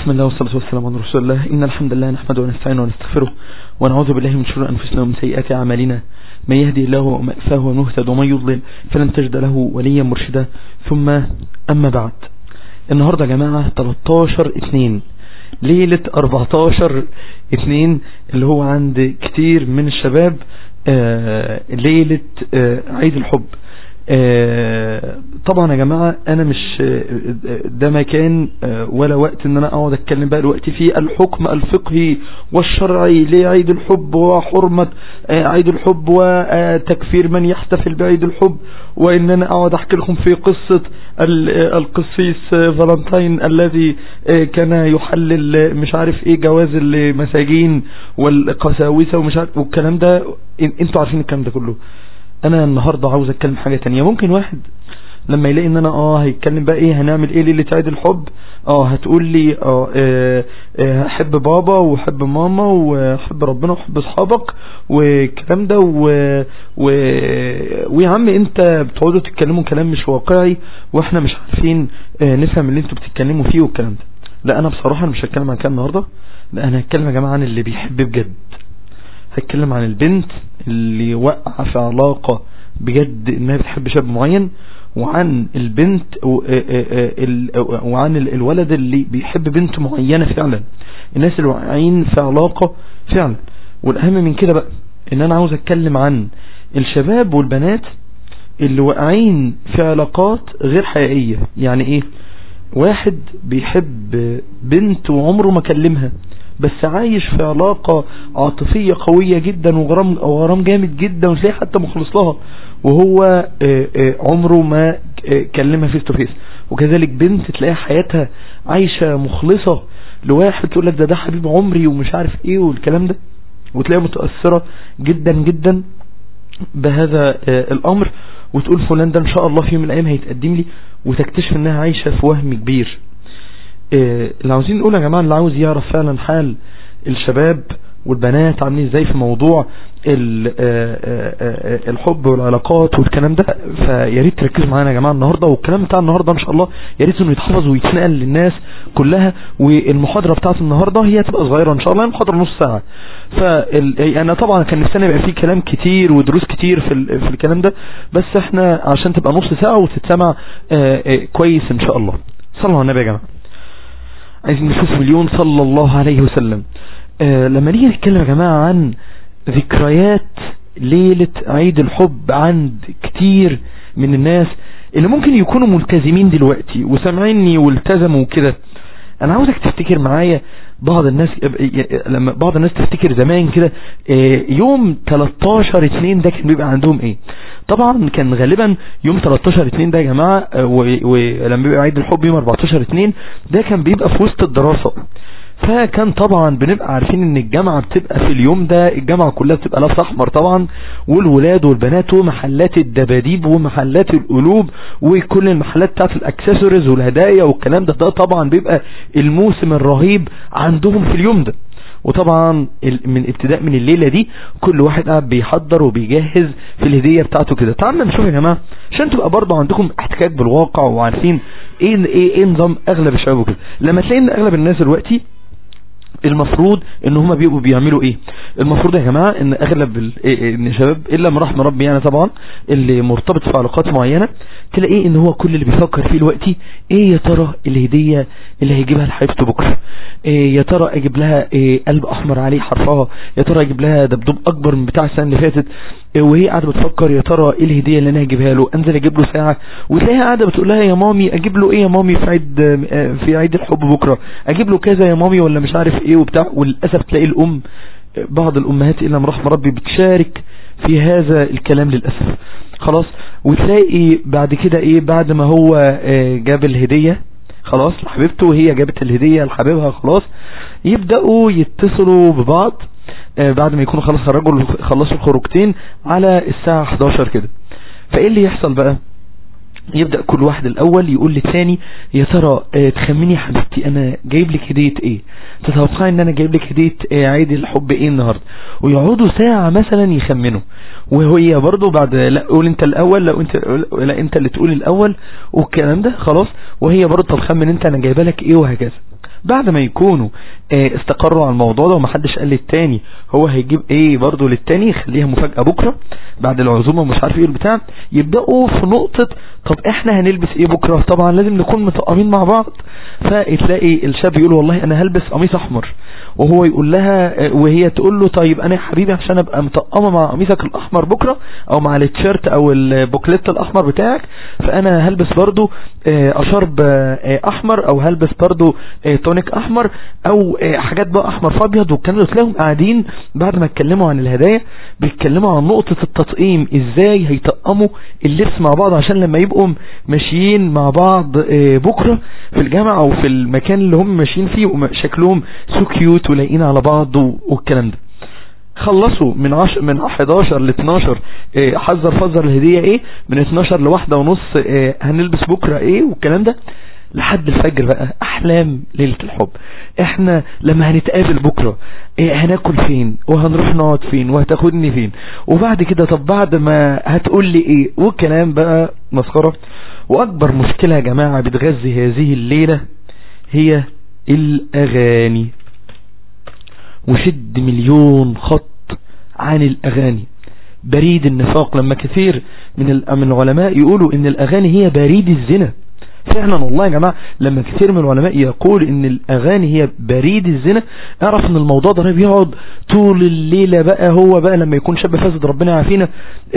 بسم الله والصلاة والسلام على رسول الله إن الحمد لله نحمده ونستعينه ونستغفره ونعوذ بالله من شرور أنفسنا ومن سيئات أعمالنا من يهدي الله فهو مهتد ومن يضلل فلن تجد له وليا مرشدا ثم أما بعد النهاردة يا جماعة 13 2 ليلة 14 2 اللي هو عند كتير من الشباب آه ليلة آه عيد الحب آه طبعا يا جماعة انا مش ده مكان ولا وقت ان انا اقعد اتكلم بقى الوقت في الحكم الفقهي والشرعي لعيد الحب وحرمة عيد الحب وتكفير من يحتفل بعيد الحب وان انا اقعد احكي لكم في قصة القسيس فالنتين الذي كان يحلل مش عارف ايه جواز المساجين والقساوسة ومش عارف والكلام ده انتوا عارفين الكلام ده كله انا النهاردة عاوز اتكلم حاجة تانية ممكن واحد لما يلاقي ان انا اه هيتكلم بقى ايه هنعمل ايه ليلة عيد الحب اه هتقول لي اه, اه, اه هحب بابا وحب ماما وحب ربنا وحب اصحابك والكلام ده و, و ويا عم انت بتقعدوا تتكلموا كلام مش واقعي واحنا مش عارفين اه نفهم اللي انتوا بتتكلموا فيه والكلام ده لا انا بصراحة مش هتكلم عن كلام النهاردة لا انا هتكلم يا جماعة عن اللي بيحب بجد هتكلم عن البنت اللي وقع في علاقة بجد انها بتحب شاب معين وعن البنت وعن الولد اللي بيحب بنت معينة فعلا الناس اللي واقعين في علاقة فعلا والاهم من كده بقى ان انا عاوز اتكلم عن الشباب والبنات اللي واقعين في علاقات غير حقيقية يعني ايه واحد بيحب بنت وعمره ما كلمها بس عايش في علاقة عاطفية قوية جدا وغرام, وغرام جامد جدا وتلاقي حتى مخلص لها وهو عمره ما كلمها فيس تو فيس وكذلك بنت تلاقي حياتها عايشة مخلصة لواحد تقول لك ده ده حبيب عمري ومش عارف ايه والكلام ده وتلاقيها متأثرة جدا جدا بهذا الامر وتقول فلان ده ان شاء الله في يوم من الايام هيتقدم لي وتكتشف انها عايشة في وهم كبير اللي عاوزين نقول يا جماعة اللي عاوز يعرف فعلا حال الشباب والبنات عاملين ازاي في موضوع الحب والعلاقات والكلام ده فيا ريت تركزوا معانا يا جماعه النهارده والكلام بتاع النهارده ان شاء الله يا ريت انه يتحفظ ويتنقل للناس كلها والمحاضره بتاعت النهارده هي هتبقى صغيره ان شاء الله المحاضره نص ساعه فانا طبعا كان نفسنا يبقى فيه كلام كتير ودروس كتير في في الكلام ده بس احنا عشان تبقى نص ساعه وتتسمع كويس ان شاء الله صلوا على النبي يا جماعه عايزين نشوف مليون صلى الله عليه وسلم آه لما نيجي نتكلم يا جماعة عن ذكريات ليلة عيد الحب عند كتير من الناس اللي ممكن يكونوا ملتزمين دلوقتي وسامعيني والتزموا كده انا عاوزك تفتكر معايا بعض الناس لما بعض الناس تفتكر زمان كده يوم 13 2 ده كان بيبقى عندهم ايه طبعا كان غالبا يوم 13 2 ده يا جماعة ولما بيبقى عيد الحب يوم 14 2 ده كان بيبقى في وسط الدراسة فكان طبعا بنبقى عارفين ان الجامعة بتبقى في اليوم ده الجامعة كلها بتبقى لابسه احمر طبعا والولاد والبنات ومحلات الدباديب ومحلات القلوب وكل المحلات بتاعت الاكسسوارز والهدايا والكلام ده ده طبعا بيبقى الموسم الرهيب عندهم في اليوم ده وطبعا من ابتداء من الليلة دي كل واحد قاعد بيحضر وبيجهز في الهدية بتاعته كده تعالوا نشوف يا جماعة عشان تبقى برضه عندكم احتكاك بالواقع وعارفين ايه ايه, إيه نظام اغلب الشباب وكده لما تلاقي ان اغلب الناس دلوقتي المفروض ان هما بيبقوا بيعملوا ايه المفروض يا جماعة ان اغلب ان الشباب الا من رحم ربي يعني طبعا اللي مرتبط في علاقات معينة تلاقيه ان هو كل اللي بيفكر فيه دلوقتي ايه يا ترى الهدية اللي هيجيبها لحبيبته بكرة إيه يا ترى اجيب لها إيه قلب احمر عليه حرفها يا ترى اجيب لها دبدوب اكبر من بتاع السنة اللي فاتت إيه وهي قاعدة بتفكر يا ترى ايه الهدية اللي انا هجيبها له انزل اجيب له ساعة وتلاقيها قاعدة بتقول لها يا مامي اجيب له ايه يا مامي في عيد في عيد الحب بكرة اجيب له كذا يا مامي ولا مش عارف ايه وبتاع وللاسف تلاقي الام بعض الامهات الا من رحم ربي بتشارك في هذا الكلام للاسف خلاص وتلاقي بعد كده ايه بعد ما هو جاب الهدية خلاص لحبيبته وهي جابت الهدية لحبيبها خلاص يبدأوا يتصلوا ببعض بعد ما يكونوا خلاص الرجل خلصوا الخروجتين على الساعة 11 كده فايه اللي يحصل بقى يبدأ كل واحد الاول يقول للثاني يا ترى تخمني يا حبيبتي انا جايب لك هدية ايه تتوقعي ان انا جايب لك هدية عيد الحب ايه النهاردة ويقعدوا ساعة مثلا يخمنوا وهي برضو بعد لا قول انت الاول لا انت لا انت اللي تقول الاول والكلام ده خلاص وهي برضو طب خمن انت انا جايبه لك ايه وهكذا بعد ما يكونوا اه استقروا على الموضوع ده ومحدش قال للتاني هو هيجيب ايه برضو للتاني يخليها مفاجأة بكرة بعد العزومة ومش عارف ايه البتاع يبدأوا في نقطة طب احنا هنلبس ايه بكرة طبعا لازم نكون متقامين مع بعض فتلاقي الشاب يقول والله انا هلبس قميص احمر وهو يقول لها وهي تقول له طيب انا يا حبيبي عشان ابقى مطقمه مع قميصك الاحمر بكره او مع التيشيرت او البوكليت الاحمر بتاعك فانا هلبس برضو اشرب احمر او هلبس برضو تونيك احمر او حاجات بقى احمر فابيض والكلام ده تلاقيهم قاعدين بعد ما اتكلموا عن الهدايا بيتكلموا عن نقطة التطقيم ازاي هيطقموا اللبس مع بعض عشان لما يبقوا ماشيين مع بعض بكرة في الجامعة او في المكان اللي هم ماشيين فيه شكلهم سو كيوت ولاقيين على بعض والكلام ده خلصوا من عش من 11 ل 12 إيه حذر فذر الهدية ايه من 12 لواحدة ونص إيه هنلبس بكرة ايه والكلام ده لحد الفجر بقى احلام ليلة الحب احنا لما هنتقابل بكرة ايه هناكل فين وهنروح نقعد فين وهتاخدني فين وبعد كده طب بعد ما هتقول لي ايه والكلام بقى مسخرة واكبر مشكلة يا جماعة بتغذي هذه الليلة هي الاغاني وشد مليون خط عن الاغاني بريد النفاق لما كثير من من العلماء يقولوا ان الاغاني هي بريد الزنا فعلا والله يا جماعة لما كثير من العلماء يقول ان الاغاني هي بريد الزنا اعرف ان الموضوع ده بيقعد طول الليلة بقى هو بقى لما يكون شاب فاسد ربنا يعافينا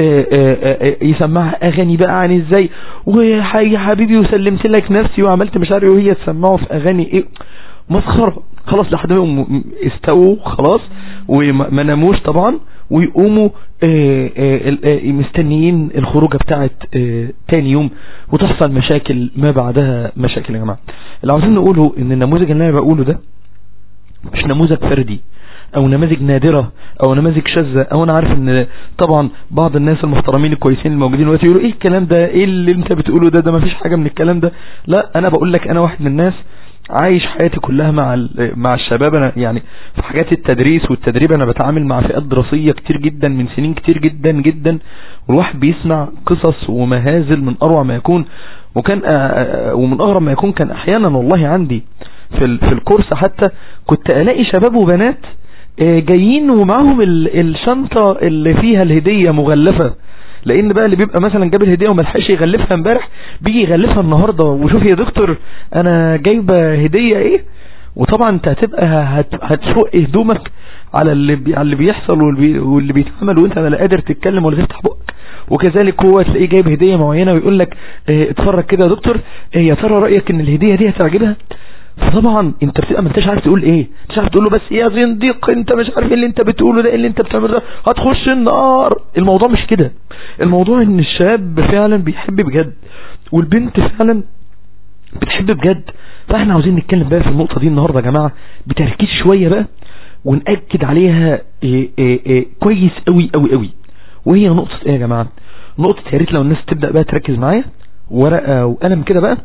يسمعها اغاني بقى عن ازاي ويا حبيبي وسلمت لك نفسي وعملت مش عارف وهي تسمعه في اغاني ايه مسخرة خلاص لحد ما استووا خلاص وما ناموش طبعا ويقوموا آآ آآ مستنيين الخروجة بتاعت تاني يوم وتحصل مشاكل ما بعدها مشاكل يا جماعة اللي عاوزين نقوله ان النموذج اللي انا بقوله ده مش نموذج فردي او نماذج نادرة او نماذج شاذة او انا عارف ان طبعا بعض الناس المحترمين الكويسين الموجودين دلوقتي يقولوا ايه الكلام ده ايه اللي انت بتقوله ده ده مفيش حاجة من الكلام ده لا انا بقول لك انا واحد من الناس عايش حياتي كلها مع مع الشباب انا يعني في حاجات التدريس والتدريب انا بتعامل مع فئات دراسية كتير جدا من سنين كتير جدا جدا والواحد بيسمع قصص ومهازل من اروع ما يكون وكان ومن اغرب ما يكون كان احيانا والله عندي في في الكورس حتى كنت الاقي شباب وبنات جايين ومعاهم الشنطة اللي فيها الهدية مغلفة لان بقى اللي بيبقى مثلا جاب الهديه وما لحقش يغلفها امبارح بيجي يغلفها النهارده وشوف يا دكتور انا جايبه هديه ايه وطبعا انت هتبقى هت هتشق هدومك على اللي بي على اللي بيحصل واللي, واللي بيتعمل وانت لا قادر تتكلم ولا تفتح بقك وكذلك هو تلاقيه جايب هديه معينه ويقول لك اه اتفرج كده يا دكتور اه يا ترى رايك ان الهديه دي هتعجبها فطبعا انت بتبقى ما انتش عارف تقول ايه مش عارف تقول له بس يا زنديق انت مش عارف ايه اللي انت بتقوله ده اللي انت بتعمله ده هتخش النار الموضوع مش كده الموضوع ان الشاب فعلا بيحب بجد والبنت فعلا بتحب بجد فاحنا عاوزين نتكلم بقى في النقطة دي النهاردة يا جماعة بتركيز شوية بقى ونأكد عليها ايه ايه ايه كويس قوي قوي قوي وهي نقطة ايه يا جماعة نقطة يا ريت لو الناس تبدأ بقى تركز معايا ورقة وقلم كده بقى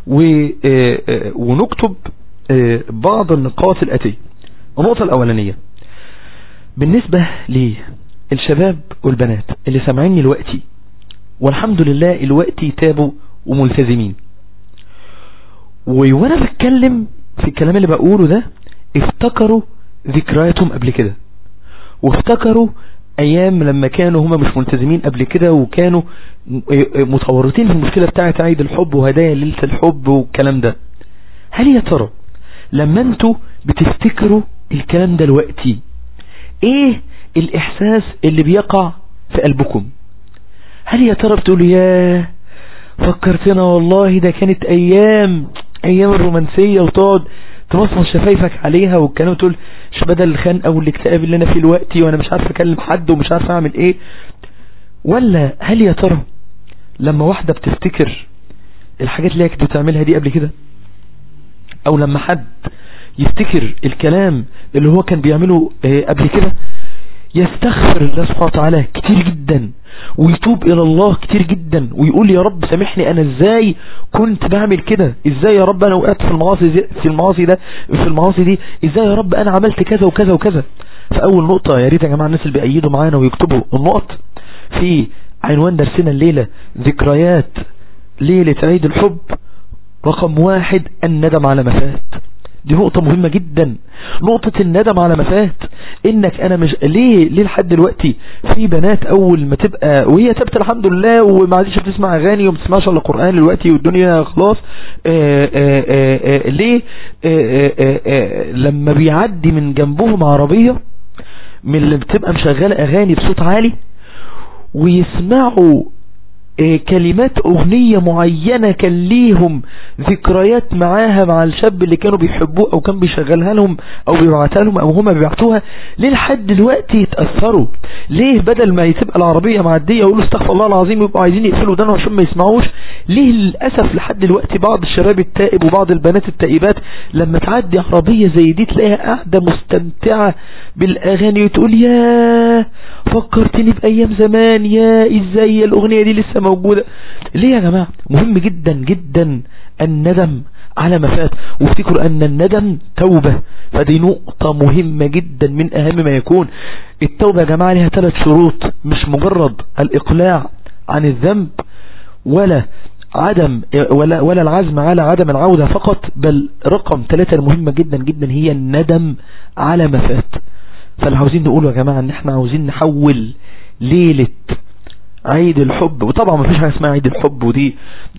ونكتب بعض النقاط الآتية النقطة الأولانية بالنسبة للشباب والبنات اللي سامعيني دلوقتي والحمد لله الوقت تابوا وملتزمين وانا بتكلم في الكلام اللي بقوله ده افتكروا ذكرياتهم قبل كده وافتكروا ايام لما كانوا هما مش ملتزمين قبل كده وكانوا متورطين في المشكلة بتاعت عيد الحب وهدايا ليلة الحب والكلام ده هل يا ترى لما انتوا بتفتكروا الكلام ده دلوقتي ايه الاحساس اللي بيقع في قلبكم هل يا ترى بتقولوا ياه فكرتنا والله ده كانت ايام ايام الرومانسية وتقعد تمصمص شفايفك عليها والكلام تقول مش بدل الخنقه والاكتئاب اللي انا فيه دلوقتي وانا مش عارف اكلم حد ومش عارف اعمل ايه ولا هل يا ترى لما واحدة بتفتكر الحاجات اللي هي كانت بتعملها دي قبل كده او لما حد يفتكر الكلام اللي هو كان بيعمله قبل كده يستغفر الله سبحانه وتعالى كتير جدا ويتوب الى الله كتير جدا ويقول يا رب سامحني انا ازاي كنت بعمل كده ازاي يا رب انا وقعت في المعاصي في المعاصي ده في المعاصي دي ازاي يا رب انا عملت كذا وكذا وكذا فاول نقطة يا ريت يا جماعة الناس اللي بيأيدوا معانا ويكتبوا النقط في عنوان درسنا الليلة ذكريات ليلة عيد الحب رقم واحد الندم على ما فات دي نقطة مهمة جدا نقطة الندم على ما فات انك انا مش ليه ليه لحد دلوقتي في بنات اول ما تبقى وهي ثابته الحمد لله وما عادش بتسمع اغاني وما بتسمعش الا قران دلوقتي والدنيا خلاص آآ آآ آآ ليه آآ لما بيعدي من جنبهم عربية من اللي بتبقى مشغلة اغاني بصوت عالي ويسمعوا كلمات اغنية معينة كان ليهم ذكريات معاها مع الشاب اللي كانوا بيحبوه او كان بيشغلها لهم او بيبعتها لهم او هما بيبعتوها ليه لحد دلوقتي يتأثروا ليه بدل ما تبقى العربية معدية يقولوا استغفر الله العظيم يبقوا عايزين يقفلوا دانهم عشان ما يسمعوش ليه للأسف لحد دلوقتي بعض الشباب التائب وبعض البنات التائبات لما تعدي عربية زي دي تلاقيها قاعدة مستمتعة بالاغاني وتقول يا فكرتني بايام زمان يا ازاي الاغنية دي لسه موجودة ليه يا جماعة مهم جدا جدا الندم على ما فات وافتكروا ان الندم توبة فدي نقطة مهمة جدا من اهم ما يكون التوبة يا جماعة لها ثلاث شروط مش مجرد الاقلاع عن الذنب ولا عدم ولا, ولا العزم على عدم العودة فقط بل رقم ثلاثة المهمة جدا جدا هي الندم على ما فات فاللي عاوزين نقوله يا جماعة ان احنا عاوزين نحول ليلة عيد الحب وطبعا ما فيش حاجه اسمها عيد الحب ودي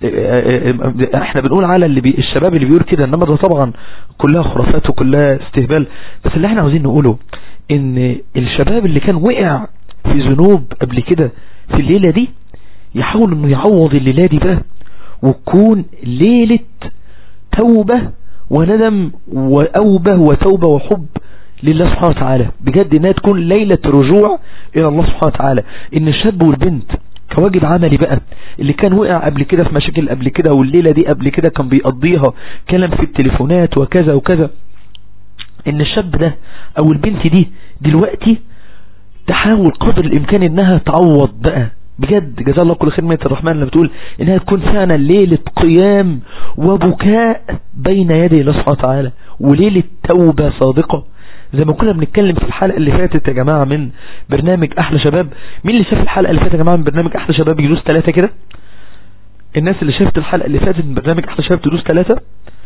احنا بنقول على اللي بي الشباب اللي بيقول كده انما ده طبعا كلها خرافات وكلها استهبال بس اللي احنا عاوزين نقوله ان الشباب اللي كان وقع في ذنوب قبل كده في الليلة دي يحاول انه يعوض الليلة دي بقى وتكون ليلة توبة وندم وأوبة وتوبة وحب لله سبحانه وتعالى بجد انها تكون ليلة رجوع الى الله سبحانه وتعالى ان الشاب والبنت كواجب عملي بقى اللي كان وقع قبل كده في مشاكل قبل كده والليلة دي قبل كده كان بيقضيها كلام في التليفونات وكذا وكذا ان الشاب ده او البنت دي دلوقتي تحاول قدر الامكان انها تعوض بقى بجد جزا الله كل خير مية الرحمن اللي بتقول انها تكون فعلا ليلة قيام وبكاء بين يدي الله سبحانه وتعالى وليلة توبة صادقة زي ما كنا بنتكلم في الحلقة اللي فاتت يا جماعة من برنامج احلى شباب مين اللي شاف الحلقة اللي فاتت يا جماعة من برنامج احلى شباب يدوس ثلاثة كده الناس اللي شافت الحلقة اللي فاتت من برنامج احلى شباب تدوس ثلاثة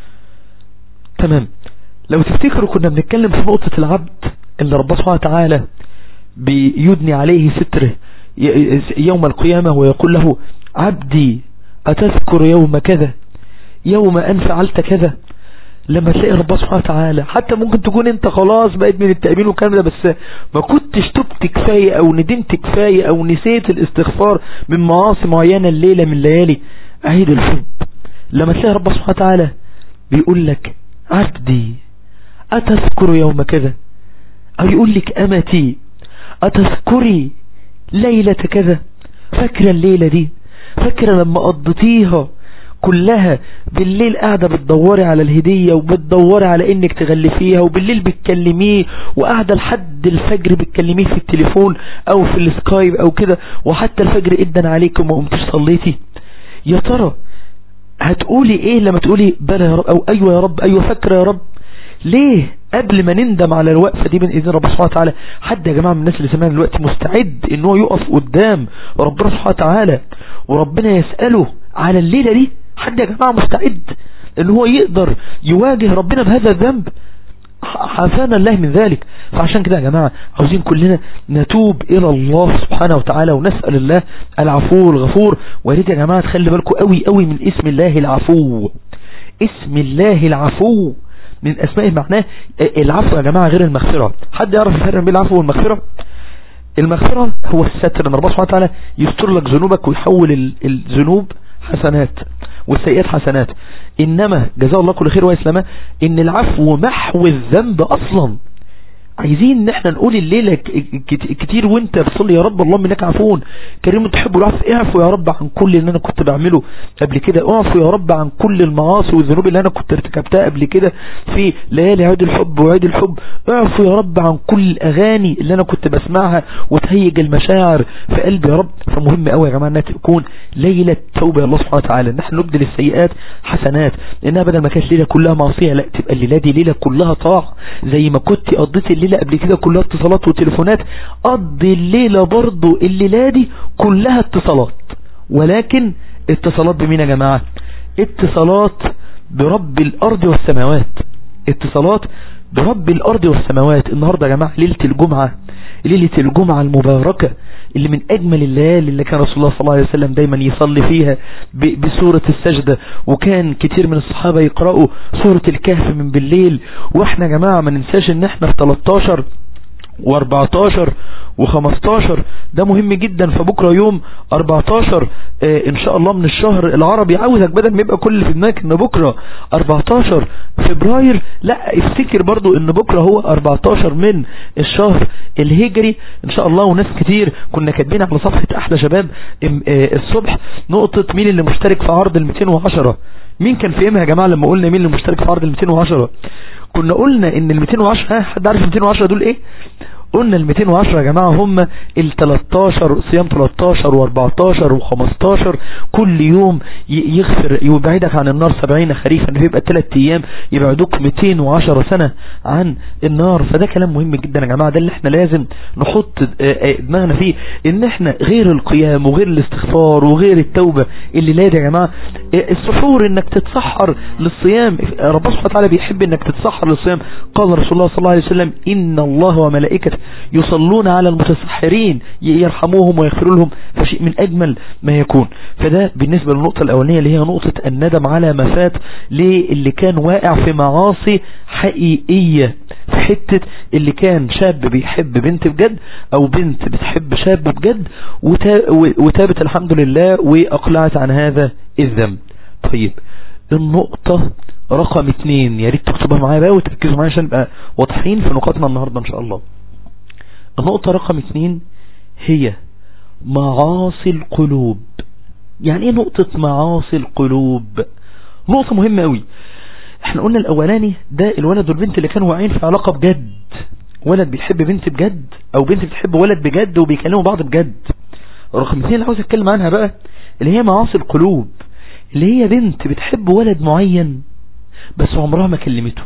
تمام لو تفتكروا كنا بنتكلم في نقطة العبد اللي ربنا سبحانه وتعالى بيدني عليه ستره يوم القيامة ويقول له عبدي أتذكر يوم كذا يوم أن فعلت كذا لما تلاقي ربنا سبحانه وتعالى حتى ممكن تكون انت خلاص بقيت من التأمين والكلام ده بس ما كنتش تبت كفاية او ندمت كفاية او نسيت الاستغفار من معاصي معينة الليلة من ليالي عيد الحب لما تلاقي ربنا سبحانه وتعالى بيقول لك عبدي أتذكر يوم كذا او يقول لك أمتي أتذكري ليلة كذا فاكرة الليلة دي فاكرة لما قضيتيها كلها بالليل قاعدة بتدوري على الهدية وبتدوري على انك تغلفيها وبالليل بتكلميه وقاعدة لحد الفجر بتكلميه في التليفون او في السكايب او كده وحتى الفجر ادن عليك وما قمتش صليتي يا ترى هتقولي ايه لما تقولي بلى يا رب او ايوه يا رب ايوه فاكرة يا رب ليه قبل ما نندم على الوقفة دي من اذن ربنا سبحانه وتعالى حد يا جماعة من الناس اللي سمعنا دلوقتي مستعد ان هو يقف قدام ربنا سبحانه وتعالى وربنا يسأله على الليلة دي حد يا جماعة مستعد ان هو يقدر يواجه ربنا بهذا الذنب حافانا الله من ذلك فعشان كده يا جماعة عاوزين كلنا نتوب الى الله سبحانه وتعالى ونسأل الله العفو الغفور ويريد يا جماعة تخلي بالكم قوي قوي من اسم الله العفو اسم الله العفو من اسماء معناه العفو يا جماعة غير المغفرة حد يعرف الفرق بين العفو والمغفرة المغفرة هو الستر ان ربنا سبحانه وتعالى يستر لك ذنوبك ويحول الذنوب حسنات والسيئات حسنات انما جزاه الله كل خير واسلامه ان العفو محو الذنب اصلا عايزين ان احنا نقول الليلة كتير وانت بتصلي يا رب الله منك عفون كريم تحب العفو اعفو يا رب عن كل اللي انا كنت بعمله قبل كده اعفو يا رب عن كل المعاصي والذنوب اللي انا كنت ارتكبتها قبل كده في ليالي عيد الحب وعيد الحب اعفو يا رب عن كل الاغاني اللي انا كنت بسمعها وتهيج المشاعر في قلبي يا رب فمهم قوي يا جماعة انها تكون ليلة توبة الله سبحانه وتعالى ان احنا نبدل السيئات حسنات لانها بدل ما كانت ليلة كلها معصية لا تبقى الليلة دي ليلة كلها طاعة زي ما كنت قضيت الليلة قبل كده كلها اتصالات وتليفونات قضي الليلة برضو الليلة دي كلها اتصالات ولكن اتصالات بمين يا جماعة اتصالات برب الارض والسماوات اتصالات برب الارض والسماوات النهاردة يا جماعة ليلة الجمعة ليلة الجمعة المباركة اللي من اجمل الليالي اللي كان رسول الله صلى الله عليه وسلم دايما يصلي فيها بسورة السجدة وكان كتير من الصحابة يقرأوا سورة الكهف من بالليل واحنا يا جماعة ما ننساش ان احنا في 13 و14 و15 ده مهم جدا فبكرة يوم 14 اه ان شاء الله من الشهر العربي عاوزك بدل ما يبقى كل في دماغك ان بكرة 14 فبراير لا افتكر برضو ان بكرة هو 14 من الشهر الهجري ان شاء الله وناس كتير كنا كاتبين على صفحة احلى شباب اه الصبح نقطة مين اللي مشترك في عرض ال 210 مين كان في يا جماعة لما قلنا مين اللي مشترك في عرض ال 210 كنا قلنا ان ال 210 ها حد عارف ال 210 دول ايه قلنا ال 210 يا جماعة هم ال 13 صيام 13 و14 و15 كل يوم يغفر يبعدك عن النار 70 خريفا يبقى 3 ايام يبعدوك 210 سنة عن النار فده كلام مهم جدا يا جماعة ده اللي احنا لازم نحط دماغنا فيه ان احنا غير القيام وغير الاستغفار وغير التوبة اللي لا يا جماعة السحور انك تتسحر للصيام ربنا سبحانه وتعالى بيحب انك تتسحر للصيام قال رسول الله صلى الله عليه وسلم ان الله وملائكته يصلون على المتسحرين يرحموهم ويغفروا لهم فشيء من أجمل ما يكون فده بالنسبة للنقطة الأولانية اللي هي نقطة الندم على ما فات اللي كان واقع في معاصي حقيقية في حتة اللي كان شاب بيحب بنت بجد أو بنت بتحب شاب بجد وتابت الحمد لله وأقلعت عن هذا الذنب طيب النقطة رقم اتنين يا ريت تكتبها معايا بقى وتركزوا معايا عشان نبقى واضحين في نقاطنا النهاردة ان شاء الله النقطة رقم اتنين هي معاصي القلوب يعني ايه نقطة معاصي القلوب نقطة مهمة قوي احنا قلنا الاولاني ده الولد والبنت اللي كانوا واقعين في علاقة بجد ولد بيحب بنت بجد او بنت بتحب ولد بجد وبيكلموا بعض بجد رقم اتنين اللي عاوز اتكلم عنها بقى اللي هي معاصي القلوب اللي هي بنت بتحب ولد معين بس عمرها ما كلمته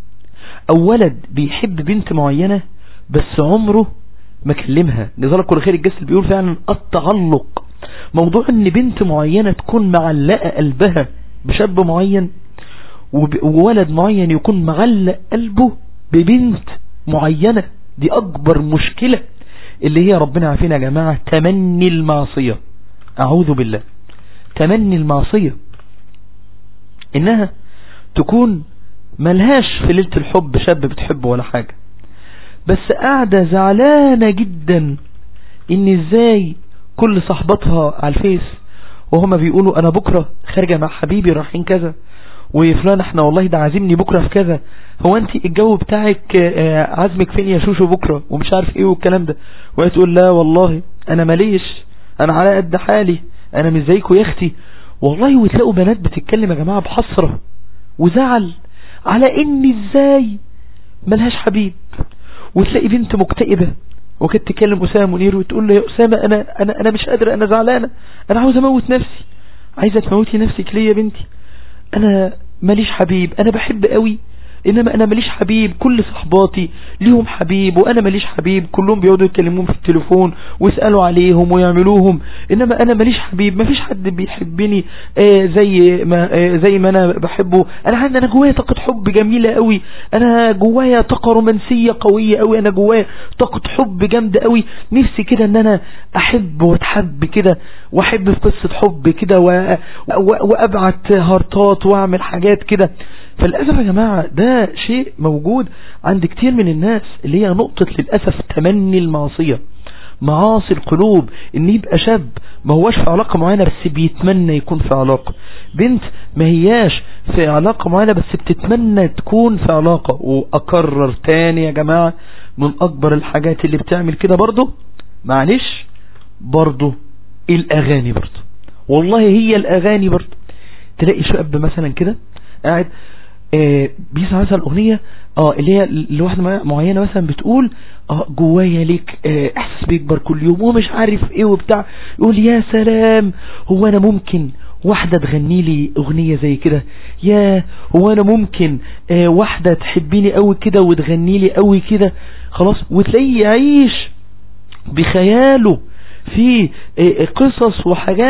او ولد بيحب بنت معينة بس عمره ما كلمها لذلك كل خير الجسد بيقول فعلا التعلق موضوع ان بنت معينة تكون معلقة قلبها بشاب معين وولد معين يكون معلق قلبه ببنت معينة دي اكبر مشكلة اللي هي ربنا عارفين يا جماعة تمني المعصية اعوذ بالله تمني المعصية انها تكون ملهاش في ليلة الحب شاب بتحبه ولا حاجة بس قاعدة زعلانة جدا ان ازاي كل صحباتها على الفيس وهما بيقولوا انا بكرة خارجة مع حبيبي رايحين كذا وفلان احنا والله ده عازمني بكرة في كذا هو انت الجو بتاعك عازمك فين يا شوشو بكرة ومش عارف ايه والكلام ده وهي تقول لا والله انا ماليش انا على قد حالي انا مش زيكم يا اختي والله وتلاقوا بنات بتتكلم يا جماعة بحسرة وزعل على ان ازاي ملهاش حبيب وتلاقي بنت مكتئبة وكانت تكلم أسامة منير وتقول له يا أسامة أنا, أنا, أنا مش قادرة أنا زعلانة أنا عاوز أموت نفسي عايزة تموتي نفسك ليه يا بنتي أنا ماليش حبيب أنا بحب قوي انما انا ماليش حبيب كل صحباتي ليهم حبيب وانا ماليش حبيب كلهم بيقعدوا يتكلمون في التليفون ويسألوا عليهم ويعملوهم انما انا ماليش حبيب مفيش حد بيحبني آه زي ما آه زي ما انا بحبه انا عندي انا جوايا طاقة حب جميلة قوي انا جوايا طاقة رومانسية قوية قوي انا جوايا طاقة حب جامدة قوي نفسي كده ان انا احب واتحب كده واحب في قصة حب كده وابعت هارتات واعمل حاجات كده فللأسف يا جماعة ده شيء موجود عند كتير من الناس اللي هي نقطة للأسف تمني المعصية معاصي القلوب ان يبقى شاب ما هواش في علاقة معينة بس بيتمنى يكون في علاقة بنت ما هياش في علاقة معينة بس بتتمنى تكون في علاقة واكرر تاني يا جماعة من اكبر الحاجات اللي بتعمل كده برضو معلش برضو الاغاني برضو والله هي الاغاني برضو تلاقي شاب مثلا كده قاعد آه بيسمع مثلا اغنية اه اللي هي لواحدة معينة مثلا بتقول اه جوايا ليك آه احساس بيكبر كل يوم ومش عارف ايه وبتاع يقول يا سلام هو انا ممكن واحدة تغني لي اغنية زي كده يا هو انا ممكن آه واحدة تحبيني قوي كده وتغني لي قوي كده خلاص وتلاقيه يعيش بخياله في آه قصص وحاجات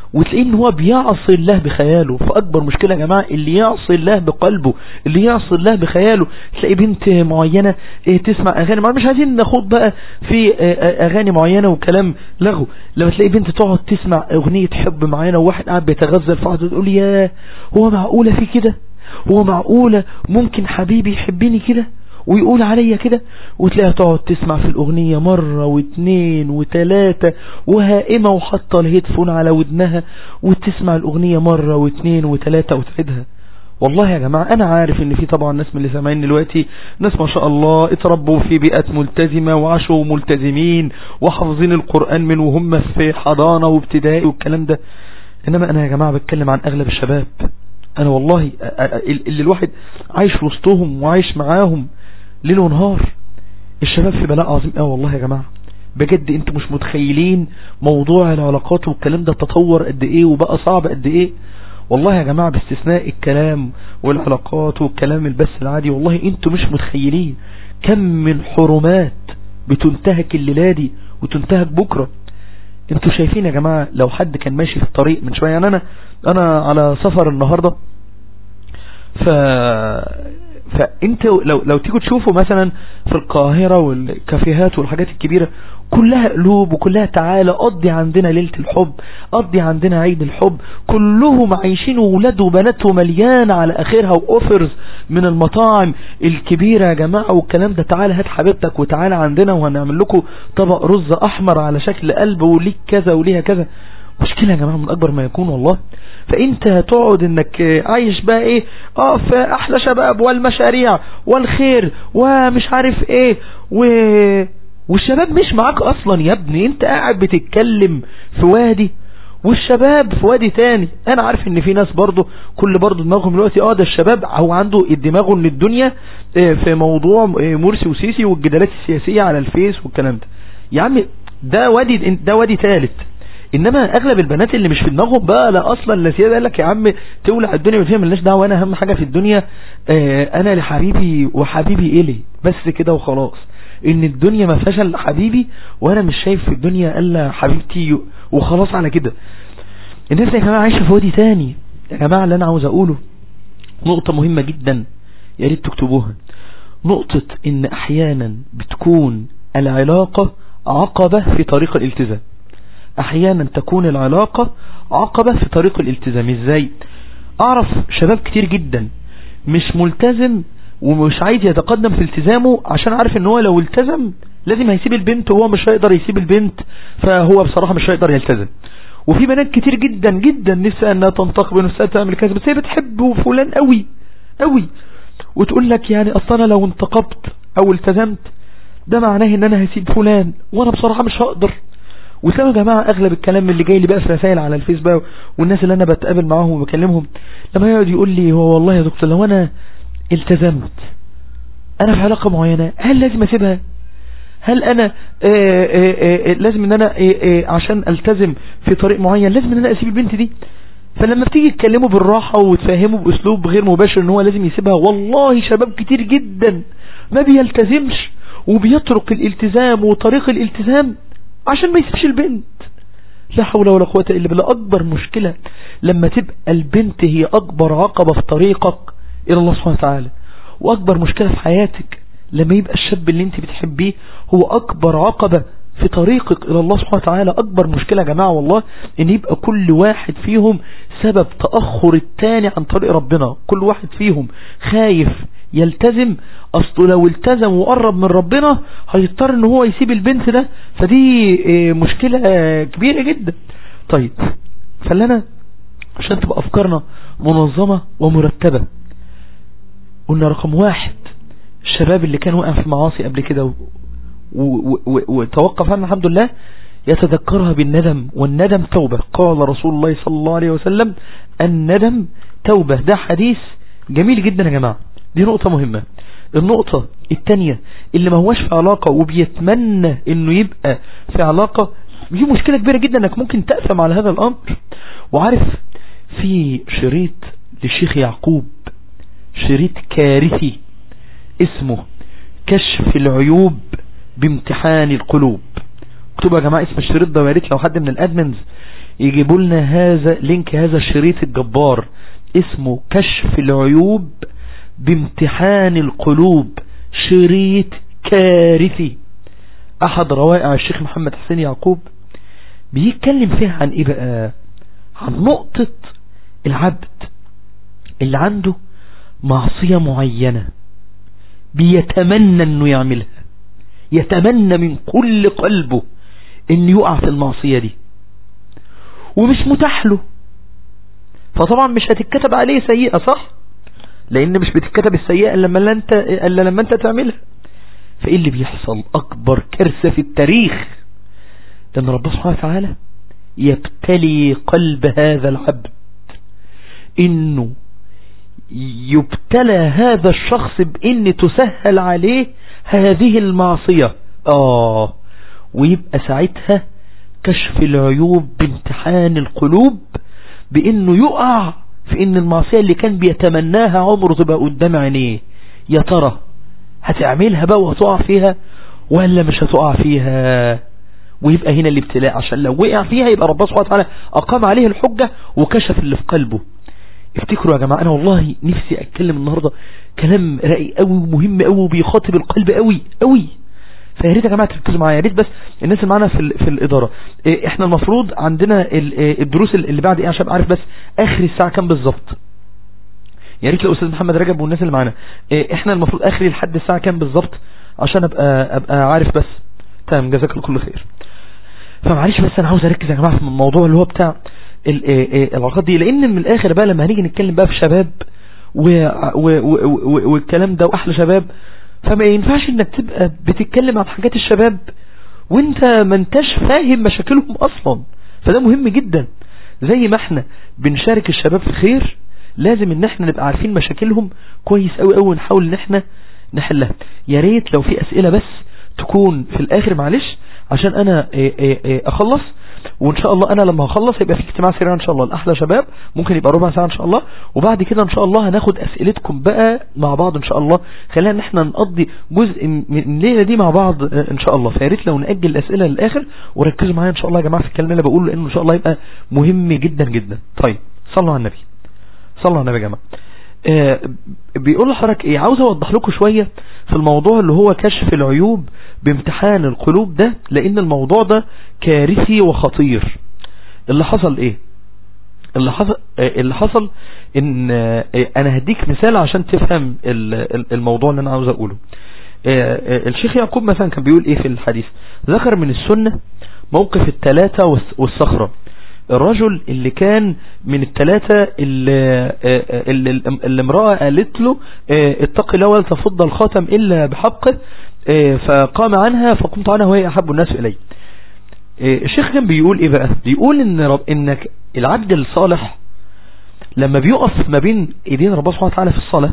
وتلاقيه ان هو بيعصي الله بخياله فاكبر مشكلة يا جماعة اللي يعصي الله بقلبه اللي يعصي الله بخياله تلاقي بنت معينة إيه تسمع اغاني معينة مش عايزين ناخد بقى في اغاني معينة وكلام لغو لما تلاقي بنت تقعد تسمع اغنية حب معينة وواحد قاعد بيتغزل في واحدة تقول يا هو معقولة في كده هو معقولة ممكن حبيبي يحبني كده ويقول عليا كده وتلاقيها تقعد تسمع في الأغنية مرة واثنين وثلاثة وهائمة وحاطة الهيدفون على ودنها وتسمع الأغنية مرة واثنين وثلاثة وتعيدها والله يا جماعة أنا عارف إن في طبعا ناس من اللي سامعين دلوقتي ناس ما شاء الله اتربوا في بيئات ملتزمة وعاشوا ملتزمين وحافظين القرآن من وهم في حضانة وابتدائي والكلام ده إنما أنا يا جماعة بتكلم عن أغلب الشباب أنا والله اللي الواحد عايش وسطهم وعايش معاهم ليل ونهار الشباب في بلاء عظيم اه والله يا جماعة بجد انتوا مش متخيلين موضوع العلاقات والكلام ده تطور قد ايه وبقى صعب قد ايه والله يا جماعة باستثناء الكلام والعلاقات والكلام البس العادي والله انتوا مش متخيلين كم من حرمات بتنتهك الليلة دي وتنتهك بكرة انتوا شايفين يا جماعة لو حد كان ماشي في الطريق من شوية يعني انا انا على سفر النهاردة ف فانت لو لو تيجوا تشوفوا مثلا في القاهرة والكافيهات والحاجات الكبيرة كلها قلوب وكلها تعالى قضي عندنا ليلة الحب قضي عندنا عيد الحب كلهم عايشين ولاد وبنات ومليانة على اخرها واوفرز من المطاعم الكبيرة يا جماعة والكلام ده تعالى هات حبيبتك وتعالى عندنا وهنعمل لكم طبق رز احمر على شكل قلب وليك كذا وليها كذا مشكلة يا جماعة من اكبر ما يكون والله فانت هتقعد انك عايش بقى ايه اه في احلى شباب والمشاريع والخير ومش عارف ايه و والشباب مش معاك اصلا يا ابني انت قاعد بتتكلم في وادي والشباب في وادي تاني انا عارف ان في ناس برضو كل برضو دماغهم دلوقتي اه ده الشباب هو عنده دماغه ان الدنيا في موضوع مرسي وسيسي والجدالات السياسية على الفيس والكلام ده يا عم ده وادي ده وادي ثالث انما اغلب البنات اللي مش في دماغهم بقى لا اصلا لا سيادة قال لك يا عم تولع الدنيا فيها ملناش دعوه انا اهم حاجة في الدنيا اه انا لحبيبي وحبيبي الي بس كده وخلاص ان الدنيا ما فيهاش الا حبيبي وانا مش شايف في الدنيا الا حبيبتي وخلاص على كده الناس يا جماعه عايشه في وادي تاني يا جماعه اللي انا عاوز اقوله نقطه مهمه جدا يا ريت تكتبوها نقطه ان احيانا بتكون العلاقه عقبه في طريق الالتزام احيانا تكون العلاقة عقبة في طريق الالتزام ازاي اعرف شباب كتير جدا مش ملتزم ومش عايز يتقدم في التزامه عشان عارف ان هو لو التزم لازم هيسيب البنت وهو مش هيقدر يسيب البنت فهو بصراحة مش هيقدر يلتزم وفي بنات كتير جدا جدا نفسها انها تنتقب ونفسها تعمل كذا بس هي بتحب فلان قوي قوي وتقول لك يعني اصلا انا لو انتقبت او التزمت ده معناه ان انا هسيب فلان وانا بصراحة مش هقدر وتلاقوا يا جماعة اغلب الكلام اللي جاي لي بقى في رسائل على الفيس بقى والناس اللي انا بتقابل معاهم وبكلمهم لما يقعد يقول لي هو والله يا دكتور لو انا التزمت انا في علاقة معينة هل لازم اسيبها هل انا آآ آآ لازم ان انا آآ عشان التزم في طريق معين لازم ان انا اسيب البنت دي فلما بتيجي تكلمه بالراحة وتفهمه باسلوب غير مباشر ان هو لازم يسيبها والله شباب كتير جدا ما بيلتزمش وبيترك الالتزام وطريق الالتزام عشان ما يسيبش البنت لا حول ولا قوة الا بالله اكبر مشكلة لما تبقى البنت هي اكبر عقبة في طريقك الى الله سبحانه وتعالى واكبر مشكلة في حياتك لما يبقى الشاب اللي انت بتحبيه هو اكبر عقبة في طريقك الى الله سبحانه وتعالى اكبر مشكلة يا جماعة والله ان يبقى كل واحد فيهم سبب تأخر التاني عن طريق ربنا كل واحد فيهم خايف يلتزم اصله لو التزم وقرب من ربنا هيضطر ان هو يسيب البنت ده فدي مشكلة كبيرة جدا طيب فلنا عشان تبقى افكارنا منظمة ومرتبة قلنا رقم واحد الشباب اللي كان وقع في معاصي قبل كده وتوقف عنها الحمد لله يتذكرها بالندم والندم توبة قال رسول الله صلى الله عليه وسلم الندم توبة ده حديث جميل جدا يا جماعة دي نقطة مهمة النقطة التانية اللي ما هوش في علاقة وبيتمنى انه يبقى في علاقة دي مشكلة كبيرة جدا انك ممكن تأثم على هذا الامر وعارف في شريط للشيخ يعقوب شريط كارثي اسمه كشف العيوب بامتحان القلوب اكتبوا يا جماعة اسم الشريط ده وياريت لو حد من الادمنز يجيبوا لنا هذا لينك هذا الشريط الجبار اسمه كشف العيوب بامتحان القلوب شريط كارثي احد روائع الشيخ محمد حسين يعقوب بيتكلم فيها عن ايه بقى عن نقطة العبد اللي عنده معصية معينة بيتمنى انه يعملها يتمنى من كل قلبه ان يقع في المعصية دي ومش متاح له فطبعا مش هتتكتب عليه سيئة صح لان مش بتتكتب السيئة الا لما انت الا لما انت تعملها فايه اللي بيحصل اكبر كارثة في التاريخ ان ربنا سبحانه وتعالى يبتلي قلب هذا العبد انه يبتلى هذا الشخص بان تسهل عليه هذه المعصية اه ويبقى ساعتها كشف العيوب بامتحان القلوب بانه يقع في ان المعصية اللي كان بيتمناها عمره تبقى قدام عينيه يا ترى هتعملها بقى وهتقع فيها ولا مش هتقع فيها ويبقى هنا الابتلاء عشان لو وقع فيها يبقى ربنا سبحانه وتعالى أقام عليه الحجة وكشف اللي في قلبه افتكروا يا جماعة أنا والله نفسي أتكلم النهاردة كلام رأي قوي ومهم قوي وبيخاطب القلب قوي قوي فيا ريت يا جماعه تركزوا معايا يا ريت بس الناس اللي معانا في في الاداره إيه احنا المفروض عندنا الدروس اللي بعد ايه عشان اعرف بس اخر الساعه كام بالظبط يا ريت لو استاذ محمد رجب والناس اللي معانا إيه احنا المفروض اخري لحد الساعه كام بالظبط عشان ابقى ابقى عارف بس تمام جزاك الله كل خير فمعلش بس انا عاوز اركز يا جماعه في الموضوع اللي هو بتاع العلاقات دي لان من الاخر بقى لما هنيجي نتكلم بقى في شباب والكلام ده واحلى شباب فما ينفعش انك تبقى بتتكلم عن حاجات الشباب وانت ما انتش فاهم مشاكلهم اصلا فده مهم جدا زي ما احنا بنشارك الشباب في خير لازم ان احنا نبقى عارفين مشاكلهم كويس قوي قوي ونحاول ان احنا نحلها يا ريت لو في اسئلة بس تكون في الاخر معلش عشان انا اخلص وان شاء الله انا لما هخلص يبقى في اجتماع سريع ان شاء الله الاحلى شباب ممكن يبقى ربع ساعة ان شاء الله وبعد كده ان شاء الله هناخد اسئلتكم بقى مع بعض ان شاء الله خلينا ان احنا نقضي جزء من الليلة دي مع بعض ان شاء الله فياريت لو نأجل الاسئلة للاخر وركزوا معايا ان شاء الله يا جماعة في الكلام اللي بقوله لانه ان شاء الله يبقى مهم جدا جدا طيب صلوا على النبي صلوا على النبي يا جماعة آه بيقول لحضرتك ايه عاوز اوضح لكم شوية في الموضوع اللي هو كشف العيوب بامتحان القلوب ده لان الموضوع ده كارثي وخطير اللي حصل ايه اللي حصل آه اللي حصل ان آه انا هديك مثال عشان تفهم الموضوع اللي انا عاوز اقوله الشيخ يعقوب مثلا كان بيقول ايه في الحديث ذكر من السنة موقف التلاتة والصخرة الرجل اللي كان من الثلاثة اللي, اللي, اللي امرأة قالت له اتق الله ولا تفض الخاتم إلا بحقه فقام عنها فقمت عنها وهي أحب الناس إلي الشيخ كان بيقول ايه بقى بيقول ان رب انك العبد الصالح لما بيقف ما بين ايدين ربنا سبحانه وتعالى في الصلاة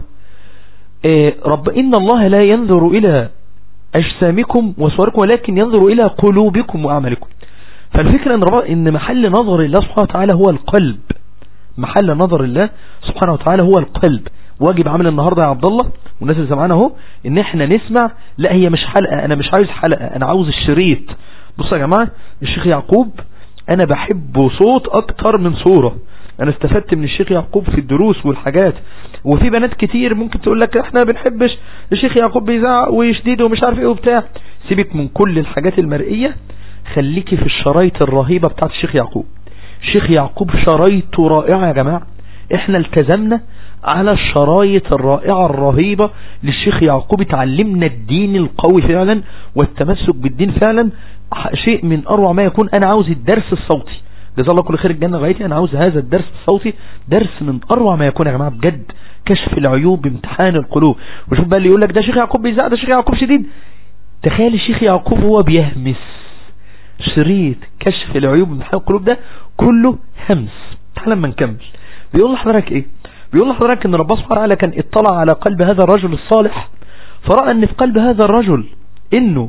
رب ان الله لا ينظر الى اجسامكم وصوركم ولكن ينظر الى قلوبكم واعمالكم فالفكرة ان, إن محل نظر الله سبحانه وتعالى هو القلب محل نظر الله سبحانه وتعالى هو القلب واجب عمل النهاردة يا عبد الله والناس اللي سمعنا اهو ان احنا نسمع لا هي مش حلقة انا مش عايز حلقة انا عاوز الشريط بصوا يا جماعة الشيخ يعقوب انا بحبه صوت اكتر من صورة انا استفدت من الشيخ يعقوب في الدروس والحاجات وفي بنات كتير ممكن تقول لك احنا بنحبش الشيخ يعقوب بيزعق ويشديد ومش عارف ايه وبتاع سيبك من كل الحاجات المرئية خليكي في الشرايط الرهيبة بتاعت الشيخ يعقوب الشيخ يعقوب شرايطه رائعة يا جماعة احنا التزمنا على الشرايط الرائعة الرهيبة للشيخ يعقوب اتعلمنا الدين القوي فعلا والتمسك بالدين فعلا شيء من اروع ما يكون انا عاوز الدرس الصوتي جزا الله كل خير الجنة غايتي انا عاوز هذا الدرس الصوتي درس من اروع ما يكون يا جماعة بجد كشف العيوب بامتحان القلوب وشوف بقى اللي يقول لك ده شيخ يعقوب بيزعق ده شيخ يعقوب شديد تخيل الشيخ يعقوب هو بيهمس شريط كشف العيوب بامتحان القلوب ده كله همس تعال لما نكمل بيقول لحضرتك ايه بيقول لحضرتك ان ربنا سبحانه وتعالى كان اطلع على قلب هذا الرجل الصالح فرأى ان في قلب هذا الرجل انه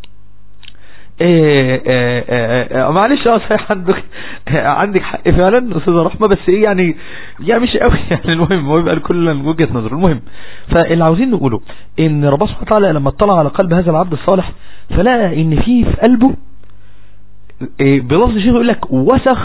إيه إيه إيه معلش اه صحيح عندك عندك حق فعلا استاذه رحمه بس ايه يعني يعني مش قوي يعني المهم هو يبقى لكل وجهه نظر المهم فاللي عاوزين نقوله ان ربنا سبحانه وتعالى لما اطلع على قلب هذا العبد الصالح فلقى ان في في قلبه بلفظ الشيخ يقول لك وسخ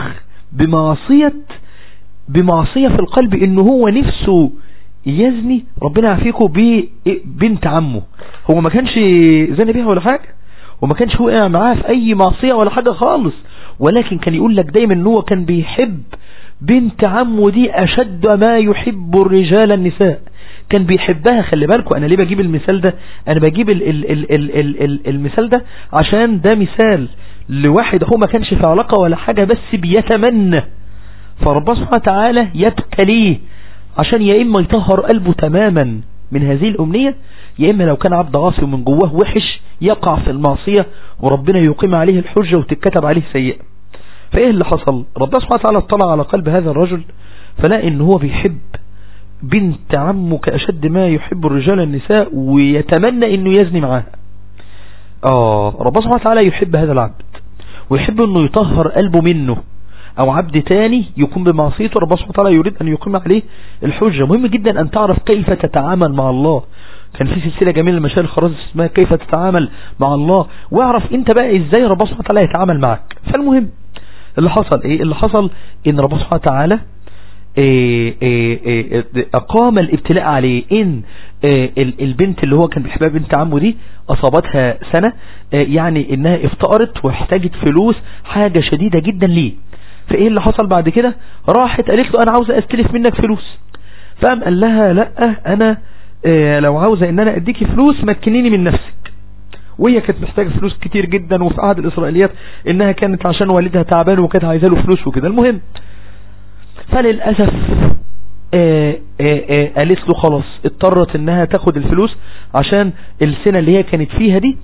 بمعصية بمعصية في القلب انه هو نفسه يزني ربنا يعافيكم ببنت عمه هو ما كانش زني بيها ولا حاجة وما كانش هو قاعد معاه في اي معصية ولا حاجة خالص ولكن كان يقول لك دايما ان هو كان بيحب بنت عمه دي اشد ما يحب الرجال النساء كان بيحبها خلي بالكم انا ليه بجيب المثال ده انا بجيب ال ال ال ال ال ال المثال ده عشان ده مثال لواحد هو ما كانش في علاقة ولا حاجة بس بيتمنى فربنا سبحانه وتعالى يبتليه عشان يا إما يطهر قلبه تماما من هذه الأمنية يا إما لو كان عبد عاصي ومن جواه وحش يقع في المعصية وربنا يقيم عليه الحجة وتتكتب عليه سيئة فإيه اللي حصل ربنا سبحانه وتعالى اطلع على قلب هذا الرجل فلا إن هو بيحب بنت عمه كأشد ما يحب الرجال النساء ويتمنى إنه يزني معاها آه ربنا سبحانه وتعالى يحب هذا العبد ويحب إنه يطهر قلبه منه او عبد تاني يكون بمعصيته ربنا سبحانه وتعالى يريد ان يقيم عليه الحجة مهم جدا ان تعرف كيف تتعامل مع الله كان في سلسلة جميلة المشايخ خلاص اسمها كيف تتعامل مع الله واعرف انت بقى ازاي ربنا سبحانه وتعالى يتعامل معك فالمهم اللي حصل ايه اللي حصل ان ربنا سبحانه وتعالى إيه إيه إيه اقام الابتلاء عليه ان البنت اللي هو كان بيحبها بنت عمه دي اصابتها سنة يعني انها افتقرت واحتاجت فلوس حاجة شديدة جدا ليه فايه اللي حصل بعد كده راحت قالت له انا عاوزة استلف منك فلوس فقام قال لها لا انا اه لو عاوزة ان انا اديكي فلوس ما تكنيني من نفسك وهي كانت محتاجة فلوس كتير جدا وفي عهد الاسرائيليات انها كانت عشان والدها تعبان وكانت عايزة له فلوس وكده المهم فللأسف اه اه قالت له خلاص اضطرت انها تاخد الفلوس عشان السنة اللي هي كانت فيها دي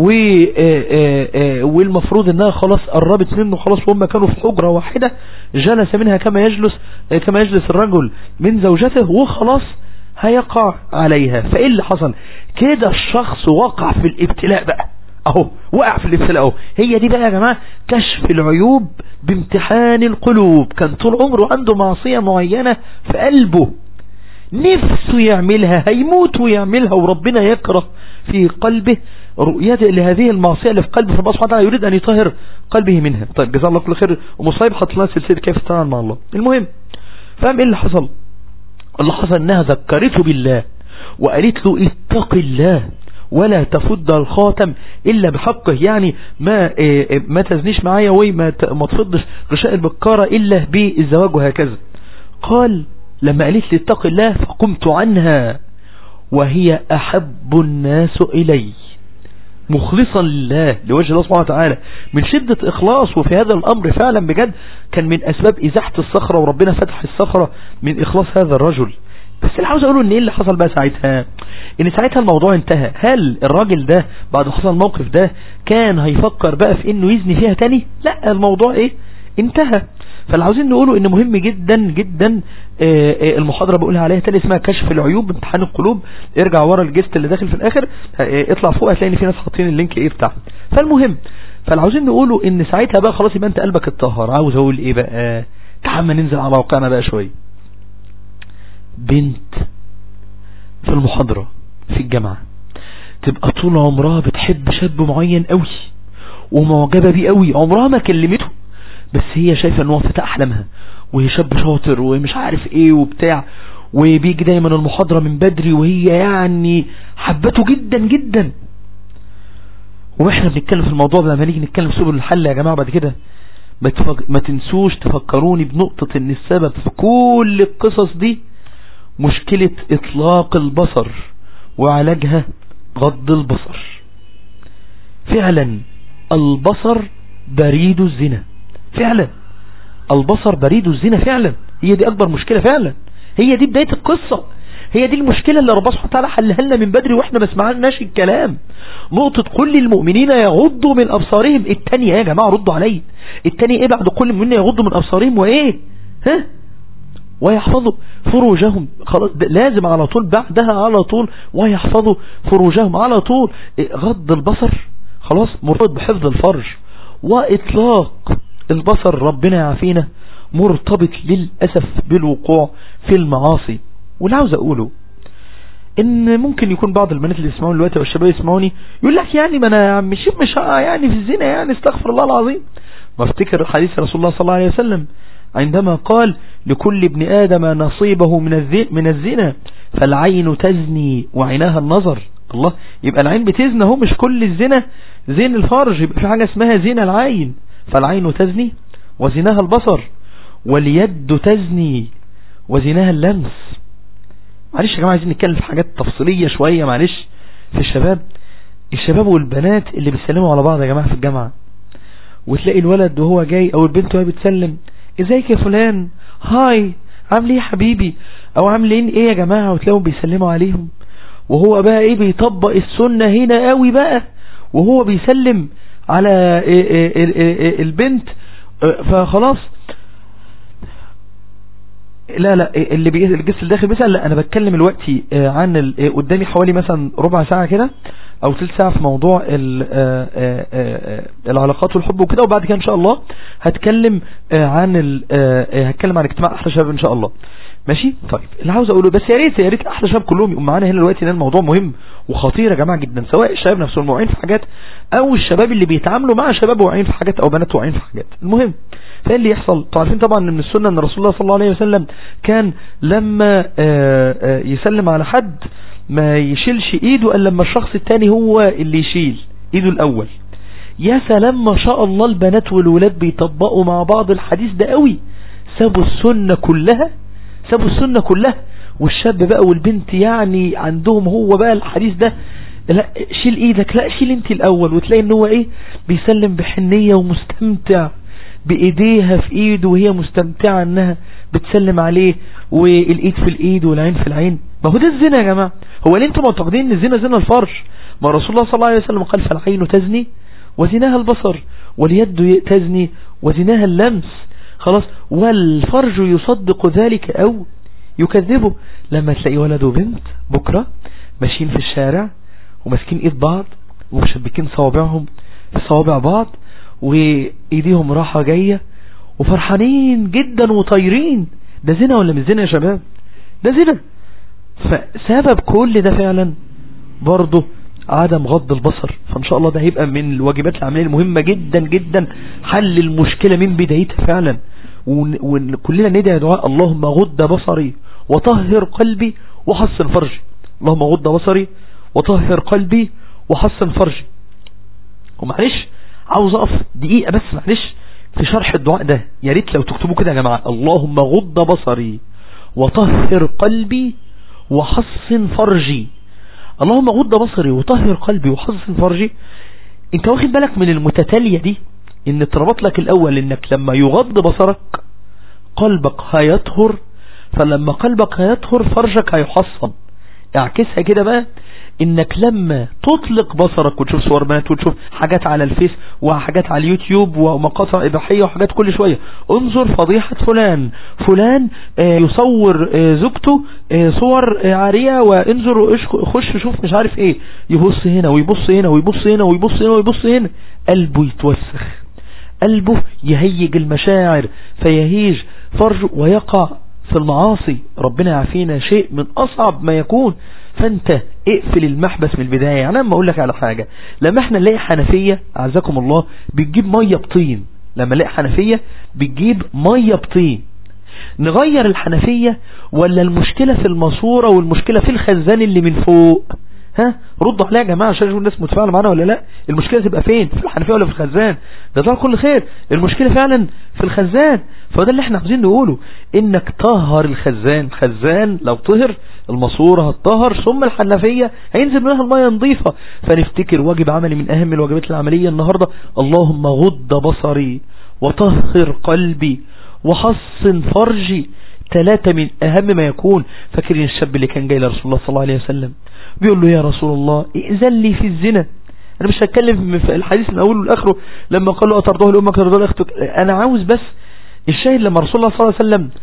والمفروض انها خلاص قربت منه خلاص وهم كانوا في حجرة واحدة جلس منها كما يجلس كما يجلس الرجل من زوجته وخلاص هيقع عليها فايه اللي حصل كده الشخص وقع في الابتلاء بقى اهو وقع في الابتلاء اهو هي دي بقى يا جماعة كشف العيوب بامتحان القلوب كان طول عمره عنده معصية معينة في قلبه نفسه يعملها هيموت ويعملها وربنا يكره في قلبه رؤيته لهذه المعصية اللي في قلبه فالله سبحانه وتعالى يريد أن يطهر قلبه منها طيب جزاه الله كل خير ومصايب حط لنا سلسلة كيف تتعامل مع الله المهم فاهم ايه اللي حصل اللي حصل انها ذكرته بالله وقالت له اتق الله ولا تفض الخاتم الا بحقه يعني ما إيه ما تزنيش معايا وما ما تفضش غشاء البكارة الا بالزواج وهكذا قال لما قالت لي اتق الله فقمت عنها وهي احب الناس الي مخلصا لله لوجه الله سبحانه وتعالى من شدة اخلاص وفي هذا الامر فعلا بجد كان من اسباب ازاحة الصخرة وربنا فتح الصخرة من اخلاص هذا الرجل بس اللي عاوز اقوله ان ايه اللي حصل بقى ساعتها ان ساعتها الموضوع انتهى هل الراجل ده بعد ما حصل الموقف ده كان هيفكر بقى في انه يزني فيها تاني لا الموضوع ايه انتهى فاللي عاوزين نقوله ان مهم جدا جدا المحاضرة بقولها عليها تاني اسمها كشف العيوب امتحان القلوب ارجع ورا الجست اللي داخل في الاخر اطلع فوق هتلاقي ان في ناس حاطين اللينك ايه بتاعها فالمهم فاللي عاوزين نقوله ان ساعتها بقى خلاص يبقى انت قلبك اتطهر عاوز اقول ايه بقى تعال ننزل على موقعنا بقى شويه بنت في المحاضرة في الجامعة تبقى طول عمرها بتحب شاب معين قوي ومعجبة بيه قوي عمرها ما كلمته بس هي شايفة ان هو فتاة احلامها وهي شاب شاطر ومش عارف ايه وبتاع وبيجي دايما المحاضرة من بدري وهي يعني حبته جدا جدا واحنا بنتكلم في الموضوع ده لما نيجي نتكلم في سبل الحل يا جماعة بعد كده ما, تفك... ما تنسوش تفكروني بنقطة ان السبب في كل القصص دي مشكلة اطلاق البصر وعلاجها غض البصر فعلا البصر بريد الزنا فعلا البصر بريد الزنا فعلا هي دي اكبر مشكلة فعلا هي دي بداية القصة هي دي المشكلة اللي ربنا سبحانه وتعالى حلها لنا من بدري واحنا ما سمعناش الكلام نقطة كل المؤمنين يغضوا من ابصارهم التانية يا جماعة ردوا علي التانية ايه بعد كل المؤمنين يغضوا من ابصارهم وايه ها ويحفظوا فروجهم خلاص لازم على طول بعدها على طول ويحفظوا فروجهم على طول غض البصر خلاص مرتبط بحفظ الفرج واطلاق البصر ربنا يعافينا مرتبط للأسف بالوقوع في المعاصي واللي عاوز اقوله ان ممكن يكون بعض البنات اللي يسمعوني دلوقتي والشباب يسمعوني يقول لك يعني ما انا مش مش يعني في الزنا يعني استغفر الله العظيم وافتكر حديث رسول الله صلى الله عليه وسلم عندما قال لكل ابن آدم نصيبه من من الزنا فالعين تزني وعينها النظر الله يبقى العين بتزنى هو مش كل الزنا زين الفرج يبقى في حاجة اسمها زنا العين فالعين تزني وزناها البصر واليد تزني وزناها اللمس معلش يا جماعة عايزين نتكلم في حاجات تفصيلية شوية معلش في الشباب الشباب والبنات اللي بيسلموا على بعض يا جماعة في الجامعة وتلاقي الولد وهو جاي او البنت وهي بتسلم ازيك يا فلان هاي عامل ايه يا حبيبي او عاملين ايه يا جماعة وتلاقيهم بيسلموا عليهم وهو بقى ايه بيطبق السنة هنا قوي بقى وهو بيسلم على إيه إيه إيه البنت فخلاص لا لا اللي الجس الداخل بيسأل لا انا بتكلم الوقتي عن قدامي حوالي مثلا ربع ساعة كده او ثلث ساعة في موضوع العلاقات والحب وكده وبعد كده ان شاء الله هتكلم عن هتكلم عن اجتماع احلى شباب ان شاء الله ماشي طيب اللي عاوز اقوله بس يا ريت يا ريت احلى شباب كلهم يبقوا معانا هنا دلوقتي لان الموضوع مهم وخطير يا جماعه جدا سواء الشباب نفسهم الموعين في حاجات او الشباب اللي بيتعاملوا مع شباب واعيين في حاجات او بنات واعيين في حاجات المهم فايه اللي يحصل تعرفين طبعا من السنه ان رسول الله صلى الله عليه وسلم كان لما يسلم على حد ما يشيلش ايده الا لما الشخص الثاني هو اللي يشيل ايده الاول يا سلام ما شاء الله البنات والولاد بيطبقوا مع بعض الحديث ده قوي سابوا السنة كلها سابوا السنة كلها والشاب بقى والبنت يعني عندهم هو بقى الحديث ده لا شيل ايدك لا شيل انت الاول وتلاقي ان هو ايه بيسلم بحنية ومستمتع بايديها في ايده وهي مستمتعة انها بتسلم عليه والايد في الايد والعين في العين ما هو ده الزنا يا جماعة هو اللي انتم معتقدين ان الزنا زنا الفرج ما رسول الله صلى الله عليه وسلم قال فالعين تزني وزناها البصر واليد تزني وزناها اللمس خلاص والفرج يصدق ذلك او يكذبه لما تلاقي ولد وبنت بكرة ماشيين في الشارع وماسكين ايد بعض ومشبكين صوابعهم في صوابع بعض وايديهم راحة جاية وفرحانين جدا وطايرين ده زنا ولا مش زنا يا شباب ده زنا فسبب كل ده فعلا برضه عدم غض البصر فان شاء الله ده هيبقى من الواجبات العملية المهمة جدا جدا حل المشكلة من بدايتها فعلا وكلنا ندعي دعاء اللهم غض بصري وطهر قلبي وحسن فرجي اللهم غض بصري وطهر قلبي وحسن فرجي ومعلش عاوز اقف دقيقة بس معلش في شرح الدعاء ده يا ريت لو تكتبوا كده يا جماعة اللهم غض بصري وطهر قلبي وحسن فرجي اللهم غض بصري وطهر قلبي وحسن فرجي انت واخد بالك من المتتالية دي ان اتربط لك الاول انك لما يغض بصرك قلبك هيطهر فلما قلبك هيطهر فرجك هيحصن اعكسها كده بقى انك لما تطلق بصرك وتشوف صور بنات وتشوف حاجات على الفيس وحاجات على اليوتيوب ومقاطع اباحية وحاجات كل شوية انظر فضيحة فلان فلان يصور زوجته صور عارية وانظر خش شوف مش عارف ايه يبص هنا ويبص هنا ويبص هنا ويبص هنا ويبص هنا قلبه يتوسخ قلبه يهيج المشاعر فيهيج فرجه ويقع في المعاصي ربنا يعافينا شيء من أصعب ما يكون فانت اقفل المحبس من البداية يعني لما اقول لك على حاجة لما احنا نلاقي حنفية عزكم الله بتجيب مية بطين لما نلاقي حنفية بتجيب مية بطين نغير الحنفية ولا المشكلة في الماسورة والمشكلة في الخزان اللي من فوق ها ردوا عليها يا جماعة عشان الناس متفاعلة معانا ولا لا المشكلة تبقى فين في الحنفية ولا في الخزان ده طبعا كل خير المشكلة فعلا في الخزان فده اللي احنا عاوزين نقوله انك طهر الخزان خزان لو طهر الماسورة هتطهر ثم الحنفية هينزل منها المية نظيفة فنفتكر واجب عملي من اهم الواجبات العملية النهاردة اللهم غض بصري وطهر قلبي وحصن فرجي ثلاثة من اهم ما يكون فاكرين الشاب اللي كان جاي لرسول الله صلى الله عليه وسلم بيقول له يا رسول الله ائذن لي في الزنا انا مش هتكلم في الحديث من اوله لاخره لما قال له اطرده لامك ترضى لاختك انا عاوز بس الشاهد لما رسول الله صلى الله عليه وسلم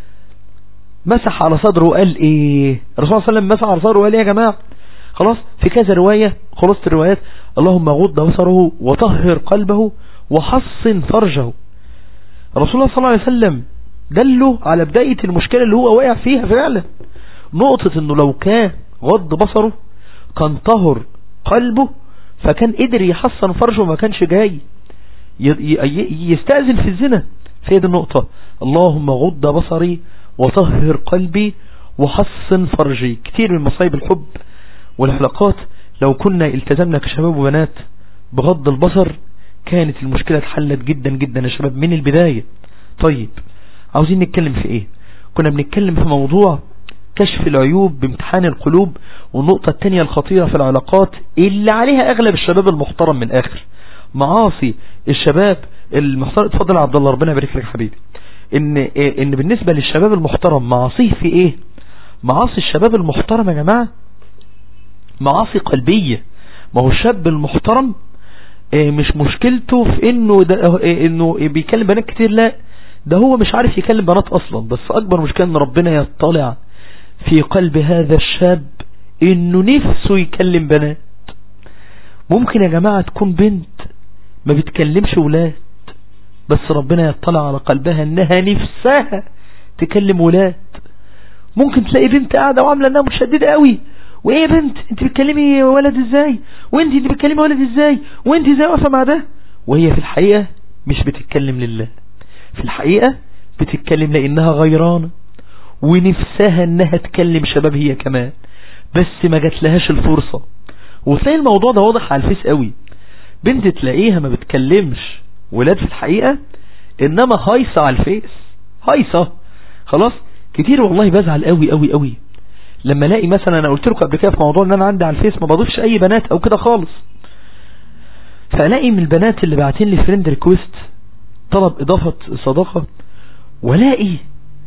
مسح على صدره وقال ايه الرسول صلى الله عليه وسلم مسح على صدره وقال ايه يا جماعة خلاص في كذا رواية خلاص الروايات اللهم غض بصره وطهر قلبه وحصن فرجه رسول الله صلى الله عليه وسلم دله على بداية المشكلة اللي هو واقع فيها فعلا نقطة انه لو كان غض بصره كان طهر قلبه فكان قدر يحصن فرجه وما كانش جاي يستأذن في الزنا في هذه النقطة اللهم غض بصري وطهر قلبي وحصن فرجي كتير من مصايب الحب والعلاقات لو كنا التزمنا كشباب وبنات بغض البصر كانت المشكلة اتحلت جدا جدا يا شباب من البداية طيب عاوزين نتكلم في ايه كنا بنتكلم في موضوع كشف العيوب بامتحان القلوب والنقطة التانية الخطيرة في العلاقات اللي عليها اغلب الشباب المحترم من الاخر معاصي الشباب المحترم اتفضل عبد الله ربنا يبارك لك حبيبي ان ان بالنسبة للشباب المحترم معاصيه في ايه معاصي الشباب المحترم يا جماعة معاصي قلبية ما هو الشاب المحترم آه، مش مشكلته في انه ده آه، انه بيكلم بنات كتير لا ده هو مش عارف يكلم بنات اصلا بس اكبر مشكلة ان ربنا يطلع في قلب هذا الشاب انه نفسه يكلم بنات ممكن يا جماعة تكون بنت ما بتكلمش ولاد بس ربنا يطلع على قلبها انها نفسها تكلم ولاد ممكن تلاقي بنت قاعدة وعاملة انها متشددة قوي وايه يا بنت انت بتكلمي ولد ازاي وانت انت بتكلمي ولد ازاي وانت ازاي واقفه مع ده وهي في الحقيقة مش بتتكلم لله في الحقيقة بتتكلم لانها غيرانة ونفسها انها تكلم شباب هي كمان بس ما جاتلهاش الفرصة وتلاقي الموضوع ده واضح على الفيس قوي بنت تلاقيها ما بتكلمش ولاد في الحقيقة انما هايصة على الفيس هايصة خلاص كتير والله بزعل قوي قوي قوي لما الاقي مثلا انا قلت لكم قبل كده في موضوع ان انا عندي على الفيس ما بضيفش اي بنات او كده خالص فالاقي من البنات اللي باعتين لي فريند ريكويست طلب اضافة صداقة والاقي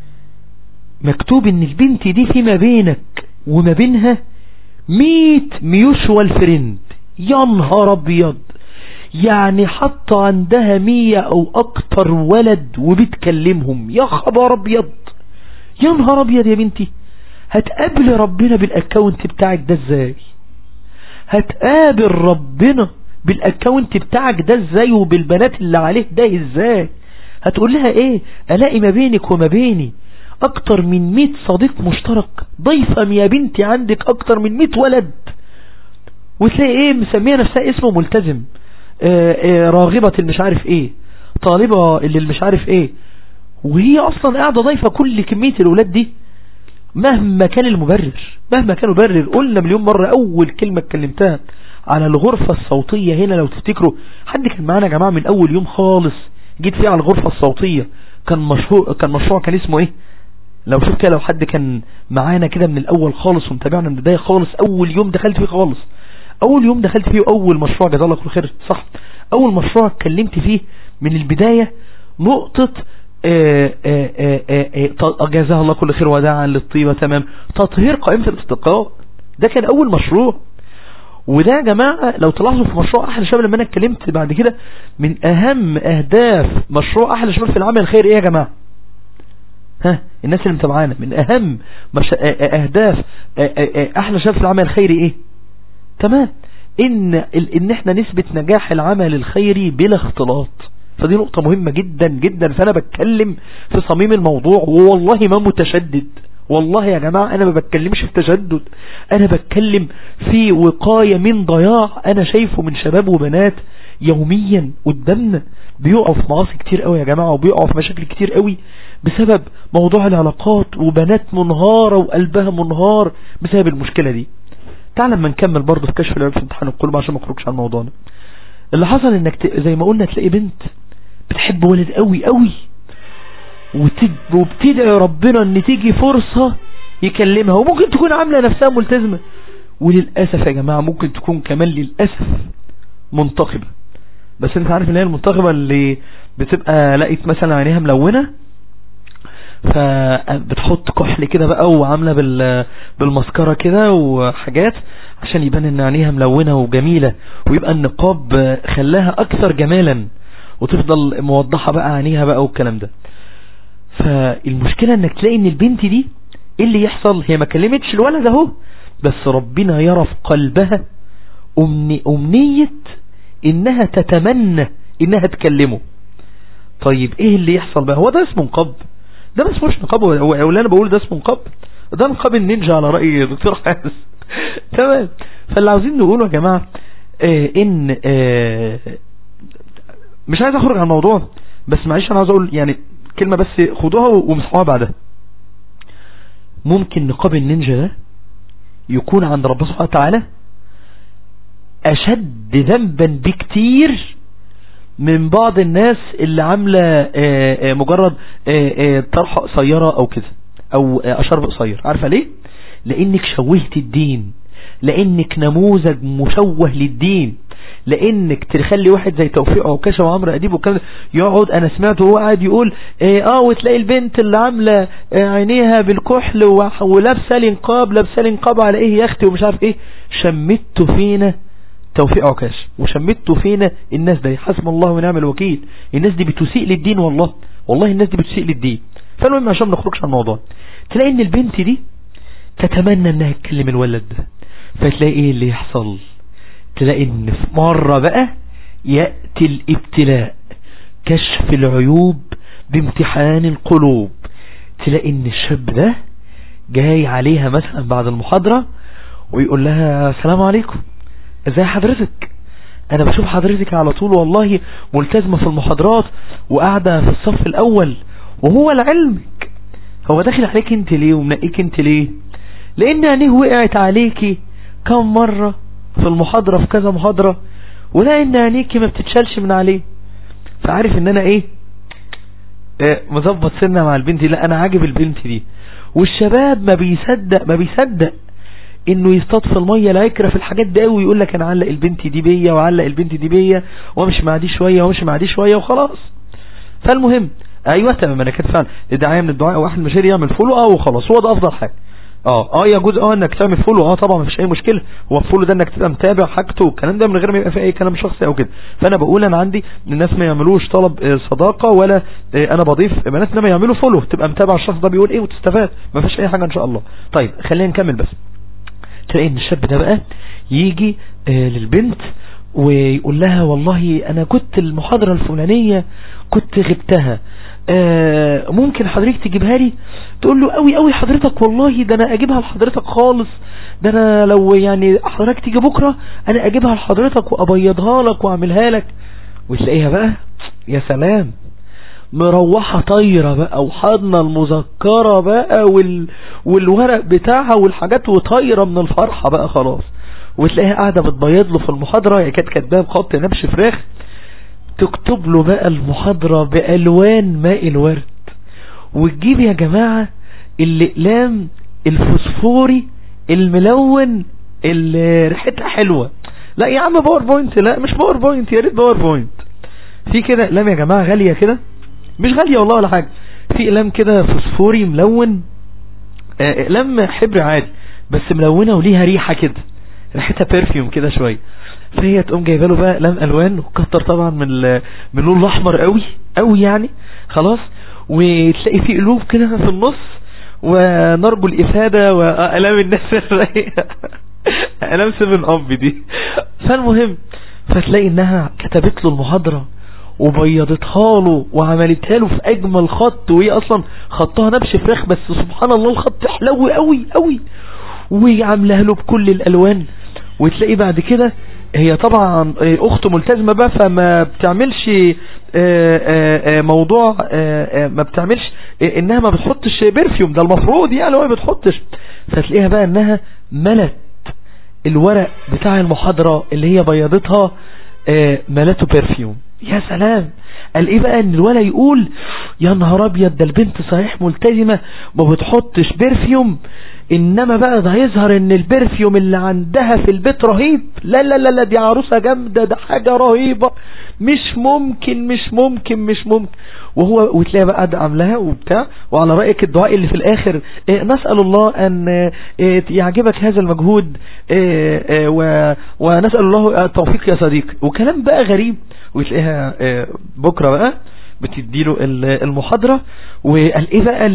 مكتوب ان البنت دي فيما بينك وما بينها ميت ميوشوال فريند يا نهار ابيض يعني حط عندها مية او اكتر ولد وبتكلمهم يا خبر ابيض يا نهار ابيض يا بنتي هتقابل ربنا بالاكونت بتاعك ده ازاي هتقابل ربنا بالاكونت بتاعك ده ازاي وبالبنات اللي عليه ده ازاي هتقول لها ايه الاقي ما بينك وما بيني اكتر من 100 صديق مشترك ضيفة يا بنتي عندك اكتر من 100 ولد وتلاقي ايه مسمية نفسها اسمه ملتزم آآ آآ راغبة المش عارف ايه طالبة اللي مش عارف ايه وهي اصلا قاعدة ضيفة كل كمية الولاد دي مهما كان المبرر مهما كان المبرر قلنا مليون مرة اول كلمة اتكلمتها على الغرفة الصوتية هنا لو تفتكروا حد كان معانا يا جماعة من اول يوم خالص جيت فيه على الغرفة الصوتية كان مشهور كان مشروع كان اسمه ايه لو شوف كده لو حد كان معانا كده من الاول خالص ومتابعنا من البداية خالص اول يوم دخلت فيه خالص اول يوم دخلت فيه اول مشروع جزاه الله كل خير صح اول مشروع اتكلمت فيه من البداية نقطة جزاه الله كل خير وداعا للطيبة تمام تطهير قائمة الاستقاء ده كان اول مشروع وده يا جماعة لو تلاحظوا في مشروع احلى شباب لما انا اتكلمت بعد كده من اهم اهداف مشروع احلى شباب في العمل الخير ايه يا جماعة ها الناس اللي متابعانا من اهم مش... اهداف احلى شباب في العمل الخيري ايه تمام ان ان احنا نثبت نجاح العمل الخيري بلا اختلاط فدي نقطة مهمة جدا جدا فانا بتكلم في صميم الموضوع والله ما متشدد والله يا جماعة انا ما بتكلمش في تشدد انا بتكلم في وقاية من ضياع انا شايفه من شباب وبنات يوميا قدامنا بيقعوا في معاصي كتير قوي يا جماعة وبيقعوا في مشاكل كتير قوي بسبب موضوع العلاقات وبنات منهارة وقلبها منهار بسبب المشكلة دي تعال لما نكمل برضه في كشف العيوب في امتحان القلوب عشان ما اخرجش عن موضوعنا اللي حصل انك ت... زي ما قلنا تلاقي بنت بتحب ولد قوي قوي وتب... وبتدعي ربنا ان تيجي فرصة يكلمها وممكن تكون عاملة نفسها ملتزمة وللأسف يا جماعة ممكن تكون كمان للأسف منتقبة بس انت عارف ان هي المنتقبة اللي بتبقى لقيت مثلا عينيها ملونة فبتحط كحل كده بقى وعاملة بال... بالمسكرة كده وحاجات عشان يبان ان عينيها ملونة وجميلة ويبقى النقاب خلاها اكثر جمالا وتفضل موضحة بقى عينيها بقى والكلام ده فالمشكلة انك تلاقي ان البنت دي ايه اللي يحصل هي ما كلمتش الولد اهو بس ربنا يرى في قلبها أمني أمنية انها تتمنى انها تكلمه طيب ايه اللي يحصل بقى هو ده اسمه نقاب ده ما اسموش نقاب هو اللي انا بقول ده اسمه نقاب ده نقاب النينجا على رأي دكتور حارس تمام فاللي عاوزين نقوله يا جماعة آه ان آه مش عايز اخرج عن الموضوع بس معلش انا عاوز اقول يعني كلمة بس خدوها ومسحوها بعدها ممكن نقاب النينجا ده يكون عند ربنا سبحانه وتعالى اشد ذنبا بكتير من بعض الناس اللي عاملة آه، آه، مجرد آه، طرحة قصيرة او كده او اشرب قصير عارفة ليه لانك شوهت الدين لانك نموذج مشوه للدين لانك تخلي واحد زي توفيق عكاشة وعمر اديب وكان يقعد انا سمعته هو قاعد يقول اه, آه وتلاقي البنت اللي عاملة عينيها بالكحل ولابسه الانقاب لابسه الانقاب على ايه يا اختي ومش عارف ايه شمته فينا توفيق عكاش وشمته فينا الناس دي حسب الله ونعم الوكيل الناس دي بتسيء للدين والله والله الناس دي بتسيء للدين فالمهم عشان ما نخرجش عن الموضوع تلاقي ان البنت دي تتمنى انها تكلم الولد ده فتلاقي ايه اللي يحصل تلاقي ان في مرة بقى يأتي الابتلاء كشف العيوب بامتحان القلوب تلاقي ان الشاب ده جاي عليها مثلا بعد المحاضرة ويقول لها السلام عليكم ازاي حضرتك انا بشوف حضرتك على طول والله ملتزمة في المحاضرات وقاعدة في الصف الاول وهو لعلمك هو داخل عليك انت ليه ومنقيك انت ليه لان عينيه وقعت عليكي كم مرة في المحاضرة في كذا محاضرة ولا ان عينيكي ما بتتشالش من عليه فعارف ان انا ايه اه مظبط سنة مع البنت لا انا عاجب البنت دي والشباب ما بيصدق ما بيصدق انه يصطاد في المية العكرة في الحاجات دي قوي يقول لك انا علق البنت دي بيا وعلق البنت دي بيا وامشي مع دي شوية وامشي مع دي شوية وخلاص فالمهم ايوه تمام انا كده فعلا الدعاية من الدعاء واحد مشاري يعمل فولو اه وخلاص هو ده افضل حاجة اه اه يجوز اه انك تعمل فولو اه طبعا مفيش اي مشكلة هو الفولو ده انك تبقى متابع حاجته والكلام ده من غير ما يبقى فيه اي كلام شخصي او كده فانا بقول انا عندي الناس ما يعملوش طلب آه، صداقة ولا آه، انا بضيف بنات انما يعملوا فولو تبقى متابع الشخص ده بيقول ايه وتستفاد ما فيش اي حاجة ان شاء الله طيب خلينا نكمل بس تلاقي ان الشاب ده بقى يجي آه للبنت ويقول لها والله انا كنت المحاضرة الفلانية كنت غبتها آه ممكن حضرتك تجيبها لي تقول له قوي قوي حضرتك والله ده انا اجيبها لحضرتك خالص ده انا لو يعني حضرتك تيجي بكرة انا اجيبها لحضرتك وابيضها لك واعملها لك وتلاقيها بقى يا سلام مروحة طايرة بقى وحضنة المذكرة بقى وال... والورق بتاعها والحاجات وطايرة من الفرحة بقى خلاص وتلاقيها قاعدة بتبيض له في المحاضرة هي كانت كاتباها بخط نبش فراخ تكتب له بقى المحاضرة بألوان ماء الورد وتجيب يا جماعة الإقلام الفوسفوري الملون اللي ريحتها حلوة لا يا عم باوربوينت لا مش باوربوينت يا ريت باوربوينت في كده اقلام يا جماعة غالية كده مش غالية والله ولا حاجة في اقلام كده فوسفوري ملون آه، اقلام حبر عادي بس ملونة وليها ريحة كده ريحتها برفيوم كده شوية فهي تقوم جايبه له بقى اقلام الوان وكتر طبعا من من اللون الاحمر قوي قوي يعني خلاص وتلاقي في قلوب كده في النص ونرجو الافادة واقلام الناس الرايقة اقلام سيفن اب دي فالمهم فتلاقي انها كتبت له المحاضرة وبيضتها له وعملتها له في اجمل خط وهي اصلا خطها نبش فراخ بس سبحان الله الخط حلو قوي قوي وعاملها له بكل الالوان وتلاقي بعد كده هي طبعا اخته ملتزمة بقى فما بتعملش آه، آه، آه، موضوع ما بتعملش انها ما بتحطش برفيوم ده المفروض يعني هو ما بتحطش فتلاقيها بقى انها ملت الورق بتاع المحاضرة اللي هي بيضتها ملته برفيوم يا سلام قال ايه بقى ان الولا يقول يا نهار ابيض ده البنت صحيح ملتزمة ما بتحطش برفيوم انما بقى ده هيظهر ان البرفيوم اللي عندها في البيت رهيب لا لا لا لا دي عروسة جامدة ده حاجة رهيبة مش ممكن مش ممكن مش ممكن وهو وتلاقي بقى قاعد عاملاها وبتاع وعلى رأيك الدعاء اللي في الاخر إيه نسأل الله ان إيه يعجبك هذا المجهود إيه ونسأل الله التوفيق يا صديقي وكلام بقى غريب وتلاقيها بكرة بقى بتديله المحاضرة وقال ايه بقى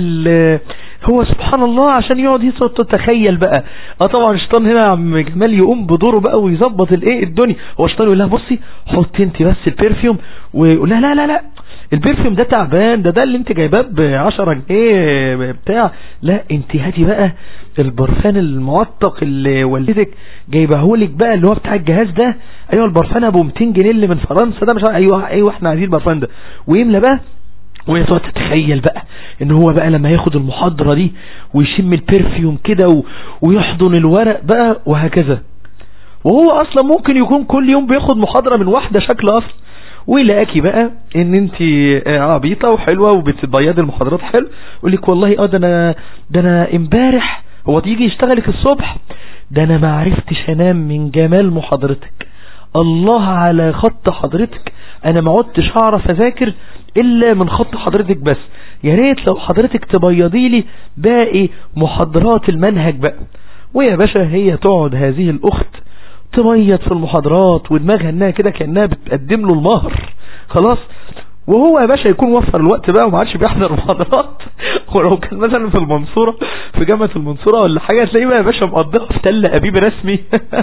هو سبحان الله عشان يقعد يصوت تتخيل بقى اه طبعا الشيطان هنا عم جمال يقوم بدوره بقى ويظبط الايه الدنيا هو الشيطان يقول لها بصي حطي انت بس البرفيوم ويقول لها لا لا لا البرفيوم ده تعبان ده ده اللي انت جايباه ب 10 جنيه بتاع لا انت هاتي بقى البرفان المعطق اللي والدتك جايبهولك بقى اللي هو بتاع الجهاز ده ايوه البرفان ابو 200 جنيه اللي من فرنسا ده مش عارف ايوه ايوه احنا عايزين البرفان ده ويملى بقى وهي تقعد تتخيل بقى ان هو بقى لما ياخد المحاضرة دي ويشم البرفيوم كده ويحضن الورق بقى وهكذا وهو اصلا ممكن يكون كل يوم بياخد محاضرة من واحدة شكل اصلا ويلاقي بقى ان انت عبيطة وحلوة وبتبيض المحاضرات حلو يقول لك والله اه ده انا ده انا امبارح هو تيجي يشتغلك الصبح ده انا ما عرفتش انام من جمال محاضرتك الله على خط حضرتك انا ما عدتش هعرف اذاكر الا من خط حضرتك بس يا ريت لو حضرتك تبيضي لي باقي محاضرات المنهج بقى ويا باشا هي تقعد هذه الاخت تبيض في المحاضرات ودماغها انها كده كانها بتقدم له المهر خلاص وهو يا باشا يكون وفر الوقت بقى وما عادش بيحضر محاضرات ولو كان مثلا في المنصورة في جامعة المنصورة ولا حاجة تلاقيه بقى يا باشا مقضيها في تل أبيب رسمي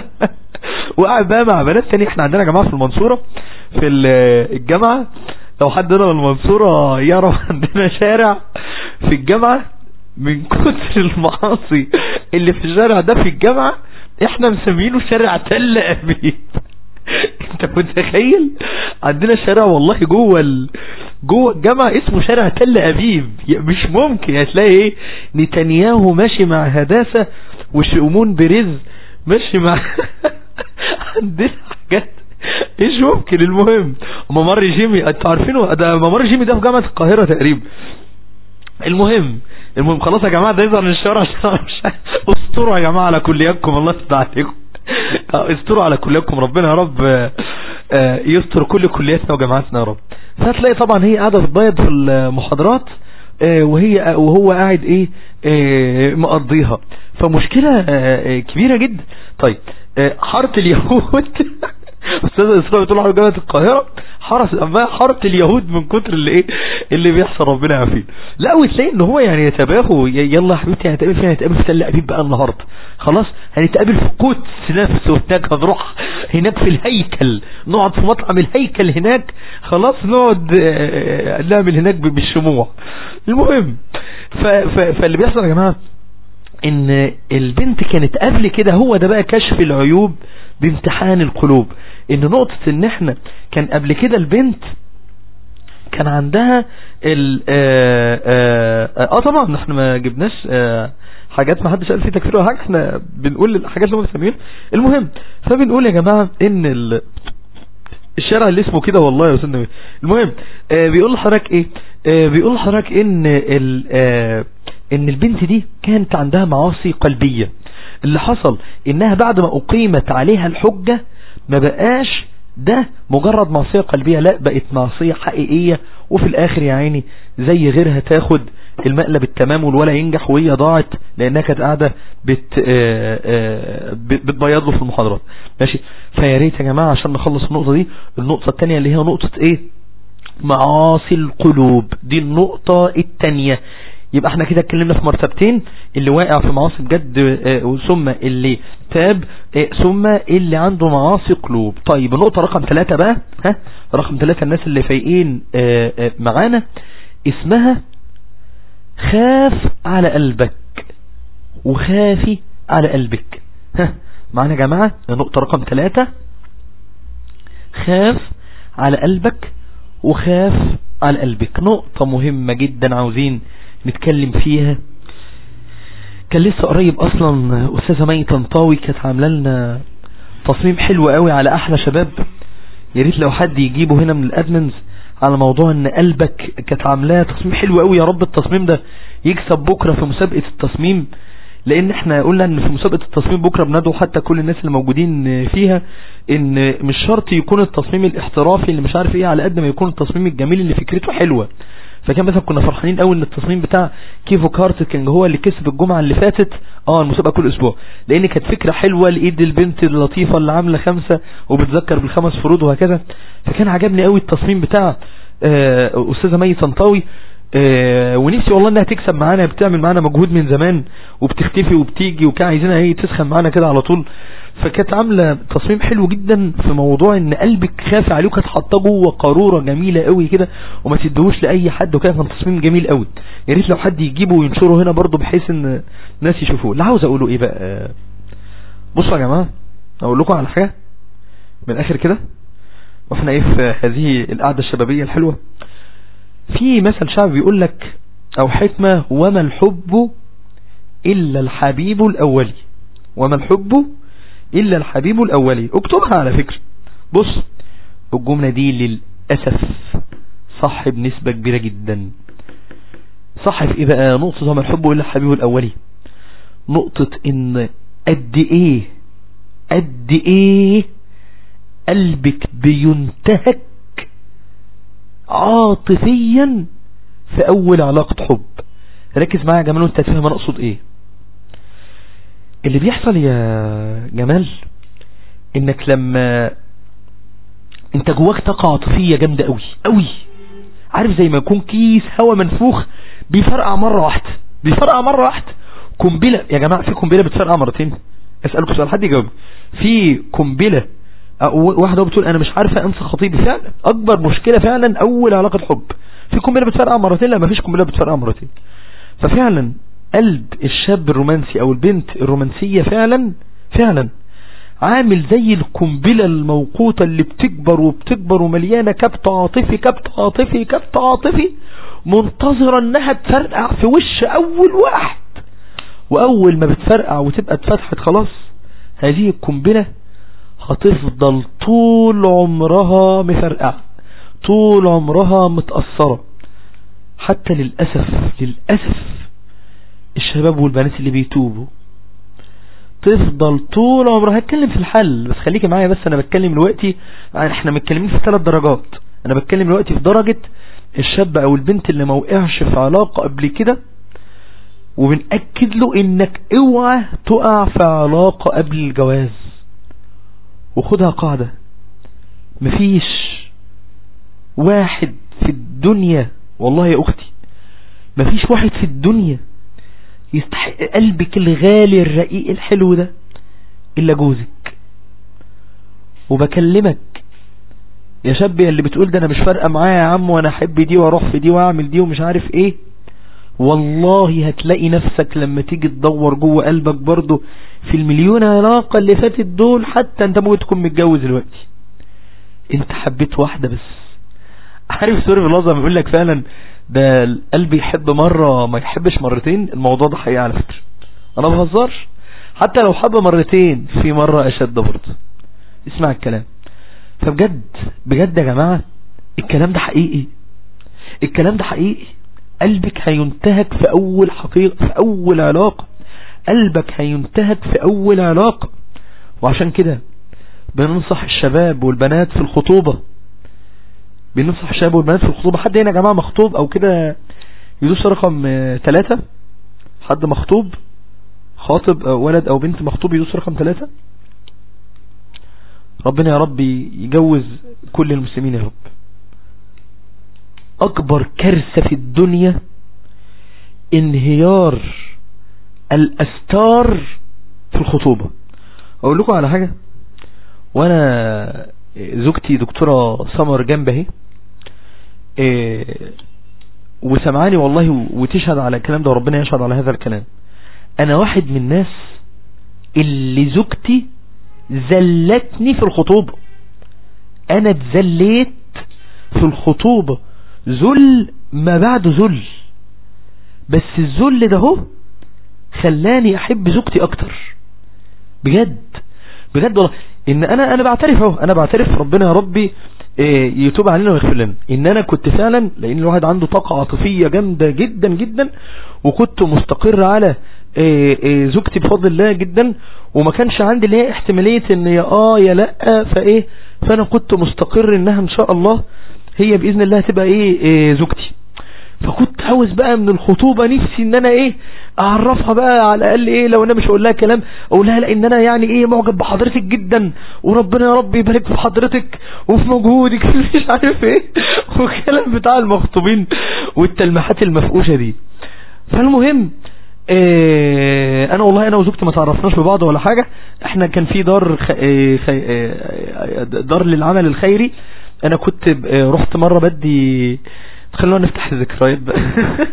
وقاعد بقى مع بنات تاني احنا عندنا جماعة في المنصورة في الجامعة لو حد هنا من المنصورة يعرف عندنا شارع في الجامعة من كتر المعاصي اللي في الشارع ده في الجامعة احنا مسمينه شارع تل أبيب انت متخيل عندنا شارع والله جوه ال... جوه الجامعة اسمه شارع تل ابيب مش ممكن هتلاقي ايه نتنياهو ماشي مع هداسة وشؤمون برز ماشي مع عندنا حاجات ايش ممكن المهم ممر جيمي انتوا عارفينه ده ممر جيمي ده في جامعة القاهرة تقريبا المهم المهم خلاص يا جماعة ده يظهر من الشارع عشان اسطروا يا جماعة على كلياتكم الله يستر عليكم استروا على كلياتكم ربنا يا رب يستر كل كلياتنا وجامعاتنا يا رب فهتلاقي طبعا هي قاعدة بتبيض في المحاضرات وهي وهو قاعد ايه مقضيها فمشكلة كبيرة جدا طيب حارة اليهود استاذ اسراء بتقول على جامعة القاهرة حرس اما حارة اليهود من كتر اللي ايه اللي بيحصل ربنا يعافينا لا وتلاقي ان هو يعني يتباهوا يلا يا حبيبتي هنتقابل فين هنتقابل في تل ابيب بقى النهارده خلاص هنتقابل في قدس نفسه هناك هنروح هناك في الهيكل نقعد في مطعم الهيكل هناك خلاص نقعد نعمل هناك بالشموع المهم فاللي بيحصل يا جماعه ان البنت كانت قبل كده هو ده بقى كشف العيوب بامتحان القلوب ان نقطة ان احنا كان قبل كده البنت كان عندها ال اه, آه, آه طبعا احنا ما جبناش اه حاجات ما حدش قال فيه تكفير ولا حاجة احنا بنقول الحاجات اللي هم بيسميها المهم فبنقول يا جماعة ان ال الشارع اللي اسمه كده والله يا استاذ المهم اه بيقول لحضرتك ايه اه بيقول لحضرتك ان ال اه ان البنت دي كانت عندها معاصي قلبية اللي حصل انها بعد ما اقيمت عليها الحجة ما بقاش ده مجرد معصية قلبية لا بقت معصية حقيقية وفي الاخر يا عيني زي غيرها تاخد المقلب التمام والولا ينجح وهي ضاعت لانها كانت قاعدة بت بتبيض له في المحاضرات ماشي فيا ريت يا جماعة عشان نخلص النقطة دي النقطة التانية اللي هي نقطة ايه معاصي القلوب دي النقطة التانية يبقى احنا كده اتكلمنا في مرتبتين اللي واقع في معاصي بجد اه ثم اللي تاب اه ثم اللي عنده معاصي قلوب طيب النقطة رقم ثلاثة بقى ها رقم ثلاثة الناس اللي فايقين اه معانا اسمها خاف على قلبك وخافي على قلبك ها معانا يا جماعة النقطة رقم ثلاثة خاف على قلبك وخاف على قلبك نقطة مهمة جدا عاوزين نتكلم فيها كان لسه قريب اصلا استاذة مي طنطاوي كانت عامله لنا تصميم حلو قوي على احلى شباب يا ريت لو حد يجيبه هنا من الادمنز على موضوع ان قلبك كانت عاملاه تصميم حلو قوي يا رب التصميم ده يكسب بكرة في مسابقة التصميم لان احنا قلنا ان في مسابقة التصميم بكرة بندعو حتى كل الناس اللي موجودين فيها ان مش شرط يكون التصميم الاحترافي اللي مش عارف ايه على قد ما يكون التصميم الجميل اللي فكرته حلوة فكان مثلا كنا فرحانين قوي ان التصميم بتاع كيفو كارتكنج هو اللي كسب الجمعة اللي فاتت اه المسابقة كل اسبوع لان كانت فكرة حلوة لايد البنت اللطيفة اللي عاملة خمسة وبتذكر بالخمس فروض وهكذا فكان عجبني قوي التصميم بتاع آه استاذة مي طنطاوي اه ونفسي والله انها تكسب معانا بتعمل معانا مجهود من زمان وبتختفي وبتيجي وكان عايزينها هي تسخن معانا كده على طول فكانت عامله تصميم حلو جدا في موضوع ان قلبك خاف عليه وكانت حاطاه جوه قاروره جميله قوي كده وما تديهوش لاي حد وكان كان تصميم جميل قوي يا ريت لو حد يجيبه وينشره هنا برضه بحيث ان الناس يشوفوه اللي عاوز اقوله ايه بقى بصوا يا جماعه اقول لكم على حاجه من الاخر كده واحنا ايه في هذه القعده الشبابيه الحلوه في مثل شعبي بيقول لك او حكمه وما الحب الا الحبيب الاولي وما الحب إلا الحبيب الأولي اكتبها على فكرة بص الجملة دي للأسف صح بنسبة كبيرة جدا صح في إيه بقى نقطة وما الحب إلا الحبيب الأولي نقطة إن قد إيه قد إيه قلبك بينتهك عاطفيا في أول علاقة حب ركز معايا يا جمال وانت هتفهم انا اقصد ايه اللي بيحصل يا جمال انك لما انت جواك طاقة عاطفية جامدة قوي قوي عارف زي ما يكون كيس هوا منفوخ بيفرقع مرة واحدة بيفرقع مرة واحدة قنبلة يا جماعة في قنبلة بتفرقع مرتين اسألكم سؤال حد يجاوب في قنبلة واحدة بتقول انا مش عارفة انسى خطيبي فعلا اكبر مشكلة فعلا اول علاقة حب في قنبلة بتفرقع مرتين لا مفيش قنبلة بتفرقع مرتين ففعلا قلب الشاب الرومانسي او البنت الرومانسية فعلا فعلا عامل زي القنبلة الموقوتة اللي بتكبر وبتكبر ومليانة كبت عاطفي كبت عاطفي كبت عاطفي منتظرة انها تفرقع في وش اول واحد واول ما بتفرقع وتبقى اتفتحت خلاص هذه القنبلة هتفضل طول عمرها مفرقعة طول عمرها متأثرة حتى للأسف للأسف الشباب والبنات اللي بيتوبوا تفضل طول عمرها هتكلم في الحل بس خليكي معايا بس انا بتكلم دلوقتي احنا متكلمين في ثلاث درجات انا بتكلم دلوقتي في درجة الشاب او البنت اللي ما وقعش في علاقة قبل كده وبنأكد له انك اوعى تقع في علاقة قبل الجواز وخدها قاعدة مفيش واحد في الدنيا والله يا اختي مفيش واحد في الدنيا يستحق قلبك الغالي الرقيق الحلو ده الا جوزك وبكلمك يا شاب اللي بتقول ده انا مش فارقه معايا يا عم وانا احب دي واروح في دي واعمل دي ومش عارف ايه والله هتلاقي نفسك لما تيجي تدور جوه قلبك برضه في المليون علاقة اللي فاتت دول حتى انت ممكن تكون متجوز دلوقتي انت حبيت واحدة بس عارف سوري بالله بيقول لك فعلا ده القلب يحب مرة ما يحبش مرتين الموضوع ده حقيقي على فكرة انا بهزرش حتى لو حب مرتين في مرة اشد برضه اسمع الكلام فبجد بجد يا جماعة الكلام ده حقيقي الكلام ده حقيقي قلبك هينتهك في اول حقيقة في اول علاقة قلبك هينتهك في اول علاقة وعشان كده بننصح الشباب والبنات في الخطوبة بننصح الشباب والبنات في الخطوبة حد هنا يا جماعة مخطوب او كده يدوس رقم ثلاثة حد مخطوب خاطب أو ولد او بنت مخطوب يدوس رقم ثلاثة ربنا يا رب يجوز كل المسلمين يا رب اكبر كارثة في الدنيا انهيار الاستار في الخطوبة اقول لكم على حاجة وانا زوجتي دكتورة سمر جنبه اهي إيه وسمعاني والله وتشهد على الكلام ده وربنا يشهد على هذا الكلام انا واحد من الناس اللي زوجتي زلتني في الخطوبة انا اتزليت في الخطوبة ذل ما بعده ذل بس الذل ده هو خلاني احب زوجتي اكتر بجد بجد والله ان انا انا بعترف اهو انا بعترف ربنا يا ربي إيه يتوب علينا ويغفر لنا ان انا كنت فعلا لان الواحد عنده طاقة عاطفية جامدة جدا جدا وكنت مستقر على إيه إيه زوجتي بفضل الله جدا وما كانش عندي اللي هي احتمالية ان يا اه يا لا فايه فانا كنت مستقر انها ان شاء الله هي باذن الله هتبقى ايه, إيه زوجتي فكنت عاوز بقى من الخطوبة نفسي ان انا ايه اعرفها بقى على الاقل ايه لو انا مش هقول لها كلام اقول لها لا ان انا يعني ايه معجب بحضرتك جدا وربنا يا رب يبارك في حضرتك وفي مجهودك مش عارف ايه والكلام بتاع المخطوبين والتلميحات المفقوشة دي فالمهم إيه انا والله انا وزوجتي ما تعرفناش ببعض ولا حاجة احنا كان في دار خ... إيه خ... إيه دار للعمل الخيري انا كنت رحت مرة بدي خلونا نفتح الذكريات بقى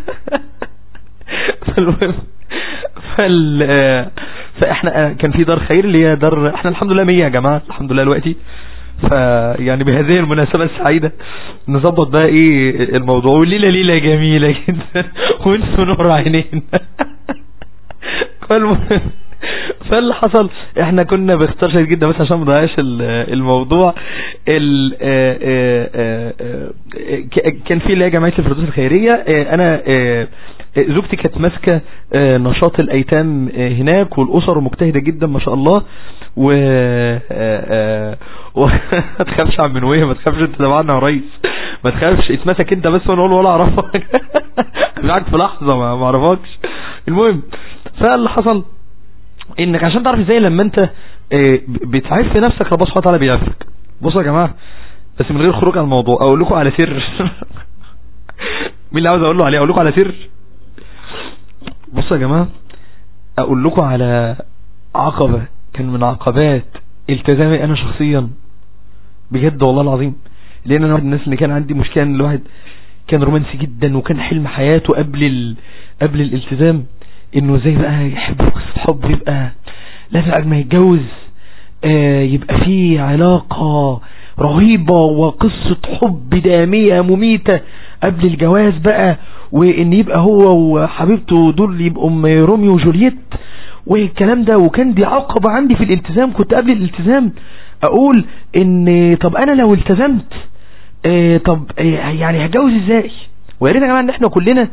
فالمهم فال فاحنا كان في دار خير اللي هي دار احنا الحمد لله 100 يا جماعه الحمد لله دلوقتي فيعني بهذه المناسبة السعيدة نظبط بقى ايه الموضوع والليلة ليلة جميلة جدا وانتوا نور عينين فالمهم فاللي حصل احنا كنا باختار شديد جدا بس عشان ما نضيعش الموضوع ال كان في اللي هي جمعيه الفردوس الخيريه انا زوجتي كانت ماسكه نشاط الايتام هناك والاسر مجتهده جدا ما شاء الله و ما تخافش عن منويه ما تخافش انت تبعنا يا ريس ما تخافش اتمسك انت بس وانا اقول ولا اعرفك معاك في لحظه ما اعرفكش المهم فاللي حصل انك عشان تعرف ازاي لما انت بتعرف في نفسك ربنا سبحانه وتعالى بيعرفك بصوا يا جماعه بس من غير خروج عن الموضوع اقول لكم على سر مين اللي عاوز اقول له عليه اقول لكم على سر بصوا يا جماعه اقول لكم على عقبه كان من عقبات التزامي انا شخصيا بجد والله العظيم لان انا واحد من الناس اللي كان عندي مشكله ان الواحد كان رومانسي جدا وكان حلم حياته قبل ال... قبل الالتزام انه زي بقى يحب قصة حب يبقى لازم قبل ما يتجوز آه يبقى فيه علاقة رهيبة وقصة حب دامية مميتة قبل الجواز بقى وان يبقى هو وحبيبته دول يبقوا روميو وجولييت والكلام ده وكان دي عقبة عندي في الالتزام كنت قبل الالتزام اقول ان طب انا لو التزمت آه طب آه يعني هتجوز ازاي ويا ريت يا جماعه ان احنا كلنا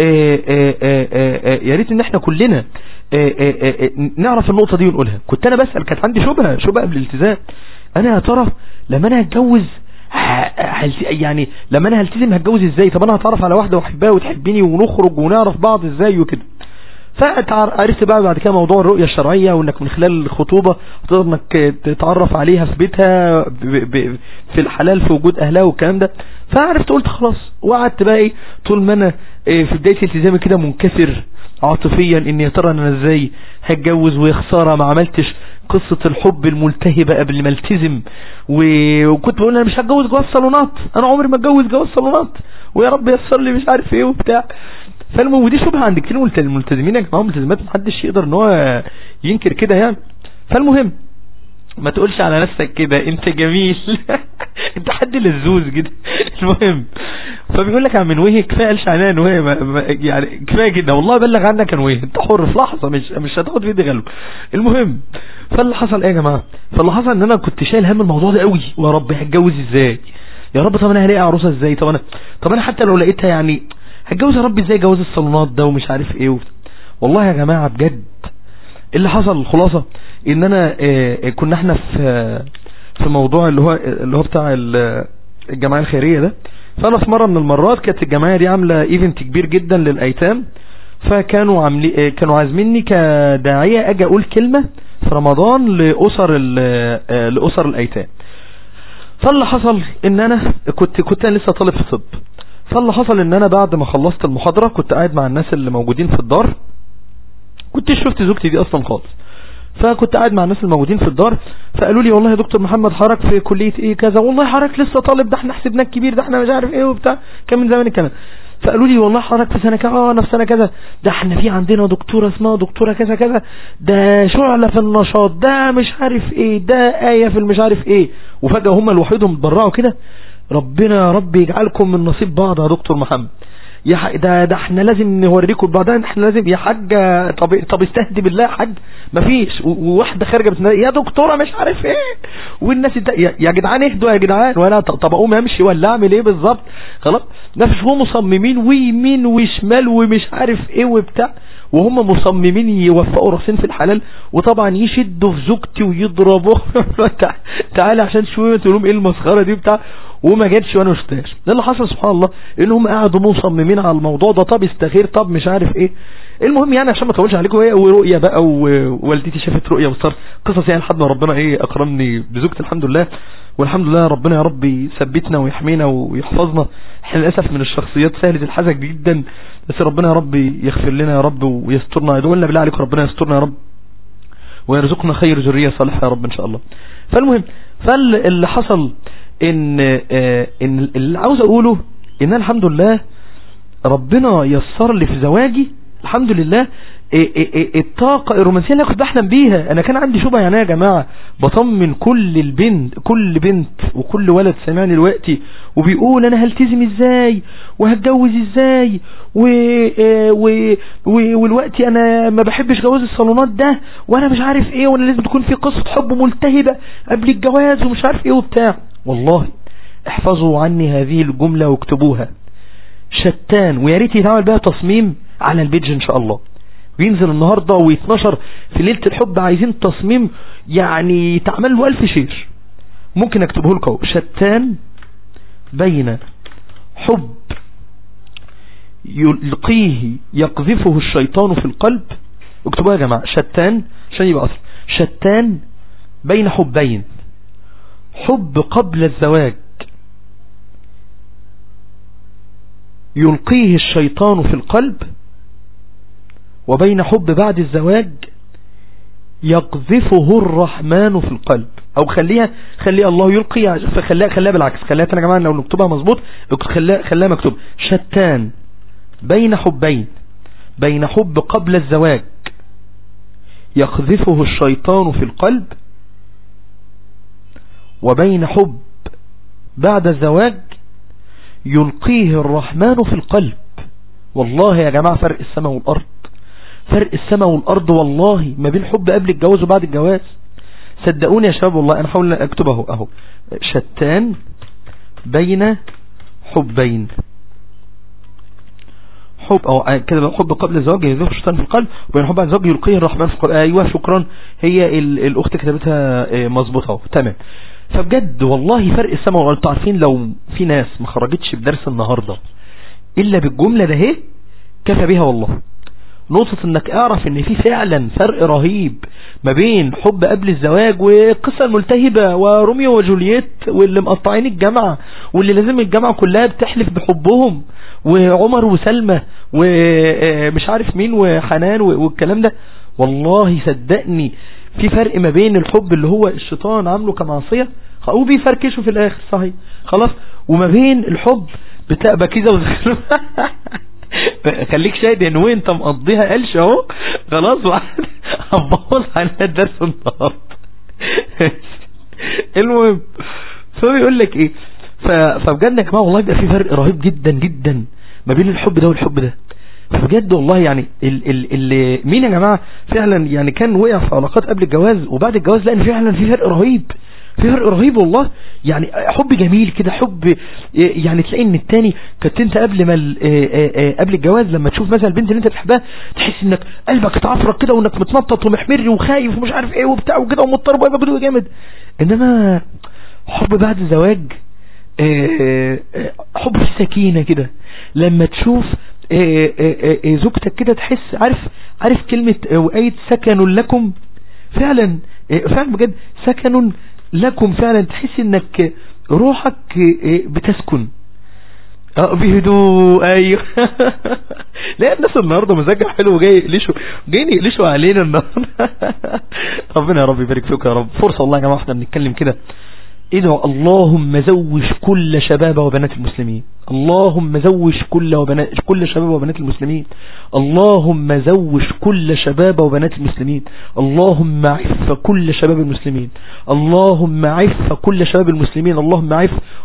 يا ريت ان احنا كلنا نعرف النقطة دي ونقولها كنت انا بسأل كانت عندي شبهة شبهة قبل الالتزام انا يا ترى لما انا هتجوز يعني لما انا هلتزم هتجوز ازاي طب انا هتعرف على واحدة واحبها وتحبني ونخرج ونعرف بعض ازاي وكده فعرفت بقى بعد كده موضوع الرؤية الشرعية وانك من خلال الخطوبة تقدر انك تتعرف عليها في بيتها في الحلال في وجود اهلها والكلام ده فعرفت قلت خلاص وقعدت بقى ايه طول ما انا في بداية التزامي كده منكسر عاطفيا ان يا ترى انا ازاي هتجوز ويا خساره ما عملتش قصة الحب الملتهبة قبل ما التزم وكنت بقول انا مش هتجوز جواز صالونات انا عمري ما اتجوز جواز صالونات ويا رب ييسر لي مش عارف ايه وبتاع فالمهم ودي شبهه عند كتير الملتزمين يا جماعه ملتزمات محدش يقدر ان هو ينكر كده يعني فالمهم ما تقولش على نفسك كده انت جميل انت حد لزوز كده المهم فبيقول لك عم نويه كفايه قالش علينا نويه يعني كفايه كده والله بلغ عنك نويه انت حر في لحظه مش مش هتاخد في ايدي غلو المهم فاللي حصل ايه يا جماعه فاللي حصل ان انا كنت شايل هم الموضوع ده قوي ويا رب هتجوز ازاي يا رب طب انا هلاقي عروسه ازاي طب انا طب انا حتى لو لقيتها يعني هتجوز يا رب ازاي جواز الصالونات ده ومش عارف ايه وبتاع. والله يا جماعه بجد اللي حصل الخلاصه ان انا اه كنا احنا في في موضوع اللي هو اللي هو بتاع الجمعيه الخيريه ده فانا في مره من المرات كانت الجمعيه دي عامله ايفنت كبير جدا للايتام فكانوا عاملين كانوا عازميني كداعيه اجي اقول كلمه في رمضان لاسر لاسر الايتام فاللي حصل ان انا كنت كنت انا لسه طالب في طب فاللي حصل ان انا بعد ما خلصت المحاضره كنت قاعد مع الناس اللي موجودين في الدار كنت شفت زوجتي دي اصلا خالص فكنت قاعد مع الناس الموجودين في الدار فقالوا لي والله يا دكتور محمد حضرتك في كلية ايه كذا والله حضرتك لسه طالب ده احنا حسبناك كبير ده احنا مش عارف ايه وبتاع كان من زمان الكلام فقالوا لي والله حضرتك في سنة كذا اه انا في سنة كذا ده احنا في عندنا دكتورة اسمها دكتورة كذا كذا ده شعلة في النشاط ده مش عارف ايه ده آية في المش عارف ايه وفجأة هم لوحدهم اتبرعوا كده ربنا يا رب يجعلكم من نصيب بعض يا دكتور محمد يا ح... ده ده احنا لازم نوريكم بعدين احنا لازم يا حاج طب طب استهدي بالله يا حاج مفيش وواحده خارجه بتنا... يا دكتوره مش عارف ايه والناس الد... يا... يا جدعان اهدوا يا جدعان وانا طب اقوم امشي ولا اعمل ايه بالظبط خلاص نفس هو مصممين ويمين وشمال ومش عارف ايه وبتاع وهم مصممين يوفقوا راسين في الحلال وطبعا يشدوا في زوجتي ويضربوا تعالى عشان شويه تقول لهم ايه المسخره دي بتاع وما جاتش وانا شفتهاش ده اللي حصل سبحان الله انهم قعدوا مصممين على الموضوع ده طب استغير طب مش عارف ايه المهم يعني عشان ما اطولش عليكم ايه ورؤيه بقى ووالدتي شافت رؤيه وصار قصص يعني لحد ما ربنا ايه اكرمني بزوجتي الحمد لله والحمد لله ربنا يا رب يثبتنا ويحمينا ويحفظنا احنا للاسف من الشخصيات سهله الحزق جدا بس ربنا يا رب يغفر لنا يا رب ويسترنا يدعو لنا بالله عليكم ربنا يسترنا يا رب ويرزقنا خير ذريه صالحه يا رب ان شاء الله فالمهم فاللي حصل ان اه ان اللي عاوز اقوله ان الحمد لله ربنا يسر لي في زواجي الحمد لله الطاقة الرومانسية اللي كنت بحلم بيها انا كان عندي شبهة يعني يا جماعة بطمن كل البنت كل بنت وكل ولد سمعني دلوقتي وبيقول انا هلتزم ازاي وهتجوز ازاي و... و... و... والوقت انا ما بحبش جواز الصالونات ده وانا مش عارف ايه وانا لازم تكون في قصة حب ملتهبة قبل الجواز ومش عارف ايه وبتاع والله احفظوا عني هذه الجملة واكتبوها شتان ويا ريت يتعمل بها تصميم على البيج ان شاء الله وينزل النهاردة ويتنشر في ليلة الحب عايزين تصميم يعني تعمل له الف شير ممكن اكتبه لكم شتان بين حب يلقيه يقذفه الشيطان في القلب اكتبوها يا جماعة شتان عشان يبقى اصل شتان بين حبين حب قبل الزواج يلقيه الشيطان في القلب وبين حب بعد الزواج يقذفه الرحمن في القلب او خليها خليها الله يلقي فخليها خليها بالعكس خليها يا جماعه لو نكتبها مظبوط خليها خليها مكتوب شتان بين حبين بين حب قبل الزواج يقذفه الشيطان في القلب وبين حب بعد الزواج يلقيه الرحمن في القلب والله يا جماعة فرق السماء والأرض فرق السماء والأرض والله ما بين حب قبل الجواز وبعد الجواز صدقوني يا شباب والله أنا حاول أكتب أهو أهو شتان بين حبين حب أو كده حب قبل الزواج يذوق الشيطان في القلب وبين حب بعد الزواج يلقيه الرحمن في القلب أيوة شكرا هي الأخت كتبتها مظبوطة تمام فبجد والله فرق السماء والأرض انتوا عارفين لو في ناس ما خرجتش بدرس النهاردة إلا بالجملة ده هي كفى بها والله نقطة انك اعرف ان في فعلا فرق رهيب ما بين حب قبل الزواج والقصة الملتهبة وروميو وجولييت واللي مقطعين الجامعة واللي لازم الجامعة كلها بتحلف بحبهم وعمر وسلمى ومش عارف مين وحنان والكلام ده والله صدقني في فرق ما بين الحب اللي هو الشيطان عامله كمعصية وبيفركشه في الاخر صحيح خلاص وما بين الحب بتاع بكيزة خليك شاهد ان وانت مقضيها قلش اهو خلاص وقعد هبوظ على الدرس النهارده المهم فبيقول لك ايه فبجد يا جماعه والله بيبقى في فرق رهيب جدا جدا ما بين الحب ده والحب ده فبجد والله يعني ال ال ال مين يا جماعه فعلا يعني كان وقع في علاقات قبل الجواز وبعد الجواز لان فعلا في فرق رهيب في فرق رهيب والله يعني حب جميل كده حب يعني تلاقي ان التاني كنت انت قبل ما قبل الجواز لما تشوف مثلا البنت اللي انت بتحبها تحس انك قلبك اتعفرك كده وانك متنطط ومحمر وخايف ومش عارف ايه وبتاع وكده ومضطرب وقلبك جامد انما حب بعد الزواج حب في سكينة كده لما تشوف زوجتك كده تحس عارف عارف كلمة وآية سكن لكم فعلا فعلا بجد سكن لكم فعلا تحس انك روحك بتسكن اه بهدوء ايوه لا الناس النهارده مزاجها حلو جاي ليشوا جايين يقلشوا علينا النهارده ربنا يا رب يبارك فيكم يا رب فرصه والله يا جماعه احنا بنتكلم كده ادعوا اللهم زوج كل شباب وبنات المسلمين اللهم زوج كل وبنات كل شباب وبنات المسلمين اللهم زوج كل شباب وبنات المسلمين اللهم عف كل شباب المسلمين اللهم عف كل شباب المسلمين اللهم عف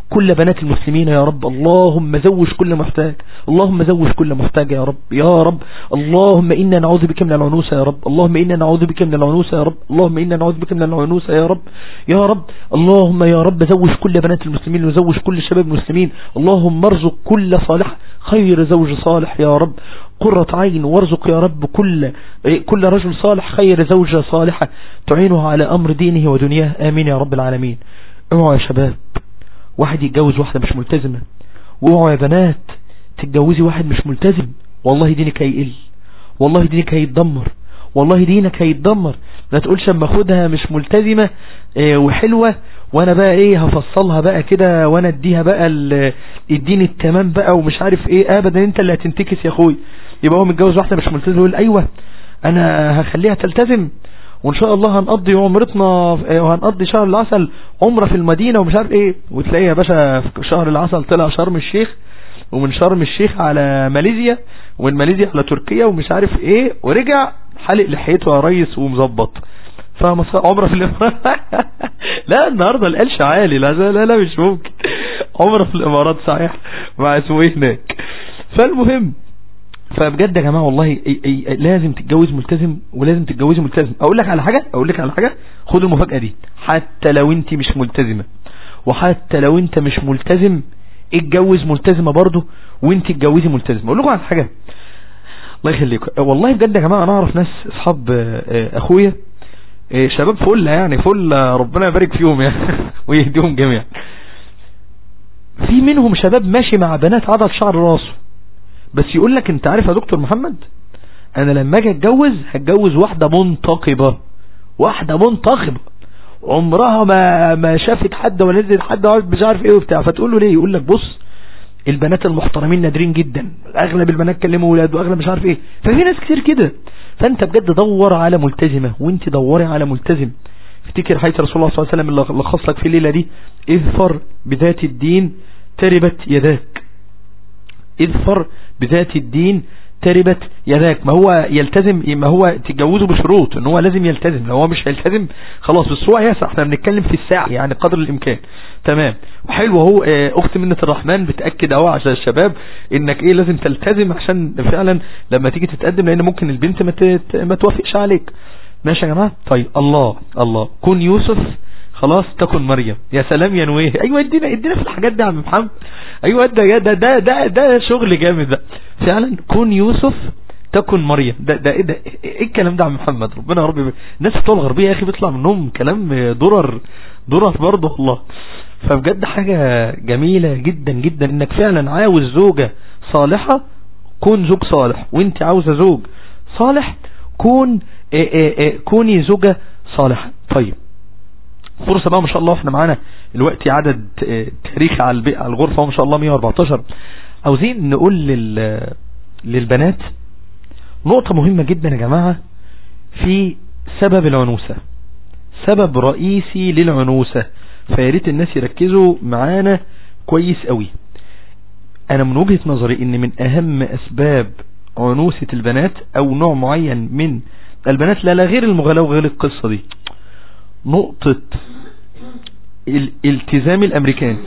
كل بنات المسلمين يا رب اللهم زوج كل محتاج اللهم زوج كل محتاج يا رب يا رب اللهم إنا نعوذ بك من العنوسة يا رب اللهم إنا نعوذ بك من العنوسة يا رب اللهم إنا نعوذ بك من العنوسة يا رب يا رب اللهم يا رب زوج كل بنات المسلمين وزوج كل شباب المسلمين اللهم ارزق كل صالح خير زوج صالح يا رب قرة عين وارزق يا رب كل كل رجل صالح خير زوجة صالحة تعينه على أمر دينه ودنياه آمين يا رب العالمين اوعوا يا شباب واحد يتجوز واحدة مش ملتزمة واوعوا يا بنات تتجوزي واحد مش ملتزم والله دينك هيقل والله دينك هيتدمر والله دينك هيتدمر ما تقولش اما اخدها مش ملتزمة اه وحلوة وانا بقى ايه هفصلها بقى كده وانا اديها بقى الدين التمام بقى ومش عارف ايه ابدا انت اللي هتنتكس يا اخوي يبقى هو متجوز واحدة مش ملتزمة يقول ايوه انا هخليها تلتزم وان شاء الله هنقضي عمرتنا وهنقضي شهر العسل عمرة في المدينة ومش عارف ايه وتلاقي يا باشا في شهر العسل طلع شرم الشيخ ومن شرم الشيخ على ماليزيا ومن ماليزيا على تركيا ومش عارف ايه ورجع حلق لحيته يا ريس ومظبط فاهم عمرة في الامارات لا النهاردة القلش عالي لا لا لا مش ممكن عمرة في الامارات صحيح مع اسمه ايه هناك فالمهم فبجد يا جماعة والله اي اي لازم تتجوز ملتزم ولازم تتجوزي ملتزم اقول لك على حاجة اقول لك على حاجة خد المفاجأة دي حتى لو انت مش ملتزمة وحتى لو انت مش ملتزم اتجوز ملتزمة برضه وانت اتجوزي ملتزمة اقول لكم على حاجة الله يخليكم والله بجد يا جماعة انا اعرف ناس اصحاب اخويا شباب فل يعني فل ربنا يبارك فيهم يعني ويهديهم جميعا في منهم شباب ماشي مع بنات عضل شعر راسه بس يقول لك انت عارف يا دكتور محمد انا لما اجي اتجوز هتجوز واحدة منتقبة واحدة منتقبة عمرها ما ما شافت حد ولا نزلت حد مش عارف ايه وبتاع فتقول له ليه يقول لك بص البنات المحترمين نادرين جدا اغلب البنات كلموا ولاد واغلب مش عارف ايه ففي ناس كتير كده فانت بجد دور على ملتزمة وانت دوري على ملتزم افتكر حيث رسول الله صلى الله عليه وسلم اللي لخص لك في الليلة دي اظفر بذات الدين تربت يداك اظفر بذات الدين تربت يداك ما هو يلتزم ما هو تتجوزه بشروط ان هو لازم يلتزم لو هو مش هيلتزم خلاص بس هو يسع احنا بنتكلم في الساعة يعني قدر الامكان تمام وحلو اهو اخت منة الرحمن بتأكد اهو عشان الشباب انك ايه لازم تلتزم عشان فعلا لما تيجي تتقدم لان ممكن البنت ما, ما توافقش عليك ماشي يا جماعة طيب الله الله كون يوسف خلاص تكن مريم يا سلام يا نويه ايوه ادينا ادينا في الحاجات دي يا عم محمد ايوه ده ده ده ده, ده شغل جامد ده فعلا كون يوسف تكن مريم ده ده ايه ده ايه الكلام ده يا عم محمد ربنا يا رب الناس بتوع الغربيه يا اخي بيطلع منهم كلام درر درر برضه الله فبجد حاجه جميله جدا جدا انك فعلا عاوز زوجه صالحه كون زوج صالح وانت عاوزه زوج صالح كون ايه ايه ايه كوني زوجه صالحه طيب فرصة بقى ما شاء الله احنا معانا الوقت عدد تاريخي على على الغرفة وما شاء الله 114 عاوزين نقول لل للبنات نقطة مهمة جدا يا جماعة في سبب العنوسة سبب رئيسي للعنوسة فياريت الناس يركزوا معانا كويس قوي انا من وجهة نظري ان من اهم اسباب عنوسة البنات او نوع معين من البنات لا لا غير المغالاة وغير القصة دي نقطة الالتزام الامريكاني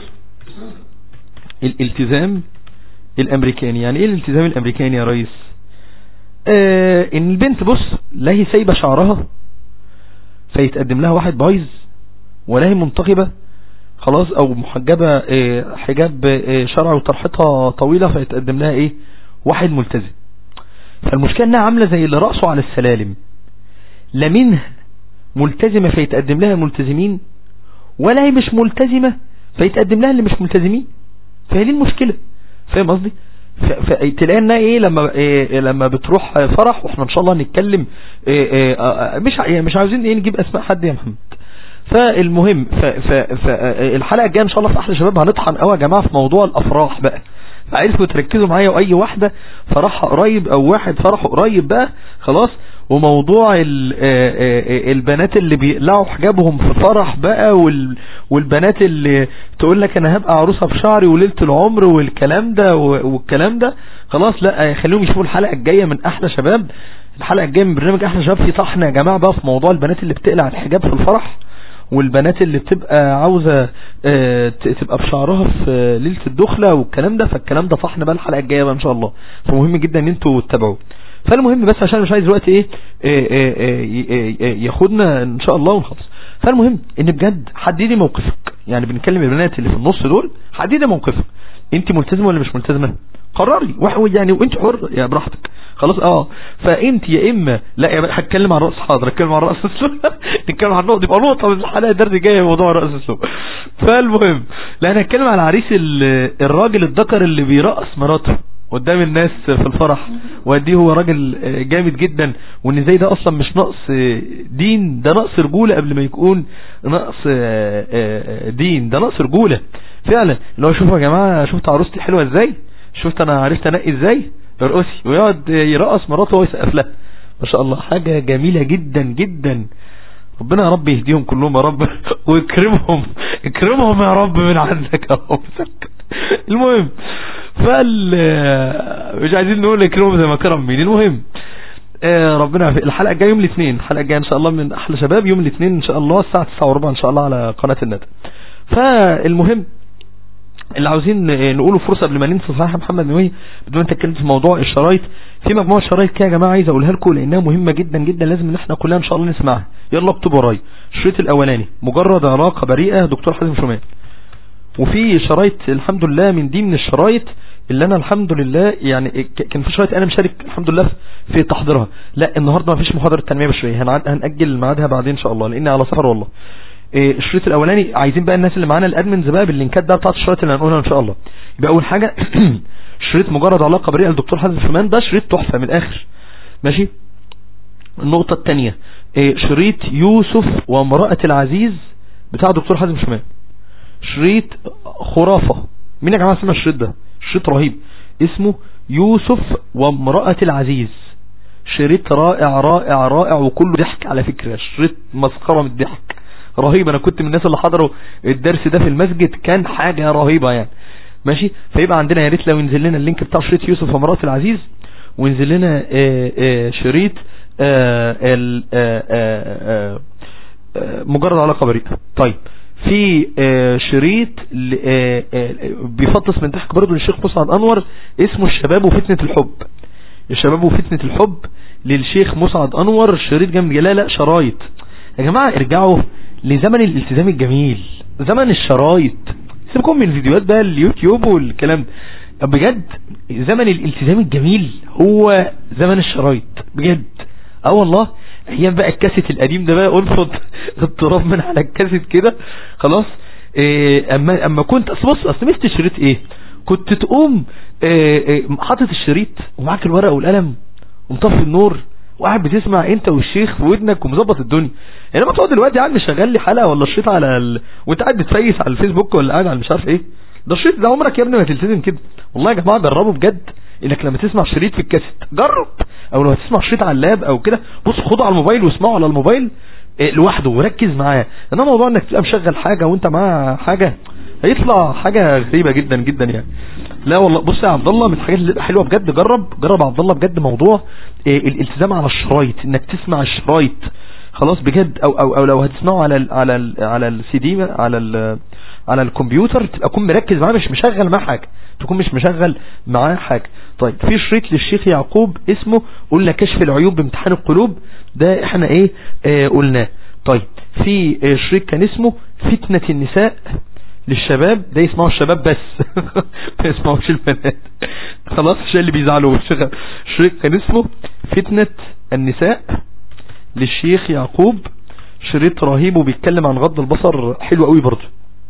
الالتزام الامريكاني يعني ايه الالتزام الامريكاني يا ريس آه ان البنت بص لا هي سايبة شعرها فيتقدم لها واحد بايظ ولا هي منتقبة خلاص او محجبة آه حجاب آه شرع وطرحتها طويلة فيتقدم لها ايه واحد ملتزم فالمشكلة انها عاملة زي اللي رأسه على السلالم لا منها ملتزمة فيتقدم لها ملتزمين ولا هي مش ملتزمة فيتقدم لها اللي مش ملتزمين فهي دي المشكلة فاهم قصدي تلاقي انها ايه لما إيه لما بتروح فرح واحنا ان شاء الله هنتكلم إيه إيه مش يعني مش عاوزين ايه نجيب اسماء حد يا محمد فالمهم فالحلقه الجايه ان شاء الله في احلى شباب هنطحن قوي يا جماعه في موضوع الافراح بقى عايزكم تركزوا معايا واي واحده فرحها قريب او واحد فرحه قريب بقى خلاص وموضوع البنات اللي بيقلعوا حجابهم في فرح بقى والبنات اللي تقول لك انا هبقى عروسة في شعري وليلة العمر والكلام ده والكلام ده خلاص لا خليهم يشوفوا الحلقة الجاية من احلى شباب الحلقة الجاية من برنامج احلى شباب في طحن يا جماعة بقى في موضوع البنات اللي بتقلع الحجاب في الفرح والبنات اللي بتبقى عاوزة آه، ت- تبقى بشعرها في ليلة الدخلة والكلام ده فالكلام ده طحن بقى الحلقة الجاية بقى ان شاء الله فمهم جدا ان انتوا تتابعوه فالمهم بس عشان مش عايز الوقت ايه آه، آه، آه، ي- آه، ياخدنا ان شاء الله ونخلص فالمهم ان بجد حددي موقفك يعني بنتكلم البنات اللي في النص دول حددي موقفك انت ملتزمه ولا مش ملتزمه قرري واحد يعني وانت حر يا براحتك خلاص اه فانت يا اما لا يا بقى هتكلم عن راس حاضر اتكلم عن راس السوق نتكلم عن نقطه يبقى نقطه من الحلقه الدرس جايه موضوع راس السوق فالمهم لا انا هتكلم على عريس ال- الراجل الذكر اللي بيرقص مراته قدام الناس في الفرح وقد هو راجل آه، جامد جدا وان زي ده اصلا مش نقص آه، دين ده نقص رجولة قبل ما يكون نقص آه، آه، دين ده نقص رجولة فعلا اللي هو شوفوا يا جماعة شفت عروستي حلوة ازاي شفت انا عرفت انقي ازاي ارقصي ويقعد يرقص مراته وهو يسقف لها ما شاء الله حاجة جميلة جدا جدا ربنا يا رب يهديهم كلهم يا رب ويكرمهم اكرمهم يا رب من عندك يا رب المهم فال مش عايزين نقول اكرمهم زي ما كرم مين المهم آه، ربنا يعافيك. الحلقه الجايه يوم الاثنين الحلقه الجايه ان شاء الله من احلى شباب يوم الاثنين ان شاء الله الساعه 9 وربع ان شاء الله على قناه الندى فالمهم اللي عاوزين نقوله فرصة قبل ما ننسى صحيح محمد نووي بدون انت اتكلمت في موضوع الشرايط في مجموعة شرايط كده يا جماعة عايز اقولها لكم لانها مهمة جدا جدا لازم ان احنا كلنا ان شاء الله نسمعها يلا اكتبوا ورايا الشريط الاولاني مجرد علاقة بريئة دكتور حازم شمال وفي شرايط الحمد لله من دي من الشرايط اللي انا الحمد لله يعني ك- كان في شرايط انا مشارك الحمد لله في تحضيرها لا النهارده ما فيش محاضره تنميه بشريه هنعد- هنأجل ميعادها بعدين ان شاء الله لاني على سفر والله إيه، الشريط الاولاني عايزين بقى الناس اللي معانا الادمنز بقى باللينكات ده بتاعت الشرايط اللي هنقولها ان شاء الله يبقى اول حاجه شريط مجرد علاقه بريئه للدكتور حازم شمال ده شريط تحفه من الاخر ماشي النقطه الثانيه شريط يوسف وامراه العزيز بتاع دكتور حازم شمال شريط خرافة مين يا جماعة سمع الشريط ده شريط رهيب اسمه يوسف وامرأة العزيز شريط رائع رائع رائع وكله ضحك على فكرة شريط مسخرة من الضحك رهيب انا كنت من الناس اللي حضروا الدرس ده في المسجد كان حاجة رهيبة يعني ماشي فيبقى عندنا يا ريت لو ينزل لنا اللينك بتاع شريط يوسف وامرأة العزيز وينزل لنا آه، آه، شريط آه، ال- آه، آه، آه، آه، مجرد علاقة بريئة طيب في آه، شريط ل- آه، آه، بيفطس من ضحك برضه للشيخ مسعد انور اسمه الشباب وفتنة الحب الشباب وفتنة الحب للشيخ مسعد انور شريط جامد لا لا شرايط يا جماعة ارجعوا لزمن الالتزام الجميل زمن الشرايط سيبكم من الفيديوهات بقى اليوتيوب والكلام ده بجد زمن الالتزام الجميل هو زمن الشرايط بجد اه والله ايام بقى الكاسيت القديم ده بقى انفض التراب من على الكاسيت كده خلاص إيه اما اما كنت اصل بص اصل مست الشريط ايه كنت تقوم إيه إيه حاطط الشريط ومعاك الورقه والقلم ومطفي النور وقاعد بتسمع انت والشيخ في ودنك ومظبط الدنيا انما تقعد دلوقتي قاعد مشغل لي حلقه ولا شريط على ال... وانت قاعد بتفيس على الفيسبوك ولا قاعد على مش عارف ايه ده الشريط ده عمرك يا ابني ما تلتزم كده والله يا جماعه جربوا بجد انك لما تسمع شريط في الكاسيت جرب او لما تسمع شريط على اللاب او كده بص خده على الموبايل واسمعه على الموبايل إيه، لوحده وركز معاه انما موضوع انك تبقى مشغل حاجه وانت معاه حاجه هيطلع حاجه غريبه جدا جدا يعني لا والله بص يا عبد الله من الحاجات اللي بتبقى حلوه بجد جرب جرب يا عبد الله بجد موضوع إيه الالتزام على الشرايط انك تسمع الشرايط خلاص بجد او او او لو هتسمعه على ال على ال على السي دي على ال على الكمبيوتر تبقى تكون مركز معاه مش مشغل معاه حاجه تكون مش مشغل معاه حاجه طيب في شريط للشيخ يعقوب اسمه قلنا كشف العيوب بامتحان القلوب ده احنا ايه آه قلناه طيب في آه شريط كان اسمه فتنة النساء للشباب ده يسمعوا الشباب بس ما يسمعوش البنات خلاص عشان اللي بيزعلوا شريط كان اسمه فتنة النساء للشيخ يعقوب شريط رهيب وبيتكلم عن غض البصر حلو قوي برضه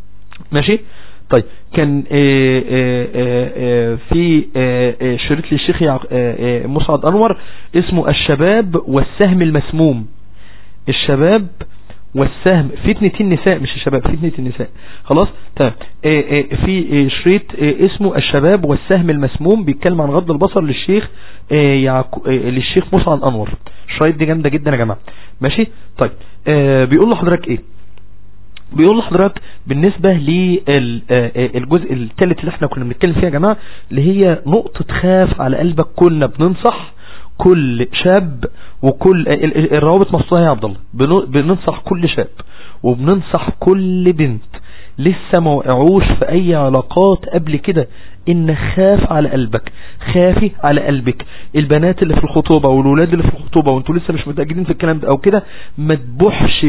ماشي طيب كان آه، آه، آه، آه، في آه، آه، شريط للشيخ يعق- آه، آه، مسعد انور اسمه الشباب والسهم المسموم الشباب والسهم فتنة النساء مش الشباب فتنة النساء خلاص تمام آه، آه، في آه، شريط آه، اسمه الشباب والسهم المسموم بيتكلم عن غض البصر للشيخ آه، يعقو- آه، للشيخ مسعد انور الشرايط دي جامده جدا يا جماعه ماشي طيب آه، بيقول لحضرتك ايه بيقول لحضرتك بالنسبة للجزء الثالث اللي احنا كنا بنتكلم فيه يا جماعة اللي هي نقطة خاف على قلبك كنا بننصح كل شاب وكل الروابط مفتوحة يا عبد الله بننصح كل شاب وبننصح كل بنت لسه ما وقعوش في اي علاقات قبل كده ان خاف على قلبك خافي على قلبك البنات اللي في الخطوبة والولاد اللي في الخطوبة وانتوا لسه مش متأكدين في الكلام ده او كده ما تبوحش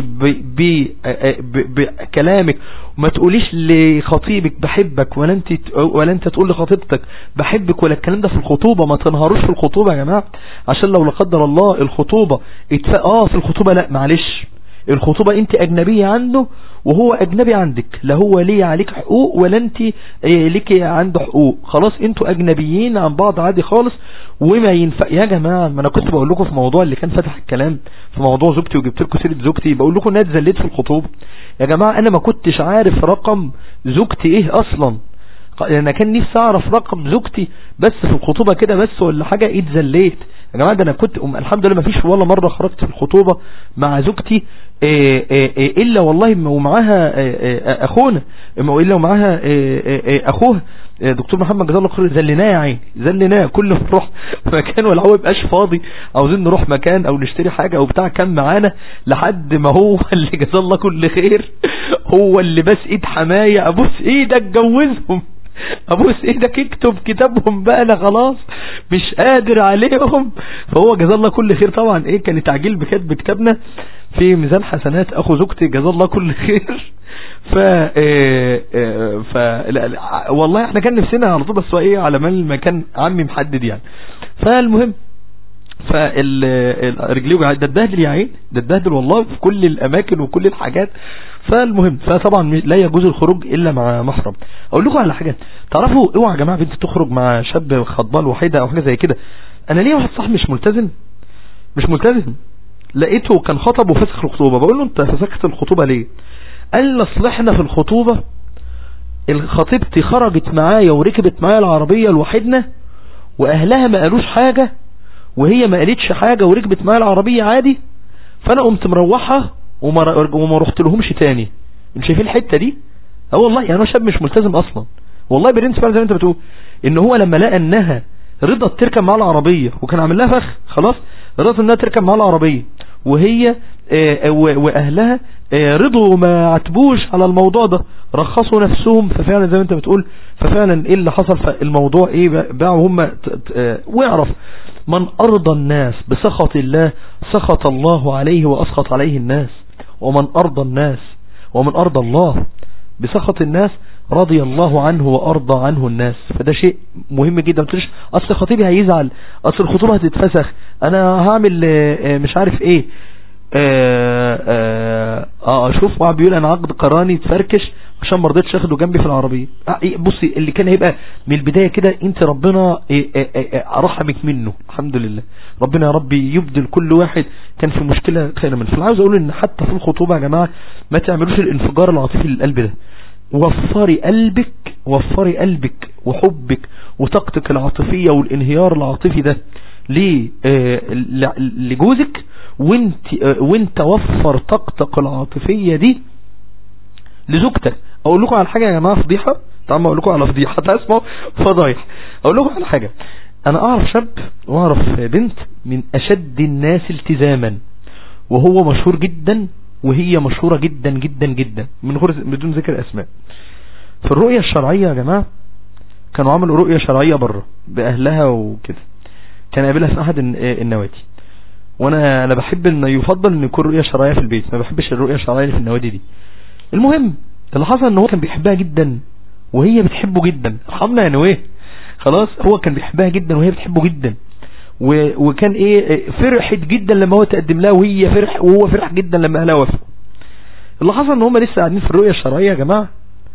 بكلامك وما تقوليش لخطيبك بحبك ولا انت ولا انت تقول لخطيبتك بحبك ولا الكلام ده في الخطوبة ما تنهاروش في الخطوبة يا جماعة عشان لو لا قدر الله الخطوبة اتفق اه في الخطوبة لا معلش الخطوبة انت اجنبية عنده وهو اجنبي عندك لا هو ليه عليك حقوق ولا انت إيه، ليك عنده حقوق خلاص انتوا اجنبيين عن بعض عادي خالص وما ينفع يا جماعة ما انا كنت بقول لكم في موضوع اللي كان فتح الكلام في موضوع زوجتي وجبت لكم سيرة زوجتي بقول لكم ناس زليت في الخطوبة يا جماعة انا ما كنتش عارف رقم زوجتي ايه اصلا انا كان نفسي اعرف رقم زوجتي بس في الخطوبة كده بس ولا حاجة اتزليت يا جماعة ده انا كنت الحمد لله ما فيش ولا مرة خرجت في الخطوبة مع زوجتي إيه، إيه، إيه، الا والله ومعاها اخونا الا ومعاها اخوها دكتور محمد جزاه الله خير زلناه يا عيني زلناه كل ما نروح مكان ولا هو يبقاش فاضي عاوزين نروح مكان او نشتري حاجة او بتاع كان معانا لحد ما هو اللي جزاه الله كل خير هو اللي بس ايد حماية ابوس ايدك جوزهم ابوس ايدك اكتب كتابهم بقى انا خلاص مش قادر عليهم فهو جزاه الله كل خير طبعا ايه كان تعجيل بكتب كتابنا في ميزان حسنات اخو زوجتي جزاه الله كل خير ف إيه، إيه، ف والله احنا كان نفسنا على طول بس ايه على ما المكان عمي محدد يعني فالمهم فالرجليه وجعت ده اتبهدل يا عين ده اتبهدل والله في كل الاماكن وكل الحاجات فالمهم فطبعا لا يجوز الخروج الا مع محرم اقول لكم على حاجه تعرفوا اوعى يا جماعه بنت تخرج مع شاب خطبان وحيده او حاجه زي كده انا ليه واحد صاحبي مش ملتزم مش ملتزم لقيته كان خطب وفسخ الخطوبه بقول له انت فسخت الخطوبه ليه قال لي اصل احنا في الخطوبه خطيبتي خرجت معايا وركبت معايا العربيه لوحدنا واهلها ما قالوش حاجه وهي ما قالتش حاجة وركبت معايا العربية عادي فانا قمت مروحها وما, وما رحت لهمش تاني انت شايفين الحتة دي اه والله يعني هو شاب مش ملتزم اصلا والله برنس فعلا زي ما انت بتقول ان هو لما لقى انها رضت تركب معاه العربية وكان عامل لها فخ خلاص رضت انها تركب معاه العربية وهي اه واهلها اه رضوا ما عتبوش على الموضوع ده رخصوا نفسهم ففعلا زي ما انت بتقول ففعلا ايه اللي حصل فالموضوع ايه باعوا هم اه واعرف من أرضى الناس بسخط الله سخط الله عليه وأسخط عليه الناس ومن أرضى الناس ومن أرضى الله بسخط الناس رضي الله عنه وأرضى عنه الناس فده شيء مهم جدا ما تقولش أصل خطيبي هيزعل أصل الخطوبة هتتفسخ أنا هعمل آه، مش عارف إيه آه, آه, آه شوف واحد بيقول أنا عقد قراني تفركش عشان ما رضيتش اخده جنبي في العربية آه، إيه، بصي اللي كان هيبقى من البداية كده انت ربنا إيه، إيه، رحمك منه الحمد لله ربنا يا ربي يبدل كل واحد كان في مشكلة خير منه فالعاوز اقول ان حتى في الخطوبة يا جماعة ما تعملوش الانفجار العاطفي للقلب ده وفري قلبك وفري قلبك وحبك وطاقتك العاطفية والانهيار العاطفي ده ليه آه، لجوزك وانت آه، وانت وفر طاقتك العاطفية دي لزوجتك اقول لكم على حاجة يا جماعة فضيحة طبعا اقول لكم على فضيحة اسمه فضايح اقول لكم على حاجة انا اعرف شاب واعرف بنت من اشد الناس التزاما وهو مشهور جدا وهي مشهورة جدا جدا جدا من غير بدون ذكر اسماء في الرؤية الشرعية يا جماعة كانوا عملوا رؤية شرعية بره باهلها وكده كان قابلها في احد النوادي وانا انا بحب ان يفضل ان يكون رؤية شرعية في البيت ما بحبش الرؤية الشرعية في النوادي دي المهم اللي حصل ان هو كان بيحبها جدا وهي بتحبه جدا ارحمنا يا نواه خلاص هو كان بيحبها جدا وهي بتحبه جدا وكان ايه فرحت جدا لما هو تقدم لها وهي فرح وهو فرح جدا لما اهلها وافقوا اللي حصل ان هم لسه قاعدين في الرؤية الشرعية يا جماعة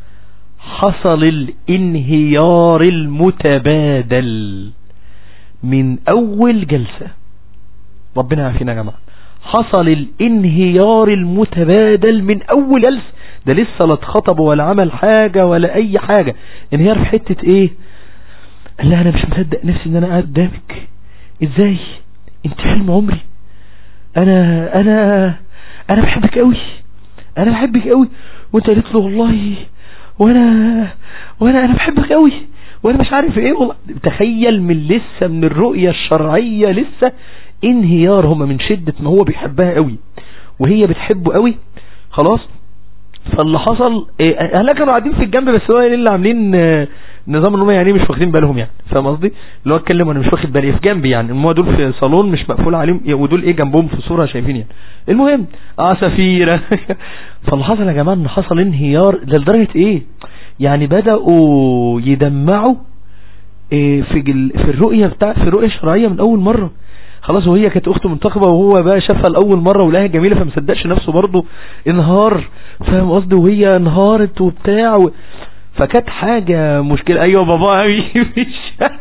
حصل الانهيار المتبادل من اول جلسة ربنا يعافينا يا جماعة حصل الانهيار المتبادل من اول جلسة ده لسه لا اتخطب ولا عمل حاجة ولا اي حاجة انهيار في حتة ايه قال لها انا مش مصدق نفسي ان انا قاعد قدامك ازاي انت حلم عمري انا انا انا بحبك قوي انا بحبك قوي وانت قالت له والله وانا وانا انا بحبك قوي وانا مش عارف ايه والله تخيل من لسه من الرؤية الشرعية لسه انهيار هما من شدة ما هو بيحبها قوي وهي بتحبه قوي خلاص فاللي حصل إيه اهلها كانوا قاعدين في الجنب بس هو اللي عاملين آه، نظام ان هم يعني مش واخدين بالهم يعني فاهم قصدي اللي هو اتكلم وانا مش واخد بالي في جنبي يعني هم دول في صالون مش مقفول عليهم ودول ايه جنبهم في صوره شايفين يعني المهم عصافيره فاللي حصل يا جماعه ان حصل انهيار لدرجه ايه يعني بداوا يدمعوا إيه في جل في الرؤيه بتاع في الرؤيه الشرعيه من اول مره خلاص وهي كانت اخته منتخبة وهو بقى شافها لاول مرة ولها جميلة فمصدقش نفسه برضه انهار فاهم قصدي وهي انهارت وبتاع و... فكانت حاجة مشكلة ايوه بابا مش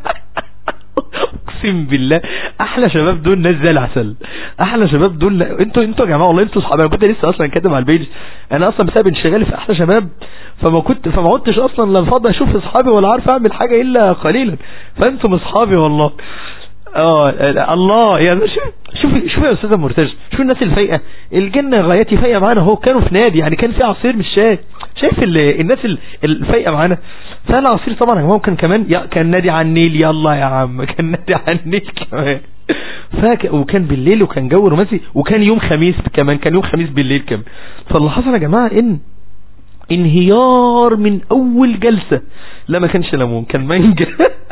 اقسم بالله احلى شباب دول ناس زي العسل احلى شباب دول انتوا انتوا يا جماعه والله انتوا اصحابي انا كنت لسه اصلا كاتب على البيج انا اصلا بسبب انشغالي في احلى شباب فما كنت فما عدتش اصلا لا فاضي اشوف اصحابي ولا عارف اعمل حاجه الا قليلا فانتم اصحابي والله اه الله يعني شوف شوف شوف يا استاذه مرتجى شوف الناس الفايقه الجنه غايتي فايقه معانا اهو كانوا في نادي يعني كان في عصير مش شاي شايف الناس الفايقه معانا فالعصير طبعا يا ممكن كمان كان نادي على النيل يلا يا عم كان نادي على النيل كمان فاك وكان بالليل وكان جو رومانسي وكان يوم خميس كمان كان يوم خميس بالليل كمان فاللي حصل يا جماعه ان انهيار من اول جلسه لا ما كانش ليمون كان مانجا